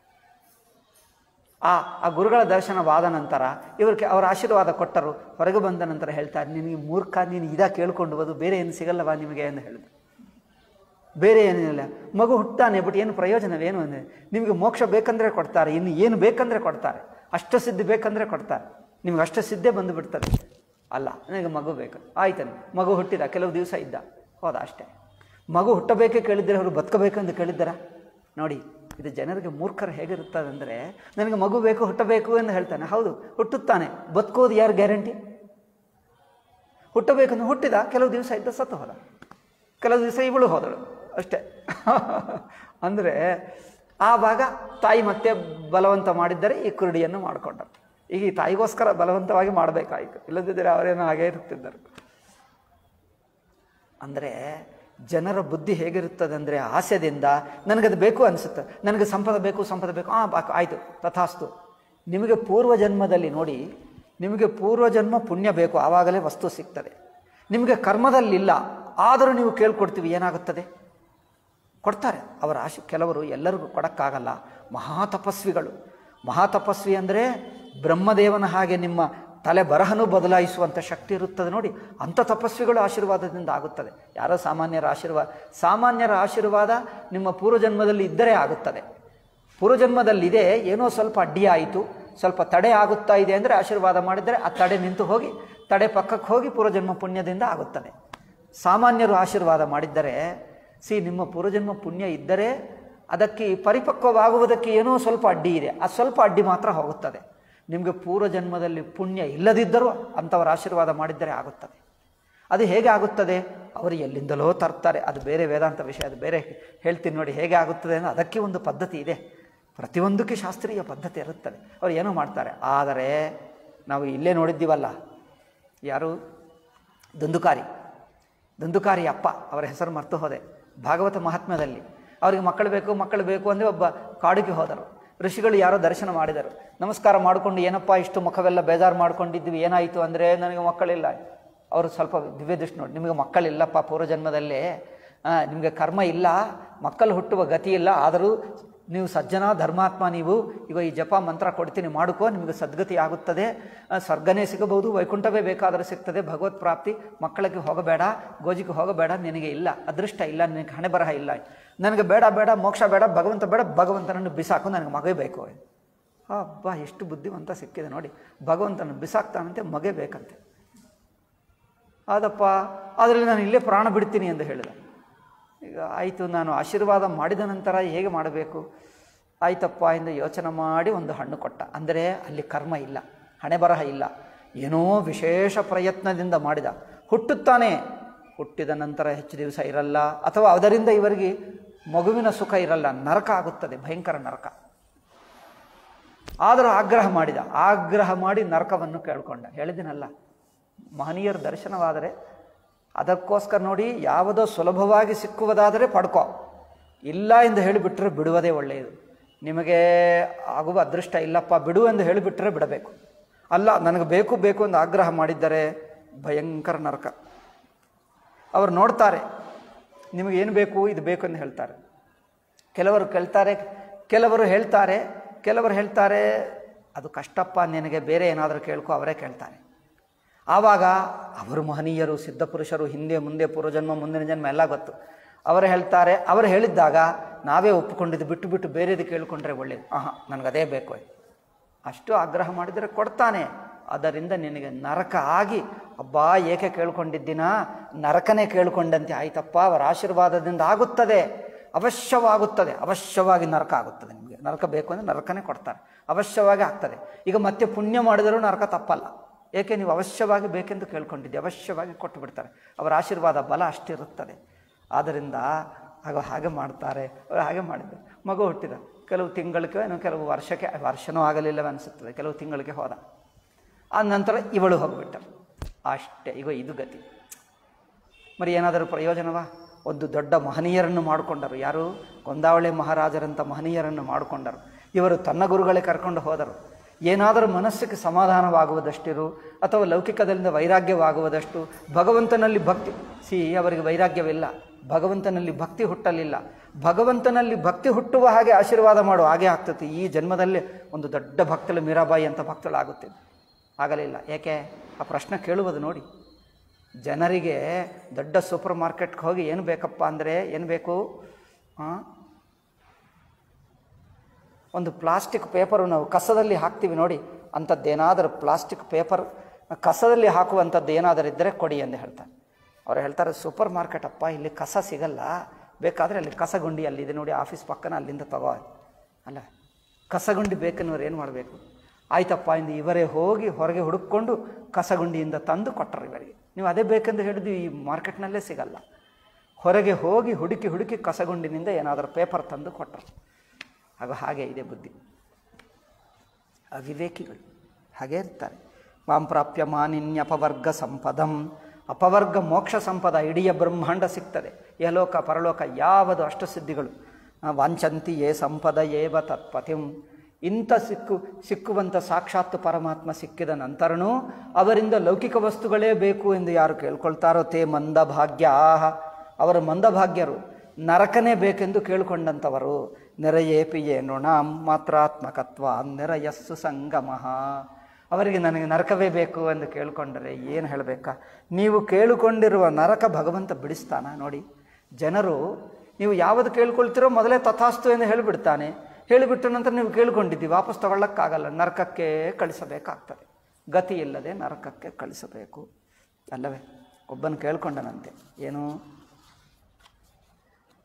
ಆ ಆ ಗುರುಗಳ ದರ್ಶನವಾದ ನಂತರ ಇವ್ರಿಗೆ ಅವರ ಆಶೀರ್ವಾದ ಕೊಟ್ಟರು ಹೊರಗೆ ಬಂದ ನಂತರ ಹೇಳ್ತಾರೆ ನಿನಗೆ ಮೂರ್ಖ ನೀನು ಇದ ಕೇಳ್ಕೊಂಡು ಹೋದು ಬೇರೆ ಏನು ಸಿಗಲ್ಲವಾ ನಿಮಗೆ ಎಂದು ಹೇಳಿದ್ರು ಬೇರೆ ಏನಿಲ್ಲ ಮಗು ಹುಟ್ಟಾನೆ ಬಟ್ ಏನು ಪ್ರಯೋಜನವೇನು ಅಂದರೆ ನಿಮಗೆ ಮೋಕ್ಷ ಬೇಕಂದರೆ ಕೊಡ್ತಾರೆ ಇನ್ನು ಏನು ಬೇಕಂದರೆ ಕೊಡ್ತಾರೆ ಅಷ್ಟಸಿದ್ಧಿ ಬೇಕಂದರೆ ಕೊಡ್ತಾರೆ ನಿಮ್ಗೆ ಅಷ್ಟಸಿದ್ಧೇ ಬಂದು ಬಿಡ್ತದೆ ಅಲ್ಲ ನನಗೆ ಮಗು ಬೇಕು ಆಯ್ತಾನೆ ಮಗು ಹುಟ್ಟಿದ ಕೆಲವು ದಿವಸ ಇದ್ದ ಹೋದ ಅಷ್ಟೇ ಮಗು ಹುಟ್ಟಬೇಕೇ ಕೇಳಿದರೆ ಅವರು ಬದುಕಬೇಕಂದು ಕೇಳಿದ್ದಾರ ನೋಡಿ ಇದು ಜನರಿಗೆ ಮೂರ್ಖರು ಹೇಗಿರುತ್ತದೆ ಅಂದರೆ ನನಗೆ ಮಗು ಬೇಕು ಹುಟ್ಟಬೇಕು ಎಂದು ಹೇಳ್ತಾನೆ ಹೌದು ಹುಟ್ಟುತ್ತಾನೆ ಬದುಕೋದು ಯಾರು ಗ್ಯಾರಂಟಿ ಹುಟ್ಟಬೇಕಂದು ಹುಟ್ಟಿದ ಕೆಲವು ದಿವಸ ಇದ್ದ ಸತ್ತು ಹೋದ ಕೆಲವು ದಿವಸ ಇವಳು ಹೋದಳು ಅಷ್ಟೇ ಅಂದರೆ ಆವಾಗ ತಾಯಿ ಮತ್ತೆ ಬಲವಂತ ಮಾಡಿದ್ದರೆ ಈ ಕುರುಡಿಯನ್ನು ಮಾಡಿಕೊಂಡರು ಈಗ ಈ ತಾಯಿಗೋಸ್ಕರ ಬಲವಂತವಾಗಿ ಮಾಡಬೇಕಾಯಿತು ಇಲ್ಲದಿದ್ದರೆ ಅವರೇನೋ ಹಾಗೇ ಇರುತ್ತಿದ್ದರು ಅಂದರೆ ಜನರ ಬುದ್ಧಿ ಹೇಗಿರುತ್ತದೆ ಅಂದರೆ ಆಸೆದಿಂದ ನನಗದು ಬೇಕು ಅನಿಸುತ್ತೆ ನನಗೆ ಸಂಪದ ಬೇಕು ಸಂಪದ ಬೇಕು ಹಾಂ ಬಾಕು ಆಯಿತು ತಥಾಸ್ತು ನಿಮಗೆ ಪೂರ್ವ ಜನ್ಮದಲ್ಲಿ ನೋಡಿ ನಿಮಗೆ ಪೂರ್ವಜನ್ಮ ಪುಣ್ಯ ಬೇಕು ಆವಾಗಲೇ ವಸ್ತು ಸಿಗ್ತದೆ ನಿಮಗೆ ಕರ್ಮದಲ್ಲಿಲ್ಲ ಆದರೂ ನೀವು ಕೇಳ್ಕೊಡ್ತೀವಿ ಏನಾಗುತ್ತದೆ ಕೊಡ್ತಾರೆ ಅವರ ಆಶೆ ಕೆಲವರು ಎಲ್ಲರಿಗೂ ಕೊಡೋಕ್ಕಾಗಲ್ಲ ಮಹಾತಪಸ್ವಿಗಳು ಮಹಾತಪಸ್ವಿ ಅಂದರೆ ಬ್ರಹ್ಮದೇವನ ಹಾಗೆ ನಿಮ್ಮ ತಲೆ ಬರಹನು ಬದಲಾಯಿಸುವಂಥ ಶಕ್ತಿ ಇರುತ್ತದೆ ನೋಡಿ ಅಂಥ ತಪಸ್ವಿಗಳು ಆಶೀರ್ವಾದದಿಂದ ಆಗುತ್ತದೆ ಯಾರೋ ಸಾಮಾನ್ಯರ ಆಶೀರ್ವಾದ ಸಾಮಾನ್ಯರ ಆಶೀರ್ವಾದ ನಿಮ್ಮ ಪೂರ್ವಜನ್ಮದಲ್ಲಿ ಇದ್ದರೆ ಆಗುತ್ತದೆ ಪೂರ್ವಜನ್ಮದಲ್ಲಿದೆ ಏನೋ ಸ್ವಲ್ಪ ಅಡ್ಡಿ ಆಯಿತು ಸ್ವಲ್ಪ ತಡೆ ಆಗುತ್ತಾ ಇದೆ ಅಂದರೆ ಆಶೀರ್ವಾದ ಮಾಡಿದರೆ ಆ ತಡೆ ನಿಂತು ಹೋಗಿ ತಡೆ ಪಕ್ಕಕ್ಕೆ ಹೋಗಿ ಪೂರ್ವಜನ್ಮ ಪುಣ್ಯದಿಂದ ಆಗುತ್ತದೆ ಸಾಮಾನ್ಯರು ಆಶೀರ್ವಾದ ಮಾಡಿದ್ದರೆ ಸಿ ನಿಮ್ಮ ಪೂರ್ವಜನ್ಮ ಪುಣ್ಯ ಇದ್ದರೆ ಅದಕ್ಕೆ ಪರಿಪಕ್ವವಾಗುವುದಕ್ಕೆ ಏನೋ ಸ್ವಲ್ಪ ಅಡ್ಡಿ ಇದೆ ಆ ಸ್ವಲ್ಪ ಅಡ್ಡಿ ಮಾತ್ರ ಹೋಗುತ್ತದೆ ನಿಮಗೆ ಪೂರ್ವಜನ್ಮದಲ್ಲಿ ಪುಣ್ಯ ಇಲ್ಲದಿದ್ದರೂ ಅಂಥವರ ಆಶೀರ್ವಾದ ಮಾಡಿದ್ದರೆ ಆಗುತ್ತದೆ ಅದು ಹೇಗೆ ಆಗುತ್ತದೆ ಅವರು ಎಲ್ಲಿಂದಲೋ ತರ್ತಾರೆ ಅದು ಬೇರೆ ವೇದಾಂತ ವಿಷಯ ಅದು ಬೇರೆ ಹೇಳ್ತೀನಿ ನೋಡಿ ಹೇಗೆ ಆಗುತ್ತದೆ ಅಂದರೆ ಅದಕ್ಕೆ ಒಂದು ಪದ್ಧತಿ ಇದೆ ಪ್ರತಿಯೊಂದಕ್ಕೆ ಶಾಸ್ತ್ರೀಯ ಪದ್ಧತಿ ಇರುತ್ತದೆ ಅವ್ರು ಏನೋ ಮಾಡ್ತಾರೆ ಆದರೆ ನಾವು ಇಲ್ಲೇ ನೋಡಿದ್ದೀವಲ್ಲ ಯಾರು ದುಂದುಕಾರಿ ದುಂದುಕಾರಿ ಅಪ್ಪ ಅವರ ಹೆಸರು ಮರ್ತು ಹೋದೆ ಭಾಗವತ ಮಹಾತ್ಮ್ಯದಲ್ಲಿ ಅವರಿಗೆ ಮಕ್ಕಳು ಬೇಕು ಮಕ್ಕಳು ಬೇಕು ಅಂದರೆ ಒಬ್ಬ ಕಾಡಿಗೆ ಹೋದರು ಋಷಿಗಳು ಯಾರೋ ದರ್ಶನ ಮಾಡಿದರು ನಮಸ್ಕಾರ ಮಾಡಿಕೊಂಡು ಏನಪ್ಪ ಇಷ್ಟು ಮುಖವೆಲ್ಲ ಬೇಜಾರು ಮಾಡ್ಕೊಂಡಿದ್ವಿ ಏನಾಯಿತು ಅಂದರೆ ನನಗೆ ಮಕ್ಕಳಿಲ್ಲ ಅವರು ಸ್ವಲ್ಪ ದಿವ್ಯ ದೃಷ್ಟಿ ನೋಡಿ ನಿಮಗೆ ಮಕ್ಕಳಿಲ್ಲಪ್ಪ ಪೂರ್ವಜನ್ಮದಲ್ಲೇ ಆ, ನಿಮಗೆ ಕರ್ಮ ಇಲ್ಲ ಮಕ್ಕಳು ಹುಟ್ಟುವ ಗತಿ ಇಲ್ಲ ಆದರೂ ನೀವು ಸಜ್ಜನ ಧರ್ಮಾತ್ಮ ನೀವು ಈಗ ಈ ಜಪ ಮಂತ್ರ ಕೊಡ್ತೀನಿ ಮಾಡ್ಕೋ ನಿಮಗೆ ಸದ್ಗತಿ ಆಗುತ್ತದೆ ಆ, ಸ್ವರ್ಗನೇ ಸಿಗಬಹುದು ವೈಕುಂಠವೇ ಬೇಕಾದರೂ ಸಿಗ್ತದೆ ಭಗವತ್ ಪ್ರಾಪ್ತಿ ಮಕ್ಕಳಿಗೆ ಹೋಗಬೇಡ ಗೋಜಿಗೆ ಹೋಗಬೇಡ ನಿನಗೆ ಇಲ್ಲ ಅದೃಷ್ಟ ಇಲ್ಲ ನಿನಗೆ ಹಣೆ ಬರಹ ಇಲ್ಲ ನನಗೆ ಬೇಡ ಬೇಡ ಮೋಕ್ಷ ಬೇಡ ಭಗವಂತ ಬೇಡ ಭಗವಂತನನ್ನು ಬಿಸಾಕು ನನಗೆ ಮಗೇ ಬೇಕು ಅಬ್ಬಾ ಎಷ್ಟು ಬುದ್ಧಿವಂತ ಸಿಕ್ಕಿದೆ ನೋಡಿ ಭಗವಂತನ ಬಿಸಾಕ್ತಾನಂತೆ ಮಗೇ ಬೇಕಂತೆ ಆದಪ್ಪ ಅದರಲ್ಲಿ ನಾನು ಇಲ್ಲೇ ಪ್ರಾಣ ಬಿಡ್ತೀನಿ ಎಂದು ಹೇಳಿದ ಈಗ ಆಯಿತು ನಾನು ಆಶೀರ್ವಾದ ಮಾಡಿದ ನಂತರ ಹೇಗೆ ಮಾಡಬೇಕು ಆಯ್ತಪ್ಪ ಎಂದು ಯೋಚನೆ ಮಾಡಿ ಒಂದು ಹಣ್ಣು ಕೊಟ್ಟ ಅಂದರೆ ಅಲ್ಲಿ ಕರ್ಮ ಇಲ್ಲ ಹಣೆ ಬರಹ ಇಲ್ಲ ಏನೋ ವಿಶೇಷ ಪ್ರಯತ್ನದಿಂದ ಮಾಡಿದ ಹುಟ್ಟುತ್ತಾನೆ ಹುಟ್ಟಿದ ನಂತರ ಹೆಚ್ಚು ದಿವಸ ಇರಲ್ಲ ಅಥವಾ ಅದರಿಂದ ಇವರಿಗೆ ಮಗುವಿನ ಸುಖ ಇರಲ್ಲ ನರಕ ಆಗುತ್ತದೆ ಭಯಂಕರ ನರಕ ಆದರೂ ಆಗ್ರಹ ಮಾಡಿದ ಆಗ್ರಹ ಮಾಡಿ ನರಕವನ್ನು ಕೇಳ್ಕೊಂಡ ಹೇಳಿದಿನಲ್ಲ ಮಹನೀಯರ ದರ್ಶನವಾದರೆ ಅದಕ್ಕೋಸ್ಕರ ನೋಡಿ ಯಾವುದೋ ಸುಲಭವಾಗಿ ಸಿಕ್ಕುವುದಾದರೆ ಪಡ್ಕೋ ಇಲ್ಲ ಎಂದು ಹೇಳಿಬಿಟ್ರೆ ಬಿಡುವುದೇ ಒಳ್ಳೆಯದು ನಿಮಗೆ ಆಗುವ ಅದೃಷ್ಟ ಇಲ್ಲಪ್ಪ ಬಿಡು ಎಂದು ಹೇಳಿಬಿಟ್ರೆ ಬಿಡಬೇಕು ಅಲ್ಲ ನನಗೆ ಬೇಕು ಬೇಕು ಎಂದು ಆಗ್ರಹ ಮಾಡಿದ್ದರೆ ಭಯಂಕರ ನರಕ ಅವರು ನೋಡ್ತಾರೆ ನಿಮಗೇನು ಬೇಕು ಇದು ಬೇಕು ಎಂದು ಹೇಳ್ತಾರೆ ಕೆಲವರು ಕೇಳ್ತಾರೆ ಕೆಲವರು ಹೇಳ್ತಾರೆ ಕೆಲವರು ಹೇಳ್ತಾರೆ ಅದು ಕಷ್ಟಪ್ಪ ನಿನಗೆ ಬೇರೆ ಏನಾದರೂ ಕೇಳ್ಕೊ ಅವರೇ ಕೇಳ್ತಾರೆ ಆವಾಗ ಅವರು ಮಹನೀಯರು ಸಿದ್ಧಪುರುಷರು ಹಿಂದೆ ಮುಂದೆ ಪೂರ್ವಜನ್ಮ ಮುಂದಿನ ಜನ್ಮ ಎಲ್ಲ ಗೊತ್ತು ಅವರು ಹೇಳ್ತಾರೆ ಅವರು ಹೇಳಿದ್ದಾಗ ನಾವೇ ಒಪ್ಪಿಕೊಂಡಿದ್ದು ಬಿಟ್ಟು ಬಿಟ್ಟು ಬೇರೆದು ಕೇಳಿಕೊಂಡ್ರೆ ಒಳ್ಳೇದು ಆಹಾ ನನಗದೇ ಬೇಕು ಅಷ್ಟು ಆಗ್ರಹ ಮಾಡಿದರೆ ಕೊಡ್ತಾನೆ ಅದರಿಂದ ನಿನಗೆ ನರಕ ಆಗಿ ಅಬ್ಬಾ ಏಕೆ ಕೇಳ್ಕೊಂಡಿದ್ದೀನ ನರಕನೇ ಕೇಳ್ಕೊಂಡಂತೆ ಆಯ್ತಪ್ಪ ಅವರ ಆಶೀರ್ವಾದದಿಂದ ಆಗುತ್ತದೆ ಅವಶ್ಯವಾಗುತ್ತದೆ ಅವಶ್ಯವಾಗಿ ನರಕ ಆಗುತ್ತದೆ ನಿಮಗೆ ನರಕ ಬೇಕು ಅಂದರೆ ನರಕನೇ ಕೊಡ್ತಾರೆ ಅವಶ್ಯವಾಗಿ ಆಗ್ತದೆ ಈಗ ಮತ್ತೆ ಪುಣ್ಯ ಮಾಡಿದರೂ ನರಕ ತಪ್ಪಲ್ಲ ಏಕೆ ನೀವು ಅವಶ್ಯವಾಗಿ ಬೇಕೆಂದು ಕೇಳ್ಕೊಂಡಿದ್ದೆ ಅವಶ್ಯವಾಗಿ ಕೊಟ್ಟು ಬಿಡ್ತಾರೆ ಅವರ ಆಶೀರ್ವಾದ ಬಲ ಅಷ್ಟಿರುತ್ತದೆ ಆದ್ದರಿಂದ ಆಗ ಹಾಗೆ ಮಾಡ್ತಾರೆ ಅವರು ಹಾಗೆ ಮಾಡಿದ್ದರು ಮಗು ಹುಟ್ಟಿದ ಕೆಲವು ತಿಂಗಳಿಗೆ ಏನೋ ಕೆಲವು ವರ್ಷಕ್ಕೆ ವರ್ಷನೂ ಆಗಲಿಲ್ಲವೇ ಅನಿಸುತ್ತದೆ ಕೆಲವು ತಿಂಗಳಿಗೆ ಹೋದ ಆ ನಂತರ ಇವಳು ಹೋಗಿಬಿಟ್ಟರು ಅಷ್ಟೇ ಈಗ ಇದು ಗತಿ మరి ಏನಾದರೂ ಪ್ರಯೋಜನವಾ ಒಂದು ದೊಡ್ಡ ಮಹನೀಯರನ್ನು ಮಾಡಿಕೊಂಡರು ಯಾರು ಕೊಂದಾವಳೆ ಮಹಾರಾಜರಂಥ ಮಹನೀಯರನ್ನು ಮಾಡಿಕೊಂಡರು ಇವರು ತನ್ನ ಗುರುಗಳೇ ಕರ್ಕೊಂಡು ಹೋದರು ಏನಾದರೂ ಮನಸ್ಸಿಗೆ ಸಮಾಧಾನವಾಗುವುದಷ್ಟಿರು ಅಥವಾ ಲೌಕಿಕದಿಂದ ವೈರಾಗ್ಯವಾಗುವುದಷ್ಟು ಭಗವಂತನಲ್ಲಿ ಭಕ್ತಿ ಸಿ ಅವರಿಗೆ ವೈರಾಗ್ಯವಿಲ್ಲ ಭಗವಂತನಲ್ಲಿ ಭಕ್ತಿ ಹುಟ್ಟಲಿಲ್ಲ ಭಗವಂತನಲ್ಲಿ ಭಕ್ತಿ ಹುಟ್ಟುವ ಹಾಗೆ ಆಶೀರ್ವಾದ ಮಾಡು ಹಾಗೆ ಆಗ್ತದೆ ಈ ಜನ್ಮದಲ್ಲಿ ಒಂದು ದೊಡ್ಡ ಭಕ್ತಳು ಮೀರಾಬಾಯಿ ಅಂತ ಭಕ್ತಳಾಗುತ್ತಿದ್ದು ಆಗಲಿಲ್ಲ ಏಕೆ ಆ ಪ್ರಶ್ನೆ ಕೇಳುವುದು ನೋಡಿ ಜನರಿಗೆ ದೊಡ್ಡ ಸೂಪರ್ ಮಾರ್ಕೆಟ್ಗೆ ಹೋಗಿ ಏನು ಬೇಕಪ್ಪ ಅಂದರೆ ಏನು ಬೇಕು ಆ? ಒಂದು ಪ್ಲಾಸ್ಟಿಕ್ ಪೇಪರು ನಾವು ಕಸದಲ್ಲಿ ಹಾಕ್ತೀವಿ ನೋಡಿ ಅಂಥದ್ದೇನಾದರೂ ಪ್ಲಾಸ್ಟಿಕ್ ಪೇಪರ್ ಕಸದಲ್ಲಿ ಹಾಕುವಂಥದ್ದು ಏನಾದರೂ ಇದ್ದರೆ ಕೊಡಿ ಎಂದು ಹೇಳ್ತಾರೆ ಅವ್ರು ಹೇಳ್ತಾರೆ ಸೂಪರ್ ಮಾರ್ಕೆಟ್ ಅಪ್ಪ ಇಲ್ಲಿ ಕಸ ಸಿಗಲ್ಲ ಬೇಕಾದರೆ ಅಲ್ಲಿ ಕಸಗುಂಡಿ ಅಲ್ಲಿದೆ ನೋಡಿ ಆಫೀಸ್ ಪಕ್ಕನ ಅಲ್ಲಿಂದ ತಗೋ ಅಲ್ಲ ಕಸಗುಂಡಿ ಬೇಕನ್ನೋರು ಏನು ಮಾಡಬೇಕು ಆಯ್ತಪ್ಪ ಇಂದು ಇವರೇ ಹೋಗಿ ಹೊರಗೆ ಹುಡುಕೊಂಡು ಕಸಗುಂಡಿಯಿಂದ ತಂದು ಕೊಟ್ಟರು ಇವರಿಗೆ ನೀವು ಅದೇ ಬೇಕೆಂದು ಹೇಳಿದ್ವಿ ಈ ಮಾರ್ಕೆಟ್ನಲ್ಲೇ ಸಿಗಲ್ಲ ಹೊರಗೆ ಹೋಗಿ ಹುಡುಕಿ ಹುಡುಕಿ ಕಸಗುಂಡಿನಿಂದ ಏನಾದರೂ ಪೇಪರ್ ತಂದು ಕೊಟ್ಟರು ಆಗ ಹಾಗೆ ಇದೆ ಬುದ್ಧಿ ಅವಿವೇಕಿಗಳು ಹಾಗೆ ಇರ್ತಾರೆ ಮಾಂ ಪ್ರಾಪ್ಯ ಮಾನಿನ್ಯ ಅಪವರ್ಗ ಸಂಪದಂ ಅಪವರ್ಗ ಮೋಕ್ಷ ಸಂಪದ ಇಡೀ ಬ್ರಹ್ಮಾಂಡ ಸಿಗ್ತದೆ ಯಲೋಕ ಪರಲೋಕ ಯಾವುದು ಅಷ್ಟಸಿದ್ಧಿಗಳು ಆ, ವಾಂಛಂತಿ ಯೇ ಸಂಪದ ಏವ ತತ್ಪತಿಂ ಇಂಥ ಸಿಕ್ಕು ಸಿಕ್ಕುವಂಥ ಸಾಕ್ಷಾತ್ ಪರಮಾತ್ಮ ಸಿಕ್ಕಿದ ನಂತರನೂ ಅವರಿಂದ ಲೌಕಿಕ ವಸ್ತುಗಳೇ ಬೇಕು ಎಂದು ಯಾರು ಕೇಳ್ಕೊಳ್ತಾರೋ ತೇ ಮಂದಭಾಗ್ಯ ಆಹ ಅವರು ಮಂದಭಾಗ್ಯರು ನರಕನೇ ಬೇಕೆಂದು ಕೇಳಿಕೊಂಡಂಥವರು ನೆರೆಯೇಪಿಯೇ ನೃಣಾಂ ಮಾತ್ರಾತ್ಮಕತ್ವ ನೆರೆಯಸ್ಸು ಸಂಗಮಃ ಅವರಿಗೆ ನನಗೆ ನರಕವೇ ಬೇಕು ಎಂದು ಕೇಳಿಕೊಂಡರೆ ಏನು ಹೇಳಬೇಕಾ ನೀವು ಕೇಳಿಕೊಂಡಿರುವ ನರಕ ಭಗವಂತ ಬಿಡಿಸ್ತಾನ ನೋಡಿ ಜನರು ನೀವು ಯಾವುದು ಕೇಳ್ಕೊಳ್ತೀರೋ ಮೊದಲೇ ತಥಾಸ್ತು ಎಂದು ಹೇಳಿಬಿಡ್ತಾನೆ ಹೇಳಿಬಿಟ್ಟ ನಂತರ ನೀವು ಕೇಳ್ಕೊಂಡಿದ್ದೀವಿ ವಾಪಸ್ ತಗೊಳ್ಳೋಕ್ಕಾಗಲ್ಲ ನರಕಕ್ಕೆ ಕಳಿಸಬೇಕಾಗ್ತದೆ ಗತಿ ಇಲ್ಲದೆ ನರಕಕ್ಕೆ ಕಳಿಸಬೇಕು ಅಲ್ಲವೇ ಒಬ್ಬನು ಕೇಳ್ಕೊಂಡನಂತೆ ಏನು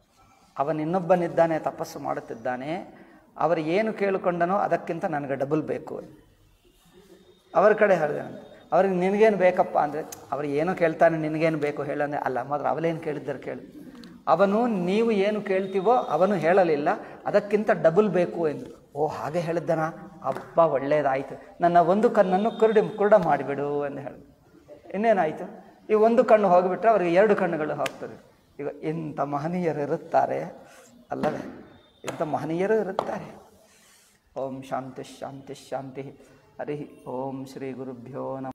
ಅವನು ಇನ್ನೊಬ್ಬನಿದ್ದಾನೆ ತಪಸ್ಸು ಮಾಡುತ್ತಿದ್ದಾನೆ ಅವರು ಏನು ಕೇಳಿಕೊಂಡನೋ ಅದಕ್ಕಿಂತ ನನಗೆ ಡಬಲ್ ಬೇಕು ಅವರ ಕಡೆ ಹೇಳಿದೆ ಅವ್ರಿಗೆ ನಿನಗೇನು ಬೇಕಪ್ಪ ಅಂದರೆ ಅವ್ರು ಏನೋ ಕೇಳ್ತಾನೆ ನಿನಗೇನು ಬೇಕು ಹೇಳಂದ್ರೆ ಅಲ್ಲ ಮಾತ್ರ ಅವಲೇನು ಕೇಳಿದ್ದಾರೆ ಕೇಳಿ ಅವನು ನೀವು ಏನು ಕೇಳ್ತೀವೋ ಅವನು ಹೇಳಲಿಲ್ಲ ಅದಕ್ಕಿಂತ ಡಬಲ್ ಬೇಕು ಎಂದು ಓ ಹಾಗೆ ಹೇಳಿದ್ದನ ಅಬ್ಬ ಒಳ್ಳೇದಾಯಿತು ನನ್ನ ಒಂದು ಕಣ್ಣನ್ನು ಕುರುಡಿ ಕುರುಡ ಮಾಡಿಬಿಡು ಎಂದು ಹೇಳಿ ಇನ್ನೇನಾಯಿತು ಈ ಒಂದು ಕಣ್ಣು ಹೋಗಿಬಿಟ್ರೆ ಅವರಿಗೆ ಎರಡು ಕಣ್ಣುಗಳು ಹೋಗ್ತದೆ ಈಗ ಇಂಥ ಮಹನೀಯರು ಇರುತ್ತಾರೆ ಅಲ್ಲವೇ ಇಂಥ ಮಹನೀಯರು ಇರುತ್ತಾರೆ ಓಂ ಶಾಂತಿ ಶಾಂತಿ ಶಾಂತಿ ಹರಿ ಓಂ ಶ್ರೀ ಗುರುಭ್ಯೋ ನಮಃ